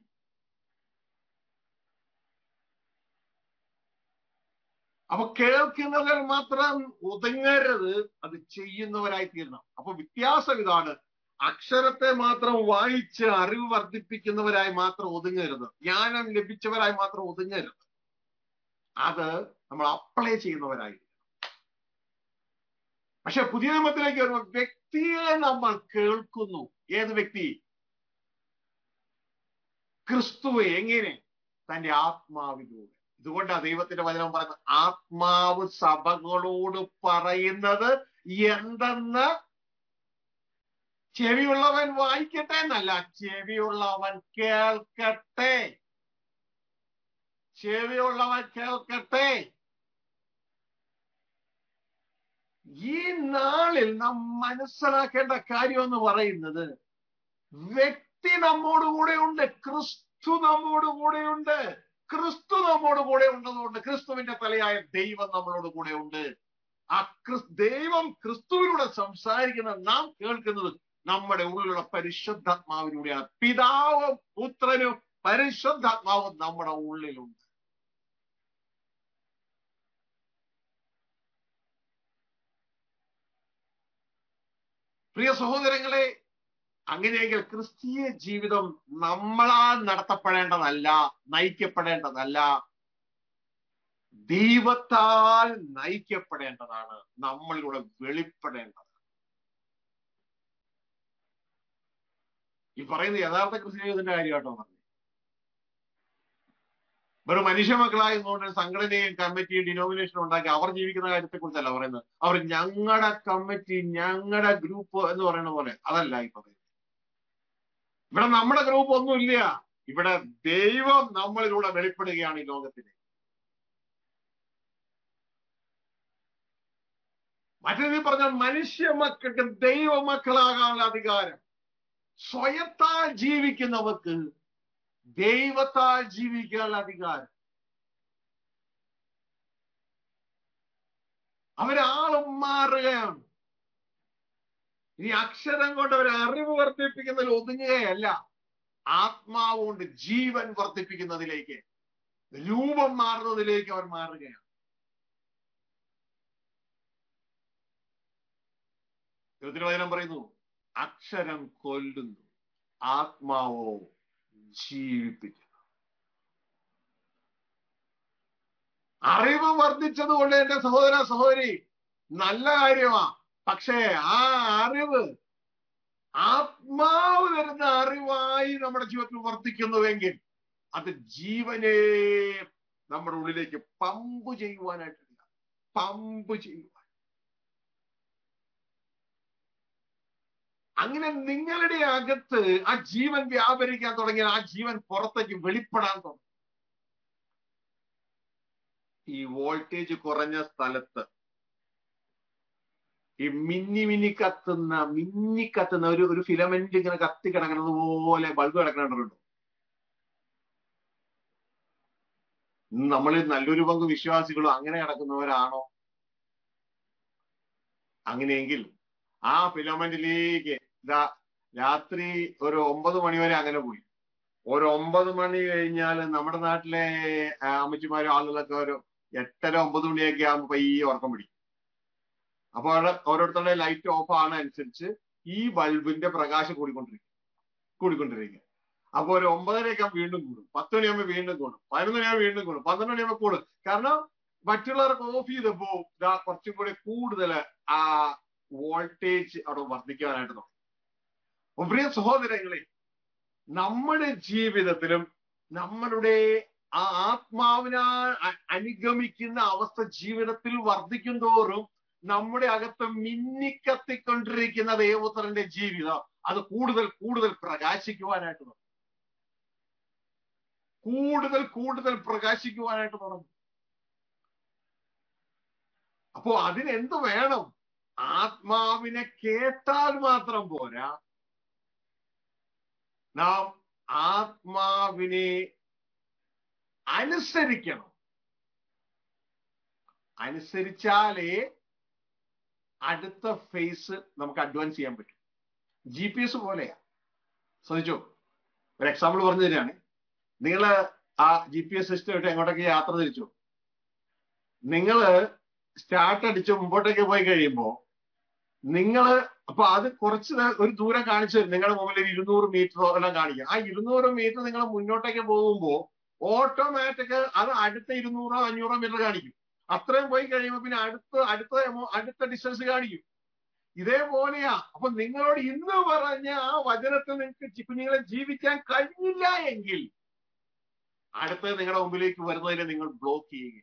അപ്പൊ കേൾക്കുന്നവർ മാത്രം ഒതുങ്ങരുത് അത് ചെയ്യുന്നവരായി തീരണം അപ്പൊ വ്യത്യാസം ഇതാണ് അക്ഷരത്തെ മാത്രം വായിച്ച് അറിവ് വർദ്ധിപ്പിക്കുന്നവരായി മാത്രം ഒതുങ്ങരുത് ജ്ഞാനം ലഭിച്ചവരായി മാത്രം ഒതുങ്ങരുത് അത് നമ്മൾ അപ്ലൈ ചെയ്യുന്നവരായി പക്ഷെ പുതിയ നിയമത്തിലേക്ക് വരുമ്പോൾ വ്യക്തിയെ നമ്മൾ കേൾക്കുന്നു ഏത് വ്യക്തി ക്രിസ്തുവെ എങ്ങനെ തന്റെ ആത്മാവിലൂടെ ഇതുകൊണ്ടാ ദൈവത്തിന്റെ വചനം പറയുന്നത് ആത്മാവ് സഭകളോട് പറയുന്നത് എന്തെന്ന് ചെവിയുള്ളവൻ വായിക്കട്ടെ എന്നല്ല ചെവിയുള്ളവൻ കേൾക്കട്ടെ ചെവിയുള്ളവൻ കേൾക്കട്ടെ ഈ നാളിൽ നാം മനസ്സിലാക്കേണ്ട കാര്യം എന്ന് പറയുന്നത് വ്യക്തി നമ്മോട് കൂടെ ഉണ്ട് ക്രിസ്തു നമ്മോട് കൂടെ ഉണ്ട് ക്രിസ്തു നമ്മോട് കൂടെ ഉള്ളതുകൊണ്ട് ക്രിസ്തുവിന്റെ തലയായ ദൈവം നമ്മളോട് കൂടെ ഉണ്ട് ആ ക്രിസ് ദൈവം ക്രിസ്തുവിലൂടെ സംസാരിക്കുന്നത് നാം കേൾക്കുന്നത് നമ്മുടെ ഉള്ളിലുള്ള പരിശുദ്ധാത്മാവിലൂടെയാണ് പിതാവും പുത്രനും പരിശുദ്ധാത്മാവും നമ്മുടെ ഉള്ളിലുണ്ട് പ്രിയ സഹോദരങ്ങളെ അങ്ങനെയെങ്കിൽ ക്രിസ്തീയ ജീവിതം നമ്മളാൽ നടത്തപ്പെടേണ്ടതല്ല നയിക്കപ്പെടേണ്ടതല്ല ദൈവത്താൽ നയിക്കപ്പെടേണ്ടതാണ് നമ്മളിലൂടെ വെളിപ്പെടേണ്ടത് ഈ പറയുന്ന യഥാർത്ഥ ക്രിസ്തീയ ജീവിതത്തിന്റെ കാര്യമാട്ടോ പറഞ്ഞു വെറും മനുഷ്യ മക്കളായതുകൊണ്ട് സംഘടനയും കമ്മിറ്റിയും ഡിനോമിനേഷനും ഉണ്ടാക്കി അവർ ജീവിക്കുന്ന കാര്യത്തെ കുറിച്ചല്ല പറയുന്നത് അവർ ഞങ്ങളുടെ കമ്മിറ്റി ഞങ്ങളുടെ ഗ്രൂപ്പ് എന്ന് പറയുന്ന പോലെ അതല്ല ഈ പറയുന്നത് ഇവിടെ നമ്മുടെ ഗ്രൂപ്പ് ഒന്നുമില്ല ഇവിടെ ദൈവം നമ്മളിലൂടെ വെളിപ്പെടുകയാണ് ഈ ലോകത്തിന് മറ്റൊരു പറഞ്ഞ മനുഷ്യ മക്കൾക്ക് ദൈവ മക്കളാകാനുള്ള അധികാരം സ്വയത്താൽ ജീവിക്കുന്നവർക്ക് ദൈവത്താൽ ജീവിക്കാനുള്ള അധികാരം അവരാളും മാറുകയാണ് ഇനി അക്ഷരം കൊണ്ട് അവർ അറിവ് വർദ്ധിപ്പിക്കുന്നതിൽ ഒതുങ്ങുകയല്ല ആത്മാവ് കൊണ്ട് ജീവൻ വർദ്ധിപ്പിക്കുന്നതിലേക്ക് രൂപം മാറുന്നതിലേക്ക് അവർ മാറുകയാണ് വചനം പറയുന്നു അക്ഷരം കൊല്ലുന്നു ആത്മാവോ ജീവിപ്പിക്കുന്നു അറിവ് വർദ്ധിച്ചതുകൊണ്ട് എന്റെ സഹോദര സഹോദരി നല്ല കാര്യമാ പക്ഷേ ആ അറിവ് ആത്മാവ് തരുന്ന അറിവായി നമ്മുടെ ജീവിതത്തിൽ വർദ്ധിക്കുന്നുവെങ്കിൽ അത് ജീവനെ നമ്മുടെ ഉള്ളിലേക്ക് പമ്പ് ചെയ്യുവാനായിട്ടില്ല പമ്പ് ചെയ്യുവാൻ അങ്ങനെ നിങ്ങളുടെ അകത്ത് ആ ജീവൻ വ്യാപരിക്കാൻ തുടങ്ങിയാൽ ആ ജീവൻ പുറത്തേക്ക് വെളിപ്പെടാൻ തുടങ്ങും ഈ വോൾട്ടേജ് കുറഞ്ഞ സ്ഥലത്ത് ഈ മിന്നി മിന്നി കത്തുന്ന മിന്നി കത്തുന്ന ഒരു ഒരു ഫിലമെന്റ് ഇങ്ങനെ കത്തി കിടക്കുന്നത് പോലെ ബൾബ് കിടക്കുന്നുണ്ടോ നമ്മളിൽ നല്ലൊരു പങ്ക് വിശ്വാസികളും അങ്ങനെ കിടക്കുന്നവരാണോ അങ്ങനെയെങ്കിൽ ആ ഫിലമെന്റിലേക്ക് ഇതാ രാത്രി ഒരു ഒമ്പത് മണി വരെ അങ്ങനെ പോയി ഒരു ഒമ്പത് മണി കഴിഞ്ഞാൽ നമ്മുടെ നാട്ടിലെ ആ, അമ്മച്ചിമാരും ആളുകളൊക്കെ ഒരു എട്ടര ഒമ്പത് മണിയൊക്കെ ആകുമ്പോൾ പയ്യെ ഉറക്കം പിടിക്കും അപ്പൊ അവിടെ ഓരോരുത്തരുടെ ലൈറ്റ് ഓഫ് ആണ് അനുസരിച്ച് ഈ ബൾബിന്റെ പ്രകാശം കൂടിക്കൊണ്ടിരിക്കും കൂടിക്കൊണ്ടിരിക്കുക അപ്പൊ ഒരു ഒമ്പതരയൊക്കെ വീണ്ടും കൂടും പത്ത് മണിയാകുമ്പോൾ വീണ്ടും കൂടും പതിനൊന്ന് മണിയാകുമ്പോൾ വീണ്ടും കൂടും പന്ത്രണ്ട് മണിയാകുമ്പോൾ കൂടും കാരണം മറ്റുള്ളവർക്ക് ഓഫ് ചെയ്തപ്പോ ഇതാ കുറച്ചും കൂടി കൂടുതൽ ആ വോൾട്ടേജ് അവിടെ വർദ്ധിക്കാനായിട്ട് തുടങ്ങി അപ്പൊ പ്രിയ സഹോദരങ്ങളെ നമ്മുടെ ജീവിതത്തിലും നമ്മളുടെ ആ ആത്മാവിനാ അ- അനുഗമിക്കുന്ന അവസ്ഥ ജീവിതത്തിൽ വർദ്ധിക്കും തോറും നമ്മുടെ അകത്ത് മിന്നിക്കത്തിക്കൊണ്ടിരിക്കുന്ന ദേവോത്തരന്റെ ജീവിതം അത് കൂടുതൽ കൂടുതൽ പ്രകാശിക്കുവാനായിട്ട് തുടങ്ങും കൂടുതൽ കൂടുതൽ പ്രകാശിക്കുവാനായിട്ട് തുടങ്ങും അപ്പോ അതിനെന്ത് വേണം ആത്മാവിനെ കേട്ടാൽ മാത്രം പോരാ നാം ആത്മാവിനെ അനുസരിക്കണം അനുസരിച്ചാലേ അടുത്ത ഫേസ് നമുക്ക് അഡ്വാൻസ് ചെയ്യാൻ പറ്റും ജി പി എസ് പോലെയാ ശ്രദ്ധിച്ചോ ഒരു എക്സാമ്പിൾ പറഞ്ഞു തരികയാണ് നിങ്ങൾ ആ ജി പി എസ് സിസ്റ്റം ഇട്ട് എങ്ങോട്ടൊക്കെ യാത്ര തിരിച്ചു നിങ്ങള് സ്റ്റാർട്ട് അടിച്ച് മുമ്പോട്ടേക്ക് പോയി കഴിയുമ്പോ നിങ്ങള് അപ്പൊ അത് കുറച്ച് നേ- ഒരു ദൂരം കാണിച്ചു തരും നിങ്ങളുടെ മുമ്പിൽ ഒരു ഇരുന്നൂറ് മീറ്ററോ എല്ലാം കാണിക്കും ആ ഇരുന്നൂറ് മീറ്റർ നിങ്ങൾ മുന്നോട്ടേക്ക് പോകുമ്പോ ഓട്ടോമാറ്റിക് അത് അടുത്ത ഇരുന്നൂറോ അഞ്ഞൂറോ മീറ്റർ കാണിക്കും അത്രയും പോയി കഴിയുമ്പോ പിന്നെ അടുത്ത അടുത്ത amou- അടുത്ത ഡിസ്റ്റൻസ് കാണിക്കും ഇതേപോലെയാ അപ്പൊ നിങ്ങളോട് ഇന്ന് പറഞ്ഞ ആ വചനത്തിൽ നിങ്ങൾക്ക് ജി- കുഞ്ഞുങ്ങളെ ജീവിക്കാൻ കഴിഞ്ഞില്ല എങ്കിൽ അടുത്തത് നിങ്ങളുടെ മുമ്പിലേക്ക് വരുന്നതിനെ നിങ്ങൾ ബ്ലോക്ക് ചെയ്യുക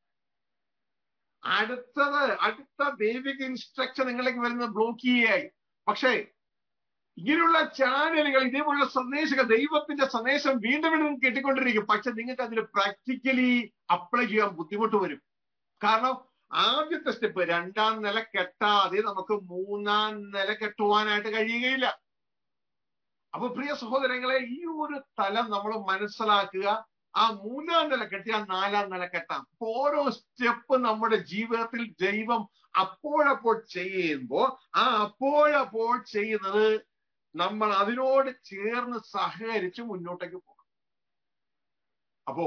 അടുത്തത് അടുത്ത ദൈവിക ഇൻസ്ട്രക്ഷൻ നിങ്ങളിലേക്ക് വരുന്നത് ബ്ലോക്ക് ചെയ്യുകയായി പക്ഷേ ഇങ്ങനെയുള്ള ചാനലുകൾ ഇതേപോലുള്ള സന്ദേശങ്ങൾ ദൈവത്തിന്റെ സന്ദേശം വീണ്ടും വീണ്ടും കേട്ടിക്കൊണ്ടിരിക്കും പക്ഷെ നിങ്ങൾക്ക് അതിൽ പ്രാക്ടിക്കലി അപ്ലൈ ചെയ്യാൻ ബുദ്ധിമുട്ട് വരും കാരണം ആദ്യത്തെ സ്റ്റെപ്പ് രണ്ടാം നില കെട്ടാതെ നമുക്ക് മൂന്നാം നില കെട്ടുവാനായിട്ട് കഴിയുകയില്ല അപ്പൊ പ്രിയ സഹോദരങ്ങളെ ഈ ഒരു തലം നമ്മൾ മനസ്സിലാക്കുക ആ മൂന്നാം നില കെട്ടി ആ നാലാം നില കെട്ടാം അപ്പൊ ഓരോ സ്റ്റെപ്പ് നമ്മുടെ ജീവിതത്തിൽ ദൈവം അപ്പോഴപ്പോൾ ചെയ്യുമ്പോൾ ആ അപ്പോഴപ്പോൾ ചെയ്യുന്നത് നമ്മൾ അതിനോട് ചേർന്ന് സഹകരിച്ച് മുന്നോട്ടേക്ക് പോകണം അപ്പോ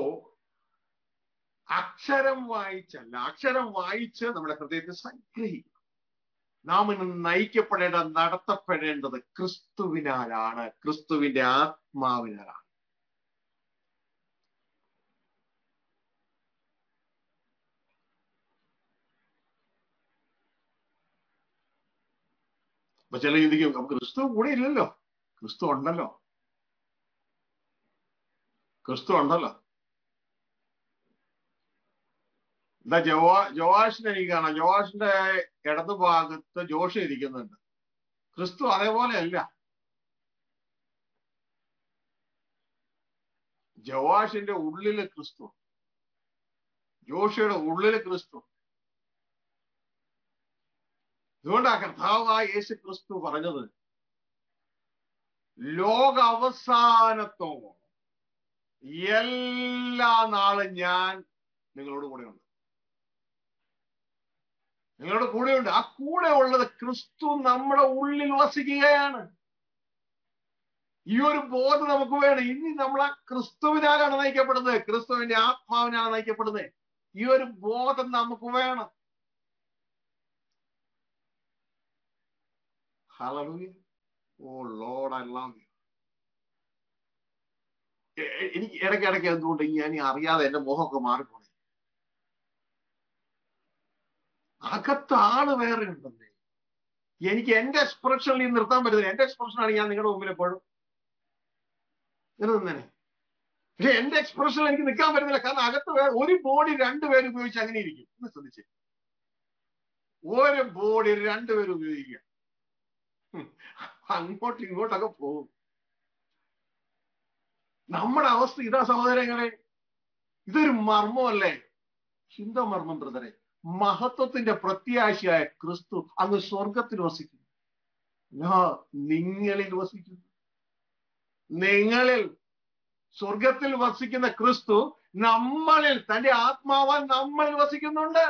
അക്ഷരം വായിച്ചല്ല അക്ഷരം വായിച്ച് നമ്മുടെ ഹൃദയത്തെ സംഗ്രഹിക്കണം നാം ഇന്ന് നയിക്കപ്പെടേണ്ട നടത്തപ്പെടേണ്ടത് ക്രിസ്തുവിനാലാണ് ക്രിസ്തുവിന്റെ ആത്മാവിനാലാണ് അപ്പൊ ചില ചിന്തിക്കും നമുക്ക് ക്രിസ്തു കൂടെ ഇല്ലല്ലോ ക്രിസ്തു ഉണ്ടല്ലോ ക്രിസ്തു ഉണ്ടല്ലോ എന്താ ജവാ ജോവാഷിനെ എനിക്ക് കാണാം ജോവാഷിന്റെ ഇടതു ഭാഗത്ത് ജോഷി ഇരിക്കുന്നുണ്ട് ക്രിസ്തു അതേപോലെ അല്ല ജവാഷിന്റെ ഉള്ളില് ക്രിസ്തു ജോഷിയുടെ ഉള്ളില് ക്രിസ്തു അതുകൊണ്ടാ കർത്താവായ യേശു ക്രിസ്തു പറഞ്ഞത് ലോക അവസാനത്തോളം എല്ലാ നാളും ഞാൻ നിങ്ങളോട് കൂടെയുണ്ട് നിങ്ങളുടെ കൂടെയുണ്ട് ആ കൂടെ ഉള്ളത് ക്രിസ്തു നമ്മുടെ ഉള്ളിൽ വസിക്കുകയാണ് ഈ ഒരു ബോധം നമുക്ക് വേണം ഇനി നമ്മൾ ആ ക്രിസ്തുവിനാലാണ് നയിക്കപ്പെടുന്നത് ക്രിസ്തുവിന്റെ ആത്മാവിനാണ് നയിക്കപ്പെടുന്നത് ഈ ഒരു ബോധം നമുക്ക് വേണം Hallelujah. Oh Lord, I love you. എ- എ- എനിക്ക് ഇടയ്ക്കിടയ്ക്ക് എന്തുകൊണ്ട് ഞാൻ ഈ അറിയാതെ എന്റെ മുഖമൊക്കെ മാറിപ്പോണേ അകത്ത് ആള് വേറെ ഉണ്ടെന്നേ എനിക്ക് എന്റെ എക്സ്പ്രഷനിൽ നിർത്താൻ പറ്റുന്നില്ല എന്റെ എക്സ്പ്രഷനാണ് ഞാൻ നിങ്ങളുടെ മുമ്പിൽ എപ്പോഴും ഇങ്ങനെ നിന്നേനെ പക്ഷെ എന്റെ എക്സ്പ്രഷനിൽ എനിക്ക് നിൽക്കാൻ പറ്റുന്നില്ല കാരണം അകത്ത് വേ- ഒരു ബോഡി രണ്ടുപേര് ഉപയോഗിച്ച് അങ്ങനെ ഇരിക്കും ഒന്ന് ശ്രദ്ധിച്ച് ഒരു ബോഡി രണ്ടുപേര് ഉപയോഗിക്കുക ഉം. അങ്ങോട്ടും ഇങ്ങോട്ടൊക്കെ പോകും നമ്മുടെ അവസ്ഥ ഇതാ സഹോദരങ്ങളെ ഇതൊരു മർമ്മമല്ലേ ചിന്ത മർമ്മം ബ്രദറെ മഹത്വത്തിന്റെ പ്രത്യാശയായ ക്രിസ്തു അങ്ങ് സ്വർഗത്തിൽ വസിക്കുന്നു ഞാൻ നിങ്ങളിൽ വസിക്കുന്നു നിങ്ങളിൽ സ്വർഗത്തിൽ വസിക്കുന്ന ക്രിസ്തു നമ്മളിൽ തന്റെ ആത്മാവാൻ നമ്മളിൽ വസിക്കുന്നുണ്ട്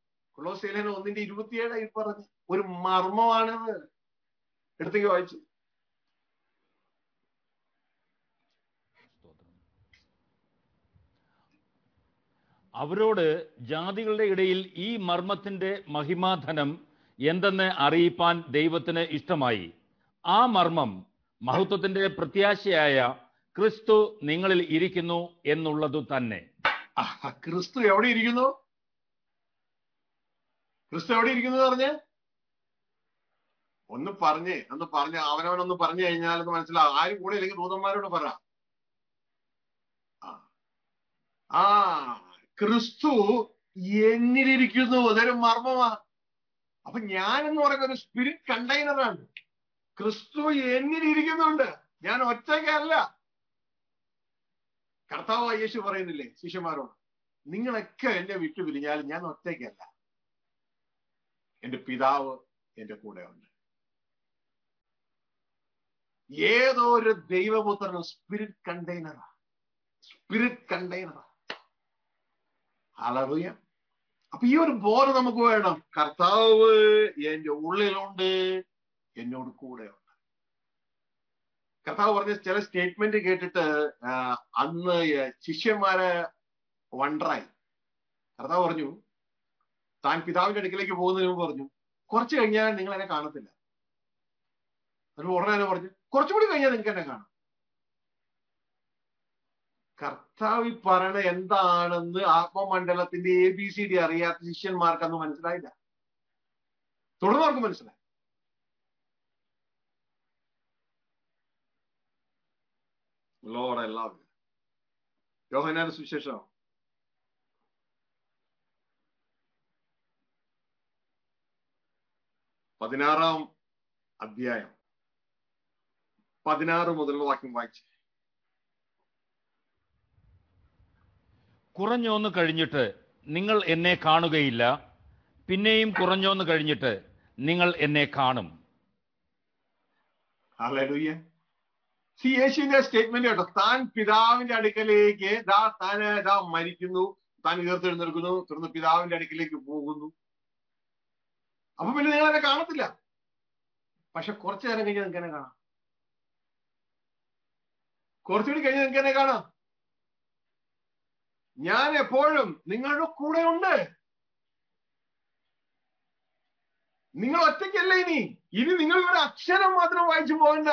കൊളോസേലന ഒന്നിന്റെ ഇരുപത്തിയേഴായി പറഞ്ഞു ഒരു മർമ്മമാണിത് എടുത്തേക്ക് വായിച്ചു അവരോട് ജാതികളുടെ ഇടയിൽ ഈ മർമ്മത്തിന്റെ മഹിമാധനം എന്തെന്ന് അറിയിപ്പാൻ ദൈവത്തിന് ഇഷ്ടമായി ആ മർമ്മം മഹത്വത്തിന്റെ പ്രത്യാശയായ ക്രിസ്തു നിങ്ങളിൽ ഇരിക്കുന്നു എന്നുള്ളതു തന്നെ ആ, ക്രിസ്തു എവിടെ ഇരിക്കുന്നു ക്രിസ്തു എവിടെ ഇരിക്കുന്നു എന്ന് പറഞ്ഞ് ഒന്ന് പറഞ്ഞേ ഒന്ന് പറഞ്ഞ അവനവനൊന്ന് പറഞ്ഞു കഴിഞ്ഞാൽ ഒന്ന് മനസ്സിലാവും ആരും കൂടെ ഇല്ലെങ്കിൽ ദൂതന്മാരോട് പറ ആ. ആ ക്രിസ്തു എന്നിലിരിക്കുന്നു അതൊരു മർമ്മമാ അപ്പൊ ഞാൻ എന്ന് പറയുന്ന ഒരു സ്പിരിറ്റ് കണ്ടെയ്നറാണ് ക്രിസ്തു എന്നിലിരിക്കുന്നുണ്ട് ഞാൻ ഒറ്റയ്ക്കല്ല കർത്താവ് യേശു പറയുന്നില്ലേ ശിഷ്യന്മാരോട് നിങ്ങളൊക്കെ എന്നെ വിട്ടു പിരിഞ്ഞാൽ ഞാൻ ഒറ്റയ്ക്കല്ല എന്റെ പിതാവ് എന്റെ കൂടെ ഉണ്ട് ഏതോ ഒരു ദൈവപുത്രനും സ്പിരിറ്റ് കണ്ടെയ്നറാ സ്പിരിറ്റ് കണ്ടെയ്നറാ അളറിയ അപ്പൊ ഈ ഒരു ബോധം നമുക്ക് വേണം കർത്താവ് എന്റെ ഉള്ളിലുണ്ട് എന്നോട് കൂടെ ഉണ്ട് കർത്താവ് പറഞ്ഞ ചില സ്റ്റേറ്റ്മെന്റ് കേട്ടിട്ട് ആ, അന്ന് ശിഷ്യന്മാരെ വണ്ടറായി കർത്താവ് പറഞ്ഞു താൻ പിതാവിന്റെ അടുക്കിലേക്ക് പോകുന്നതിന് മുമ്പ് പറഞ്ഞു കുറച്ച് കഴിഞ്ഞാൽ നിങ്ങൾ എന്നെ കാണത്തില്ല എന്നിട്ട് ഉടനെ തന്നെ പറഞ്ഞു കുറച്ചുകൂടി കഴിഞ്ഞാൽ നിങ്ങൾക്ക് എന്നെ കാണാം കർത്താവ് ഈ പറയണ എന്താണെന്ന് ആത്മമണ്ഡലത്തിന്റെ എ ബി സി ഡി അറിയാത്ത ശിഷ്യന്മാർക്ക് അന്ന് മനസ്സിലായില്ല തുടർന്ന് അവർക്ക് മനസ്സിലായി ലോഡ് എല്ലാവരും യോഹനാന്റെ സുവിശേഷം പതിനാറാം അധ്യായം പതിനാറ് മുതലുള്ള വാക്യം വായിച്ചു കുറഞ്ഞോന്ന് കഴിഞ്ഞിട്ട് നിങ്ങൾ എന്നെ കാണുകയില്ല പിന്നെയും കുറഞ്ഞോന്ന് കഴിഞ്ഞിട്ട് നിങ്ങൾ എന്നെ കാണും ഹല്ലേലൂയ സി യേശുവിന്റെ സ്റ്റേറ്റ്മെന്റ് കേട്ടോ താൻ പിതാവിന്റെ അടുക്കലേക്ക് ദാ താൻ ദാ മരിക്കുന്നു താൻ ഉയർത്തെഴുന്നേൽക്കുന്നു തുടർന്ന് പിതാവിന്റെ അടുക്കലേക്ക് പോകുന്നു അപ്പൊ പിന്നെ നിങ്ങൾ എന്നെ കാണത്തില്ല പക്ഷെ കുറച്ചു നേരം കഴിഞ്ഞ് നിങ്ങൾക്ക് എന്നെ കാണാം കുറച്ചുകൂടി കഴിഞ്ഞ് നിങ്ങൾക്ക് എന്നെ കാണാം ഞാൻ എപ്പോഴും നിങ്ങളുടെ കൂടെ ഉണ്ട് നിങ്ങൾ ഒറ്റയ്ക്കല്ല ഇനി ഇനി നിങ്ങൾ ഇവിടെ അക്ഷരം മാത്രം വായിച്ചു പോകണ്ട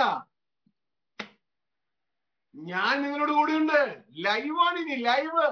ഞാൻ നിങ്ങളോട് കൂടെയുണ്ട് ലൈവാണ് ഇനി ലൈവ്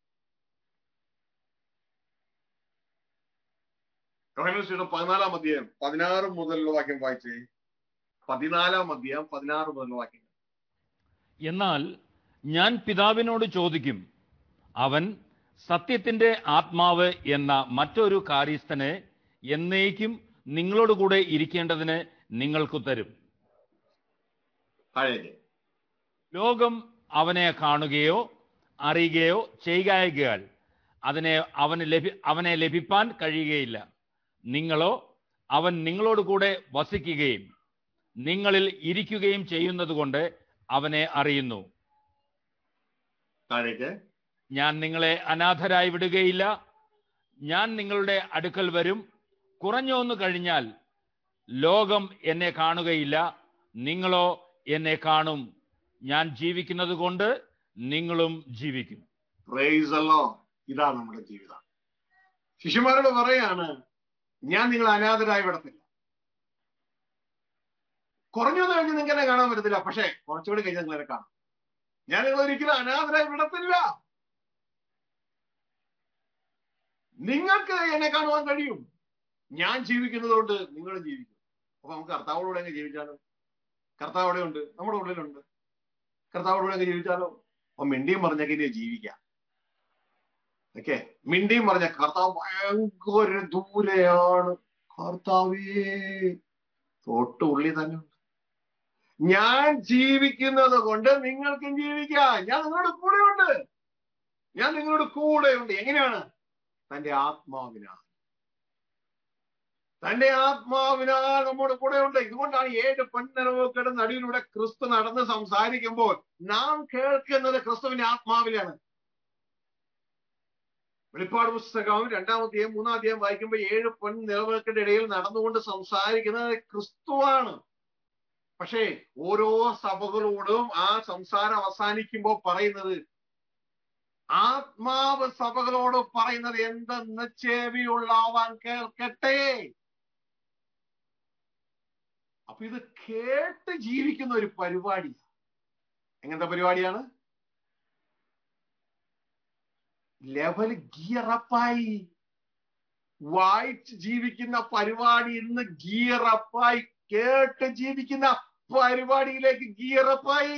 യോഹന്നാൻ പതിനാലാം അധ്യായം പതിനാറ് മുതലുള്ള വാക്യം വായിച്ചേ പതിനാലാം അധ്യായം പതിനാറ് മുതലുള്ള വാക്യം എന്നാൽ ഞാൻ പിതാവിനോട് ചോദിക്കും അവൻ സത്യത്തിന്റെ ആത്മാവ് എന്ന മറ്റൊരു കാര്യസ്ഥനെ എന്നേക്കും നിങ്ങളോട് കൂടെ ഇരിക്കേണ്ടതിന് നിങ്ങൾക്ക് തരും താഴേക്ക് ലോകം അവനെ കാണുകയോ അറിയുകയോ ചെയ്യുകയാൽ അതിനെ അവന് ലഭി അവനെ ലഭിപ്പാൻ കഴിയുകയില്ല നിങ്ങളോ അവൻ നിങ്ങളോട് കൂടെ വസിക്കുകയും നിങ്ങളിൽ ഇരിക്കുകയും ചെയ്യുന്നത് കൊണ്ട് അവനെ അറിയുന്നു താഴേക്ക് ഞാൻ നിങ്ങളെ അനാഥരായി വിടുകയില്ല ഞാൻ നിങ്ങളുടെ അടുക്കൽ വരും കുറഞ്ഞൊന്നു കഴിഞ്ഞാൽ ലോകം എന്നെ കാണുകയില്ല നിങ്ങളോ എന്നെ കാണും ഞാൻ ജീവിക്കുന്നത് കൊണ്ട് നിങ്ങളും ജീവിക്കും പ്രൈസ് അല്ലോ ഇതാ നമ്മുടെ ജീവിതം ശിശുമാരോട് പറയാണ് ഞാൻ നിങ്ങൾ അനാഥരായി വിടത്തില്ല കുറഞ്ഞു എന്ന് കഴിഞ്ഞ് നിങ്ങൾക്ക് എന്നെ കാണാൻ പറ്റത്തില്ല പക്ഷേ കുറച്ചുകൂടി കഴിഞ്ഞ് നിങ്ങൾ എന്നെ കാണാം ഞാൻ നിങ്ങൾ ഒരിക്കലും അനാഥരായി വിടത്തില്ല നിങ്ങൾക്ക് എന്നെ കാണുവാൻ കഴിയും ഞാൻ ജീവിക്കുന്നത് കൊണ്ട് നിങ്ങളും ജീവിക്കും അപ്പൊ നമുക്ക് കർത്താവോടുകൂടെ അങ്ങ് ജീവിച്ചാലോ കർത്താവ് അവിടെ ഉണ്ട് നമ്മുടെ ഉള്ളിലുണ്ട് കർത്താവോടുകൂടെ അങ്ങ് ജീവിച്ചാലോ അപ്പൊ മിണ്ടിയും പറഞ്ഞൊക്കെ ഇനി ജീവിക്കാം ഓക്കെ മിണ്ടിയും പറഞ്ഞ കർത്താവ് ഭയങ്കര ദൂരെയാണ് കർത്താവേ തൊട്ട് ഉള്ളി തന്നെ ഉണ്ട് ഞാൻ ജീവിക്കുന്നത് കൊണ്ട് നിങ്ങൾക്കും ജീവിക്കാം ഞാൻ നിങ്ങളുടെ കൂടെയുണ്ട് ഞാൻ നിങ്ങളുടെ കൂടെയുണ്ട് എങ്ങനെയാണ് തന്റെ ആത്മാവിനാൽ തന്റെ ആത്മാവിനാൽ നമ്മുടെ കൂടെയുണ്ട് ഇതുകൊണ്ടാണ് ഏഴ് പെൺനിറവുകളുടെ നടുവിലൂടെ ക്രിസ്തു നടന്ന് സംസാരിക്കുമ്പോൾ നാം കേൾക്കുന്നത് ക്രിസ്തുവിന്റെ ആത്മാവിലാണ് വെളിപ്പാട് പുസ്തകം രണ്ടാമത്തെയും മൂന്നാമത്തെയും വായിക്കുമ്പോൾ ഏഴ് പെൺ നിലവുകൾക്കിടെ ഇടയിൽ നടന്നുകൊണ്ട് സംസാരിക്കുന്നത് ക്രിസ്തുവാണ് പക്ഷേ ഓരോ സഭകളോടും ആ സംസാരം അവസാനിക്കുമ്പോൾ പറയുന്നത് ആത്മാവ് സഭകളോട് പറയുന്നത് എന്തെന്ന് ചെവിയുള്ളവൻ കേൾക്കട്ടെ അപ്പൊ ഇത് കേട്ട് ജീവിക്കുന്ന ഒരു പരിപാടി എങ്ങനത്തെ പരിപാടിയാണ് ലെവൽ ഗിയറപ്പായി വായിച്ച് ജീവിക്കുന്ന പരിപാടി ഇന്ന് ഗിയറപ്പായി കേട്ട് ജീവിക്കുന്ന പരിപാടിയിലേക്ക് ഗിയറപ്പായി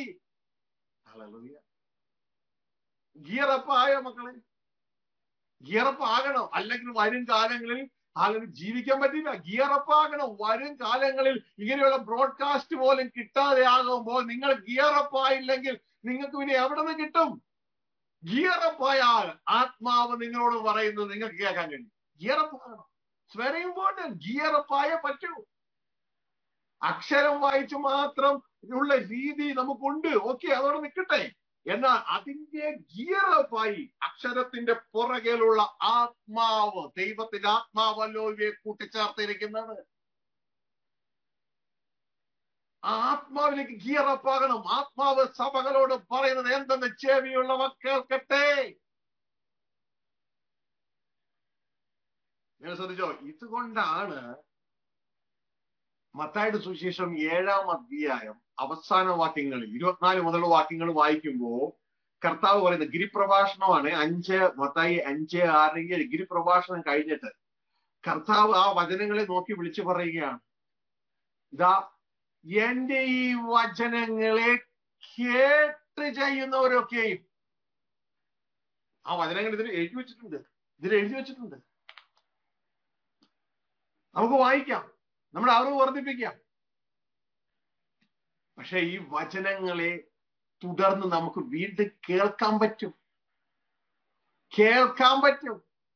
ഗിയറപ്പായ മക്കളെ ഗിയറപ്പ് ആകണം അല്ലെങ്കിൽ വരും കാലങ്ങളിൽ അങ്ങനെ ജീവിക്കാൻ പറ്റില്ല ഗിയറപ്പ് ആകണം വരും കാലങ്ങളിൽ ഇങ്ങനെയുള്ള ബ്രോഡ്കാസ്റ്റ് പോലും കിട്ടാതെ ആകുമ്പോൾ നിങ്ങൾ ഗിയറപ്പ് ആയില്ലെങ്കിൽ നിങ്ങൾക്ക് പിന്നെ എവിടെ നിന്ന് കിട്ടും ഗിയറപ്പായാൽ ആത്മാവ് നിങ്ങളോട് പറയുന്നത് നിങ്ങൾക്ക് കേൾക്കാൻ കഴിയും ഗിയറപ്പ് ആകണം ഇറ്റ്സ് വെരി ഇമ്പോർട്ടൻറ്റ് ഗിയറപ്പായ പറ്റൂ അക്ഷരം വായിച്ച് മാത്രം ഉള്ള രീതി നമുക്കുണ്ട് ഓക്കെ അതോടെ നിൽക്കട്ടെ എന്നാൽ അതിന്റെ ഗിയറപ്പായി അക്ഷരത്തിന്റെ പുറകിലുള്ള ആത്മാവ് ദൈവത്തിന്റെ ആത്മാവല്ലോ ഇവയെ കൂട്ടിച്ചേർത്തിരിക്കുന്നത് ആത്മാവിലേക്ക് ഗിയറപ്പാകണം ആത്മാവ് സഭകളോട് പറയുന്നത് എന്തെന്ന് ചെവിയുള്ളവ കേൾക്കട്ടെ നിങ്ങൾ ശ്രദ്ധിച്ചോ ഇതുകൊണ്ടാണ് മത്തായുടെ സുവിശേഷം ഏഴാം അധ്യായം അവസാന വാക്യങ്ങളിൽ ഇരുപത്തിനാല് മുതലുള്ള വാക്യങ്ങൾ വായിക്കുമ്പോൾ കർത്താവ് പറയുന്നത് ഗിരിപ്രഭാഷണമാണ് അഞ്ച് മത്തായി അഞ്ച് ആറ് ഏഴ് ഗിരിപ്രഭാഷണം കഴിഞ്ഞിട്ട് കർത്താവ് ആ വചനങ്ങളെ നോക്കി വിളിച്ചു പറയുകയാണ് ഇതാ എന്റെ ഈ വചനങ്ങളെ കേട്ട് ചെയ്യുന്നവരൊക്കെയും ആ വചനങ്ങൾ ഇതിൽ എഴുതി വെച്ചിട്ടുണ്ട് ഇതിൽ എഴുതി വെച്ചിട്ടുണ്ട് നമുക്ക് വായിക്കാം നമ്മുടെ അറിവ് വർദ്ധിപ്പിക്കാം പക്ഷെ ഈ വചനങ്ങളെ തുടർന്ന് നമുക്ക് വീണ്ടും കേൾക്കാൻ പറ്റും കേൾക്കാൻ പറ്റും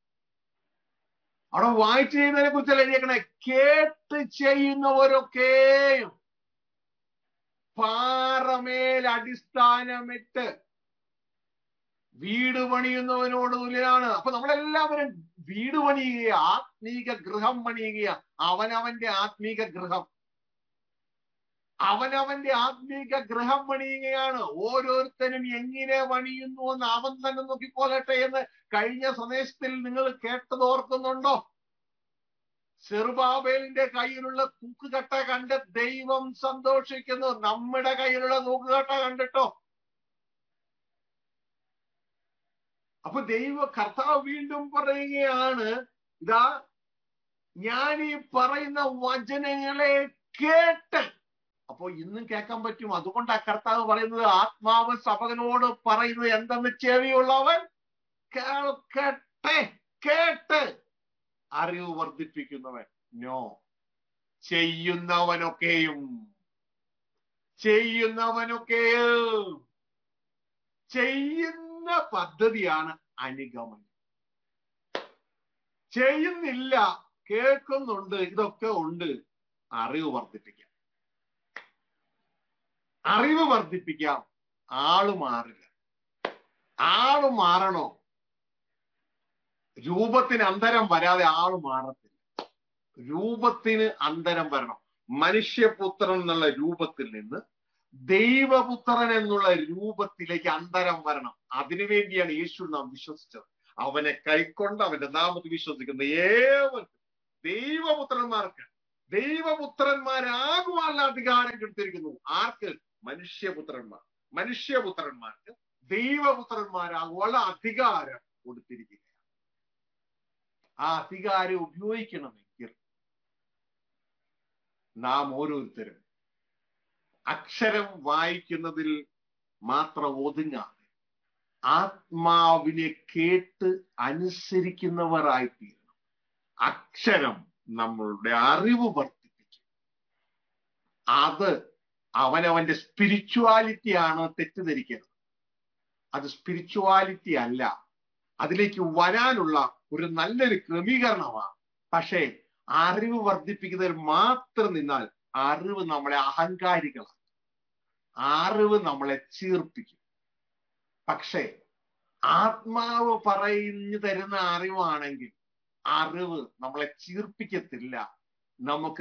അവിടെ വായിച്ചു ചെയ്യുന്നതിനെ കുറിച്ചല്ല എഴുതിയേക്കണേ കേട്ട് ചെയ്യുന്നവരൊക്കെയും പാറമേൽ അടിസ്ഥാനമിട്ട് വീട് പണിയുന്നവനോട് തുല്യനാണ് അപ്പൊ നമ്മളെല്ലാവരും വീട് പണിയുക ആത്മീക ഗൃഹം പണിയുക അവനവന്റെ ആത്മീക ഗൃഹം അവനവന്റെ ആത്മീക ഗൃഹം പണിയുകയാണ് ഓരോരുത്തരും എങ്ങനെ പണിയുന്നു എന്ന് അവൻ തന്നെ നോക്കിക്കൊള്ളട്ടെ എന്ന് കഴിഞ്ഞ സന്ദേശത്തിൽ നിങ്ങൾ കേട്ടത് ഓർക്കുന്നുണ്ടോ ചെറുബാബേലിന്റെ കയ്യിലുള്ള തൂക്കുകട്ട കണ്ട് ദൈവം സന്തോഷിക്കുന്നു നമ്മുടെ കയ്യിലുള്ള തൂക്കുകട്ട കണ്ടിട്ടോ അപ്പൊ ദൈവ കർത്താവ് വീണ്ടും പറയുകയാണ് ഇതാ ഞാൻ ഈ പറയുന്ന വചനങ്ങളെ കേട്ട് അപ്പോ ഇന്നും കേൾക്കാൻ പറ്റും അതുകൊണ്ടാ കർത്താവ് പറയുന്നത് ആത്മാവ് സഭകനോട് പറയുന്നത് എന്തെന്ന് ചെവിയുള്ളവൻ കേൾക്കട്ടെ കേട്ട് അറിവ് വർദ്ധിപ്പിക്കുന്നവൻ നോ ചെയ്യുന്നവനൊക്കെയും ചെയ്യുന്നവനൊക്കെയും ചെയ്യുന്ന പദ്ധതിയാണ് അനുഗമനം ചെയ്യുന്നില്ല കേൾക്കുന്നുണ്ട് ഇതൊക്കെ ഉണ്ട് അറിവ് വർദ്ധിപ്പിക്കാം അറിവ് വർദ്ധിപ്പിക്കാം ആള് മാറില്ല ആള് മാറണോ രൂപത്തിന് അന്തരം വരാതെ ആള് മാറത്തില്ല രൂപത്തിന് അന്തരം വരണം മനുഷ്യപുത്രൻ എന്നുള്ള രൂപത്തിൽ നിന്ന് ദൈവപുത്രൻ എന്നുള്ള രൂപത്തിലേക്ക് അന്തരം വരണം അതിനുവേണ്ടിയാണ് യേശു നാം വിശ്വസിച്ചത് അവനെ കൈക്കൊണ്ട് അവന്റെ നാമത്തിൽ വിശ്വസിക്കുന്ന ഏവർക്കും ദൈവപുത്രന്മാർക്ക് ദൈവപുത്രന്മാരാകുവാനുള്ള അധികാരം കൊടുത്തിരിക്കുന്നു ആർക്ക് മനുഷ്യപുത്രന്മാർ മനുഷ്യപുത്രന്മാർക്ക് ദൈവപുത്രന്മാരാകുവാനുള്ള അധികാരം കൊടുത്തിരിക്കുക ആ അധികാരം ഉപയോഗിക്കണമെങ്കിൽ നാം ഓരോരുത്തരും അക്ഷരം വായിക്കുന്നതിൽ മാത്രം ഒതുങ്ങാതെ ആത്മാവിനെ കേട്ട് അനുസരിക്കുന്നവരായിത്തീരണം അക്ഷരം നമ്മളുടെ അറിവ് വർദ്ധിപ്പിക്കും അത് അവനവന്റെ സ്പിരിച്വാലിറ്റി ആണ് തെറ്റിദ്ധരിക്കുന്നത് അത് സ്പിരിച്വാലിറ്റി അല്ല അതിലേക്ക് വരാനുള്ള ഒരു നല്ലൊരു ക്രമീകരണമാണ് പക്ഷേ അറിവ് വർദ്ധിപ്പിക്കുന്നതിൽ മാത്രം നിന്നാൽ അറിവ് നമ്മളെ അഹങ്കാരികളാണ് അറിവ് നമ്മളെ ചീർപ്പിക്കും പക്ഷേ ആത്മാവ് പറഞ്ഞു തരുന്ന അറിവാണെങ്കിൽ അറിവ് നമ്മളെ ചീർപ്പിക്കത്തില്ല നമുക്ക്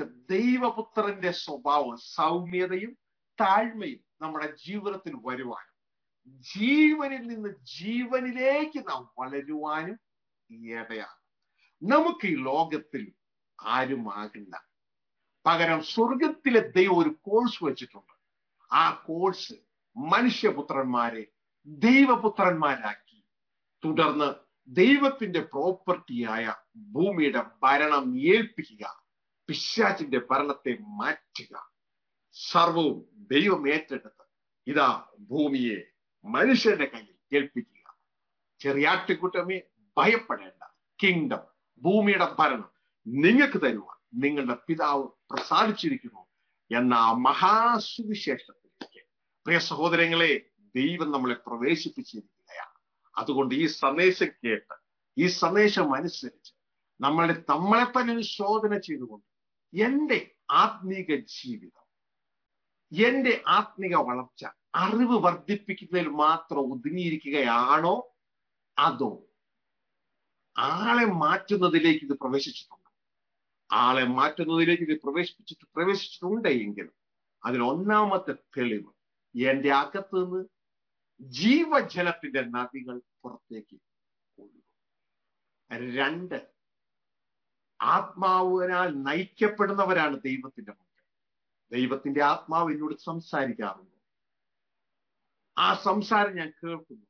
ദൈവപുത്രന്റെ സ്വഭാവം സൗമ്യതയും താഴ്മയും നമ്മുടെ ജീവിതത്തിൽ വരുവാനും ജീവനിൽ നിന്ന് ജീവനിലേക്ക് നാം വളരുവാനും ഇടയാണ് നമുക്ക് ഈ ലോകത്തിൽ ആരും ആകില്ല പകരം സ്വർഗത്തിലെ ദൈവം ഒരു കോഴ്സ് വെച്ചിട്ടുണ്ട് ആ കോഴ്സ് മനുഷ്യപുത്രന്മാരെ ദൈവപുത്രന്മാരാക്കി തുടർന്ന് ദൈവത്തിന്റെ പ്രോപ്പർട്ടിയായ ഭൂമിയുടെ ഭരണം ഏൽപ്പിക്കുക പിശാചിന്റെ ഭരണത്തെ മാറ്റുക സർവവും ദൈവം ഏറ്റെടുത്ത് ഇതാ ഭൂമിയെ മനുഷ്യന്റെ കയ്യിൽ ഏൽപ്പിക്കുക ചെറിയാട്ടിക്കുട്ടമേ ഭയപ്പെടേണ്ട കിങ്ഡം ഭൂമിയുടെ ഭരണം നിങ്ങൾക്ക് തരുവാൻ നിങ്ങളുടെ പിതാവ് പ്രസാദിച്ചിരിക്കുന്നു എന്ന ആ മഹാസുവിശേഷത്തിലേക്ക് പ്രിയ സഹോദരങ്ങളെ ദൈവം നമ്മളെ പ്രവേശിപ്പിച്ചിരിക്കുകയാണ് അതുകൊണ്ട് ഈ സന്ദേശം കേട്ട് ഈ സന്ദേശം അനുസരിച്ച് നമ്മളെ നമ്മളെ തന്നെ ഒരു ശോധന ചെയ്തുകൊണ്ട് എന്റെ ആത്മീക ജീവിതം എന്റെ ആത്മിക വളർച്ച അറിവ് വർദ്ധിപ്പിക്കുന്നതിൽ മാത്രം ഒതുങ്ങിയിരിക്കുകയാണോ അതോ ആളെ മാറ്റുന്നതിലേക്ക് ഇത് പ്രവേശിച്ചിട്ടുണ്ട് ആളെ മാറ്റുന്നതിലേക്ക് ഇത് പ്രവേശിപ്പിച്ചിട്ട് പ്രവേശിച്ചിട്ടുണ്ട് എങ്കിൽ അതിൽ ഒന്നാമത്തെ തെളിവ് എന്റെ അകത്ത് നിന്ന് ജീവജലത്തിന്റെ നദികൾ പുറത്തേക്ക് ഒഴുകും രണ്ട് ആത്മാവിനാൽ നയിക്കപ്പെടുന്നവരാണ് ദൈവത്തിന്റെ മക്കൾ ദൈവത്തിന്റെ ആത്മാവ് എന്നോട് സംസാരിക്കാറുണ്ട് ആ സംസാരം ഞാൻ കേൾക്കുന്നു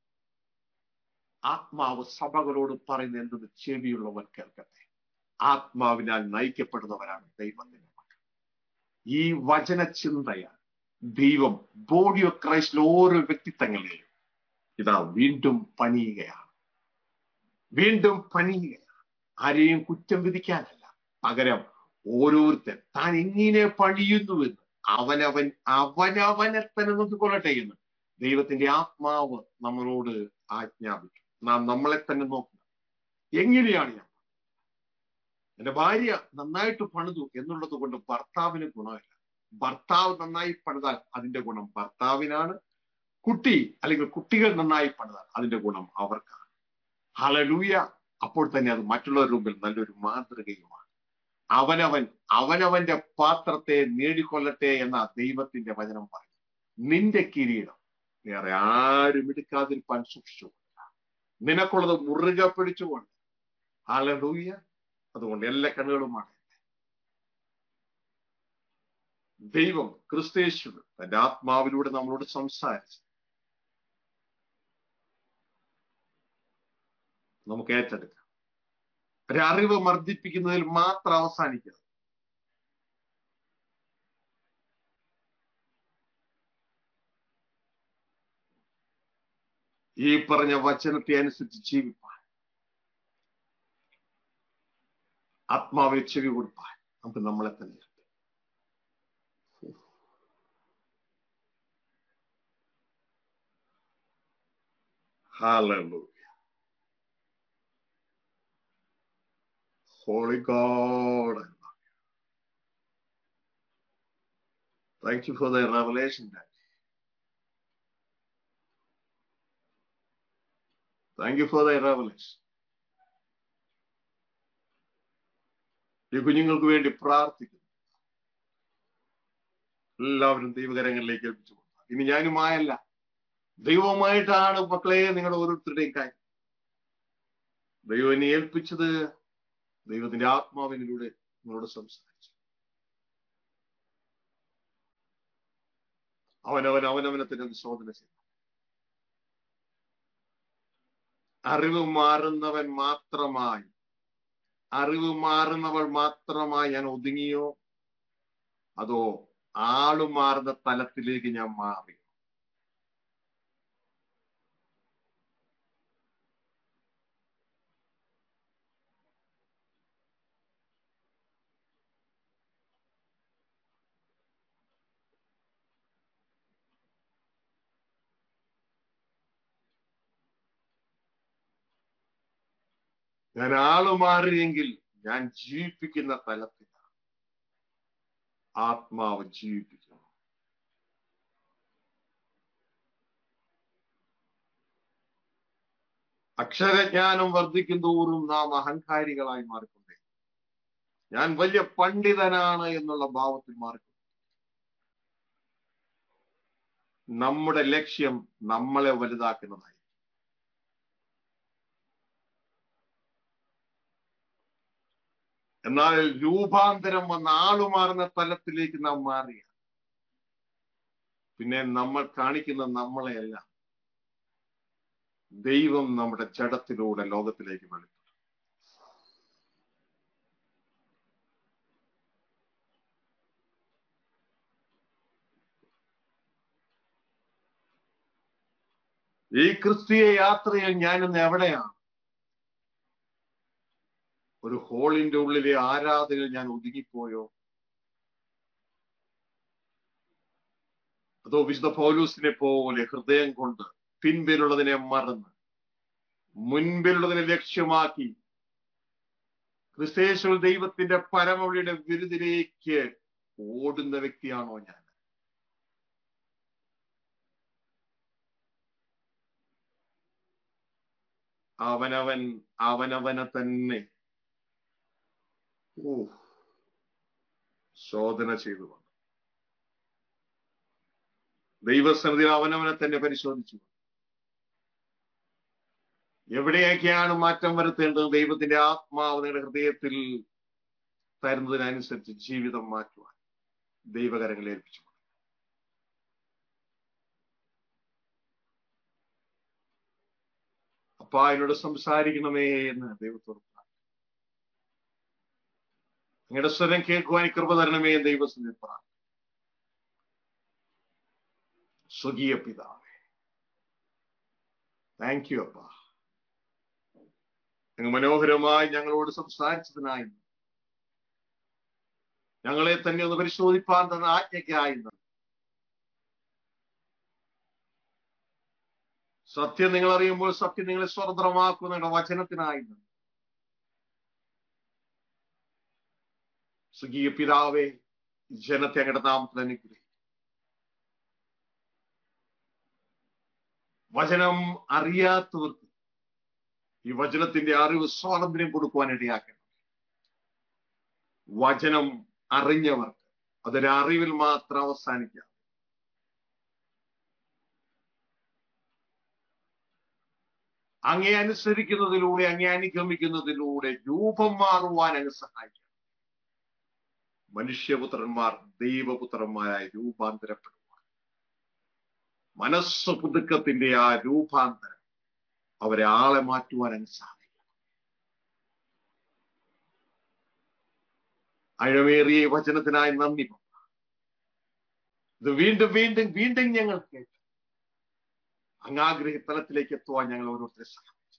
ആത്മാവ് സഭകളോട് പറയുന്ന എന്തെന്ന് ചെവിയുള്ളവർ കേൾക്കട്ടെ ആത്മാവിനാൽ നയിക്കപ്പെടുന്നവരാണ് ദൈവത്തിന്റെ മക്കൾ ഈ വചന ചിന്തയാൽ ദൈവം ബോഡി ഓഫ് ക്രൈസ്റ്റിലെ ഓരോ വ്യക്തിത്വങ്ങളെയും ഇതാ വീണ്ടും പണിയുകയാണ് വീണ്ടും പണിയുകയാണ് ആരെയും കുറ്റം വിധിക്കാനല്ല പകരം ഓരോരുത്തൻ താൻ എങ്ങനെ പണിയുന്നുവെന്ന് അവനവൻ അവനവനെ തന്നെ നോക്കിക്കൊള്ളട്ടെ എന്ന് ദൈവത്തിന്റെ ആത്മാവ് നമ്മളോട് ആജ്ഞാപിക്കും നാം നമ്മളെ തന്നെ നോക്കുക എങ്ങനെയാണ് ഞാൻ എന്റെ ഭാര്യ നന്നായിട്ട് പണിതു എന്നുള്ളത് കൊണ്ട് ഭർത്താവിന് ഗുണമില്ല ഭർത്താവ് നന്നായി പണിതാൽ അതിന്റെ ഗുണം ഭർത്താവിനാണ് കുട്ടി അല്ലെങ്കിൽ കുട്ടികൾ നന്നായി പണിതാൽ അതിന്റെ ഗുണം അവർക്കാണ് ഹലലൂയ അപ്പോൾ തന്നെ അത് മറ്റുള്ളവരുടെ മുമ്പിൽ നല്ലൊരു മാതൃകയുമാണ് അവനവൻ അവനവന്റെ പാത്രത്തെ നേടിക്കൊള്ളട്ടെ എന്ന ദൈവത്തിന്റെ വചനം പറഞ്ഞു നിന്റെ കിരീടം വേറെ ആരും എടുക്കാതിരിപ്പാൻ സൂക്ഷിച്ചു നിനക്കുള്ളത് മുറുകെ പിടിച്ചുകൊണ്ട് ഹലലൂയ അതുകൊണ്ട് എല്ലാ കണ്ണുകളുമാണ് ദൈവം ക്രിസ്തേശു തന്റെ ആത്മാവിലൂടെ നമ്മളോട് സംസാരിച്ചു നമുക്ക് ഏറ്റെടുക്കാം ഒരറിവ് മർദ്ദിപ്പിക്കുന്നതിൽ മാത്രം അവസാനിക്കുക ഈ പറഞ്ഞ വചനത്തെ അനുസരിച്ച് ജീവിപ്പാൻ ആത്മാവിൽ ചെവി കൊടുപ്പാൻ നമുക്ക് നമ്മളെ തന്നെ Hallelujah. Holy God. Thank you for the revelation, Daddy. Thank you for the revelation. ഈ കുഞ്ഞുങ്ങൾക്ക് വേണ്ടി പ്രാർത്ഥിക്കുന്നു എല്ലാവരും ദൈവകരങ്ങളിലേക്ക് ഏൽപ്പിച്ചു കൊടുക്കുക ഇനി ഞാനുമായല്ല ദൈവമായിട്ടാണ് മക്കളെ നിങ്ങൾ ഓരോരുത്തരുടെയും കാര്യം ദൈവം എന്നെ ഏൽപ്പിച്ചത് ദൈവത്തിന്റെ ആത്മാവിനിലൂടെ നിങ്ങളോട് സംസാരിച്ചു അവനവൻ അവനവനെ തന്നെ ശോധന ചെയ്തു അറിവ് മാറുന്നവൻ മാത്രമായി അറിവ് മാറുന്നവൾ മാത്രമായി ഞാൻ ഒതുങ്ങിയോ അതോ ആള് മാറുന്ന തലത്തിലേക്ക് ഞാൻ മാറി ഞാൻ ആള് മാറിയെങ്കിൽ ഞാൻ ജീവിപ്പിക്കുന്ന തലത്തിലാണ് ആത്മാവ് ജീവിപ്പിക്കുന്നു അക്ഷരജ്ഞാനം വർദ്ധിക്കും തോറും നാം അഹങ്കാരികളായി മാറിക്കൊണ്ടേ ഞാൻ വലിയ പണ്ഡിതനാണ് എന്നുള്ള ഭാവത്തിൽ മാറിക്കൊണ്ടേ നമ്മുടെ ലക്ഷ്യം നമ്മളെ വലുതാക്കുന്നതായി എന്നാൽ രൂപാന്തരം വന്ന ആളുമാറുന്ന തലത്തിലേക്ക് നാം മാറിയ പിന്നെ നമ്മൾ കാണിക്കുന്ന നമ്മളെയല്ല ദൈവം നമ്മുടെ ജഡത്തിലൂടെ ലോകത്തിലേക്ക് വെളിപ്പെടും ഈ ക്രിസ്തീയ യാത്രയിൽ ഞാനിന്ന് എവിടെയാണ് ഒരു ഹോളിന്റെ ഉള്ളിലെ ആരാധനയിൽ ഞാൻ ഒതുങ്ങിപ്പോയോ അതോ വിശുദ്ധ പൗലൂസിനെ പോലെ ഹൃദയം കൊണ്ട് പിൻപിലുള്ളതിനെ മറന്ന് മുൻപിലുള്ളതിനെ ലക്ഷ്യമാക്കി ക്രിസ്തേശ്വര ദൈവത്തിന്റെ പരമവഴിയുടെ വിരുദിലേക്ക് ഓടുന്ന വ്യക്തിയാണോ ഞാൻ അവനവൻ അവനവനെ തന്നെ ഓ ശോധന ചെയ്തു വന്നു ദൈവസന്നിധിയിൽ അവനവനെ തന്നെ പരിശോധിച്ചു എവിടെയൊക്കെയാണ് മാറ്റം വരുത്തേണ്ടത് ദൈവത്തിന്റെ ആത്മാവ് നിങ്ങളുടെ ഹൃദയത്തിൽ തരുന്നതിനനുസരിച്ച് ജീവിതം മാറ്റുവാൻ ദൈവകരങ്ങളെ ഏൽപ്പിച്ചു അപ്പാ എന്നോട് സംസാരിക്കണമേ എന്ന് ദൈവത്തോട് നിങ്ങളുടെ സ്വരം കേൾക്കുവാൻ കൃപ തരണമേ എന്ന് ദൈവസ്ഥിതി പ്രാർത്ഥന സ്വകീയ പിതാവേ താങ്ക് യു അപ്പ നിങ്ങൾ മനോഹരമായി ഞങ്ങളോട് സംസാരിച്ചതിനായി ഞങ്ങളെ തന്നെ ഒന്ന് പരിശോധിപ്പാൻ തന്ന ആജ്ഞയ്ക്കായി സത്യം നിങ്ങൾ അറിയുമ്പോൾ സത്യം നിങ്ങളെ സ്വതന്ത്രമാക്കുന്ന വചനത്തിനായി സുഖീയ പിതാവേ ജനത്തെ അങ്ങയുടെ നാമത്തിൽ അനുഗ്രഹിക്കും വചനം അറിയാത്തവർക്ക് ഈ വചനത്തിന്റെ അറിവ് സ്വാതന്ത്ര്യം കൊടുക്കുവാൻ ഇടയാക്കണം വചനം അറിഞ്ഞവർക്ക് അതൊരു അറിവിൽ മാത്രം അവസാനിക്കാം അങ്ങേ അനുസരിക്കുന്നതിലൂടെ അങ്ങേ അനുഗമിക്കുന്നതിലൂടെ രൂപം മാറുവാൻ അങ്ങ് സഹായിക്കണം മനുഷ്യപുത്രന്മാർ ദൈവപുത്രന്മാരായി രൂപാന്തരപ്പെടുവാൻ മനസ്സ് പുതുക്കത്തിന്റെ ആ രൂപാന്തരം അവരെ ആളെ മാറ്റുവാൻ അങ്ങ് സാധിക്കണം അഴമേറിയ വചനത്തിനായി നന്ദി ഇത് വീണ്ടും വീണ്ടും വീണ്ടും ഞങ്ങൾ കേട്ടു അങ്ങാഗ്രഹ തലത്തിലേക്ക് എത്തുവാൻ ഞങ്ങൾ ഓരോരുത്തരെ സഹായിച്ചു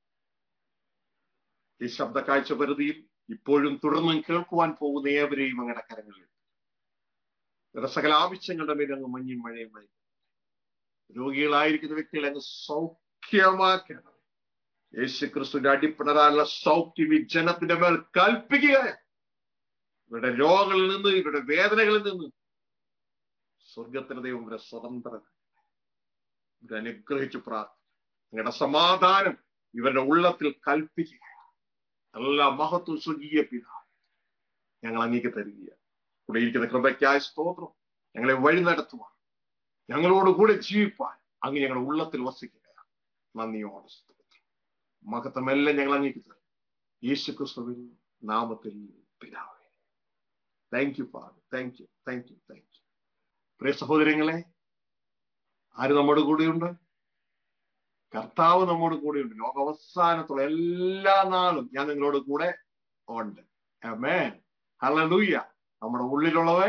ഈ ശബ്ദ കാഴ്ച പരിധിയിൽ ഇപ്പോഴും തുടർന്നും കേൾക്കുവാൻ പോകുന്ന ഏവരെയും അങ്ങയുടെ കരങ്ങളിൽ നിങ്ങളുടെ സകല ആവശ്യങ്ങളുടെ മേൽ അങ്ങ് മഞ്ഞും മഴയും മഴയും രോഗികളായിരിക്കുന്ന വ്യക്തികളെ അങ്ങ് സൗഖ്യമാക്കണം യേശു ക്രിസ്തുവിന്റെ അടിപ്പിണരാനുള്ള സൗഖ്യം ഈ ജനത്തിന്റെ മേൽ കൽപ്പിക്കുക ഇവരുടെ രോഗങ്ങളിൽ നിന്ന് ഇവരുടെ വേദനകളിൽ നിന്ന് സ്വർഗത്തിന്റെ ദൈവം ഇവരെ സ്വതന്ത്രന ഇവരെ അനുഗ്രഹിച്ചു പ്രാർത്ഥന നിങ്ങളുടെ സമാധാനം ഇവരുടെ ഉള്ളത്തിൽ കൽപ്പിക്കുക എല്ലാ മഹത്വം സ്വകീയ പിതാവ് ഞങ്ങൾ അങ്ങേക്ക് തരിക കൂടെ ഇരിക്കുന്ന കൃപയ്ക്കായ സ്തോത്രം ഞങ്ങളെ വഴി നടത്തുവാൻ ഞങ്ങളോട് കൂടെ ജീവിപ്പാൻ അങ്ങ് ഞങ്ങളുടെ ഉള്ളത്തിൽ വസിക്കുകയാണ് നന്ദിയോടെ സ്തോത്രം മഹത്വമെല്ലാം ഞങ്ങൾ അങ്ങേക്ക് തരും യേശു ക്രിസ്തുവിൻ നാമത്തിൽ പിതാവേ thank you father thank you thank you thank you പ്രിയ സഹോദരങ്ങളെ ആര് നമ്മുടെ കൂടെയുണ്ട് കർത്താവ് നമ്മോട് കൂടെയുണ്ട് ലോക അവസാനത്തുള്ള എല്ലാ നാളും ഞാൻ നിങ്ങളോട് കൂടെ ഉണ്ട് അമേൻ ഹല്ലേലൂയ നമ്മുടെ ഉള്ളിലുള്ളവൻ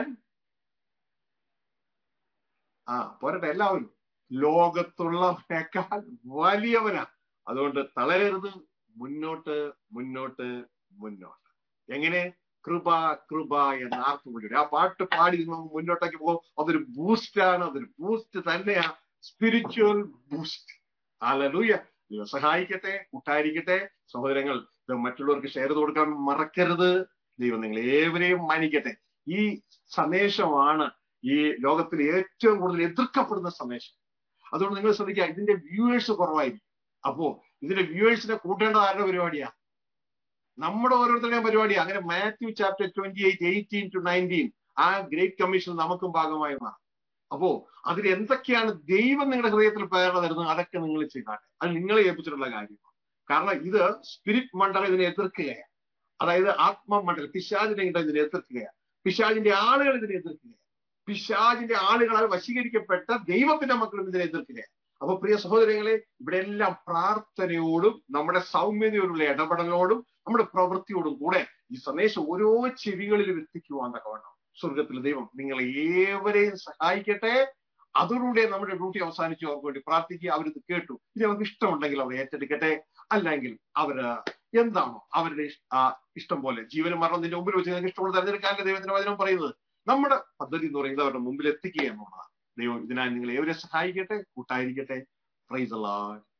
ആ പോരട്ടെ എല്ലാവരും ലോകത്തുള്ളവനേക്കാൾ വലിയവനാ അതുകൊണ്ട് തളരരുത് മുന്നോട്ട് മുന്നോട്ട് മുന്നോട്ട് എങ്ങനെ കൃപ കൃപ എന്ന ആർക്കും വിളിയുടെ ആ പാട്ട് പാടി നമുക്ക് മുന്നോട്ടേക്ക് പോകും അതൊരു ബൂസ്റ്റാണ് അതൊരു ബൂസ്റ്റ് തന്നെയാ സ്പിരിച്വൽ ബൂസ്റ്റ് ആലലൂയ ദൈവം സഹായിക്കട്ടെ കൂട്ടായിരിക്കട്ടെ സഹോദരങ്ങൾ ഇത് മറ്റുള്ളവർക്ക് ഷെയർ ചെയ്ത് കൊടുക്കാൻ മറക്കരുത് ദൈവം നിങ്ങൾ ഏവരെയും മാനിക്കട്ടെ ഈ സന്ദേശമാണ് ഈ ലോകത്തിൽ ഏറ്റവും കൂടുതൽ എതിർക്കപ്പെടുന്ന സന്ദേശം അതുകൊണ്ട് നിങ്ങൾ ശ്രദ്ധിക്കുക ഇതിന്റെ വ്യൂവേഴ്സ് കുറവായിരിക്കും അപ്പോ ഇതിന്റെ വ്യൂവേഴ്സിനെ കൂട്ടേണ്ടത് ആരുടെ പരിപാടിയാ നമ്മുടെ ഓരോരുത്തരുടെയും പരിപാടിയാ അങ്ങനെ Matthew chapter twenty eight eighteen to nineteen ആ ഗ്രേറ്റ് കമ്മീഷൻ നമുക്കും ഭാഗമായി മാറും അപ്പോ അതിൽ എന്തൊക്കെയാണ് ദൈവം നിങ്ങളുടെ ഹൃദയത്തിൽ പ്രേരണ തരുന്നത് അതൊക്കെ നിങ്ങൾ ചെയ്താട്ടെ അത് നിങ്ങളെ ഏൽപ്പിച്ചിട്ടുള്ള കാര്യമാണ് കാരണം ഇത് സ്പിരിറ്റ് മണ്ഡലം ഇതിനെ എതിർക്കുകയാണ് അതായത് ആത്മമണ്ഡലം പിശാചിനെ ഇതിനെ എതിർക്കുകയാണ് പിശാചിന്റെ ആളുകൾ ഇതിനെ എതിർക്കുകയാണ് പിശാചിന്റെ ആളുകളാൽ വശീകരിക്കപ്പെട്ട ദൈവത്തിന്റെ മക്കളും ഇതിനെ എതിർക്കുകയാണ് അപ്പൊ പ്രിയ സഹോദരങ്ങളെ ഇവിടെ എല്ലാം പ്രാർത്ഥനയോടും നമ്മുടെ സൗമ്യതയോടുള്ള ഇടപെടലോടും നമ്മുടെ പ്രവൃത്തിയോടും കൂടെ ഈ സന്ദേശം ഓരോ ചെവികളിലും എത്തിക്കുവാൻ തക്കവണ്ണം സ്വർഗത്തിലെ ദൈവം നിങ്ങളെ ഏവരെയും സഹായിക്കട്ടെ അതോടുകൂടെ നമ്മുടെ ഡ്യൂട്ടി അവസാനിച്ചു അവർക്ക് വേണ്ടി പ്രാർത്ഥിക്കുക അവരിത് കേട്ടു ഇനി അവർക്ക് ഇഷ്ടമുണ്ടെങ്കിൽ അവർ ഏറ്റെടുക്കട്ടെ അല്ലെങ്കിൽ അവര് എന്താണോ അവരുടെ ഇഷ്- ആ ഇഷ്ടം പോലെ ജീവനും മരണം നിന്റെ മുമ്പിൽ വെച്ച് നിങ്ങൾക്ക് ഇഷ്ടമുള്ള തെരഞ്ഞെടുക്കാനല്ലേ ദൈവത്തിന്റെ വചനം പറയുന്നത് നമ്മുടെ പദ്ധതി എന്ന് പറയുന്നത് അവരുടെ മുമ്പിൽ എത്തിക്കുക എന്നുള്ളതാണ് ദൈവം ഇതിനായി നിങ്ങൾ ഏവരെ സഹായിക്കട്ടെ കൂട്ടായിരിക്കട്ടെ പ്രൈസ് അല്ലാ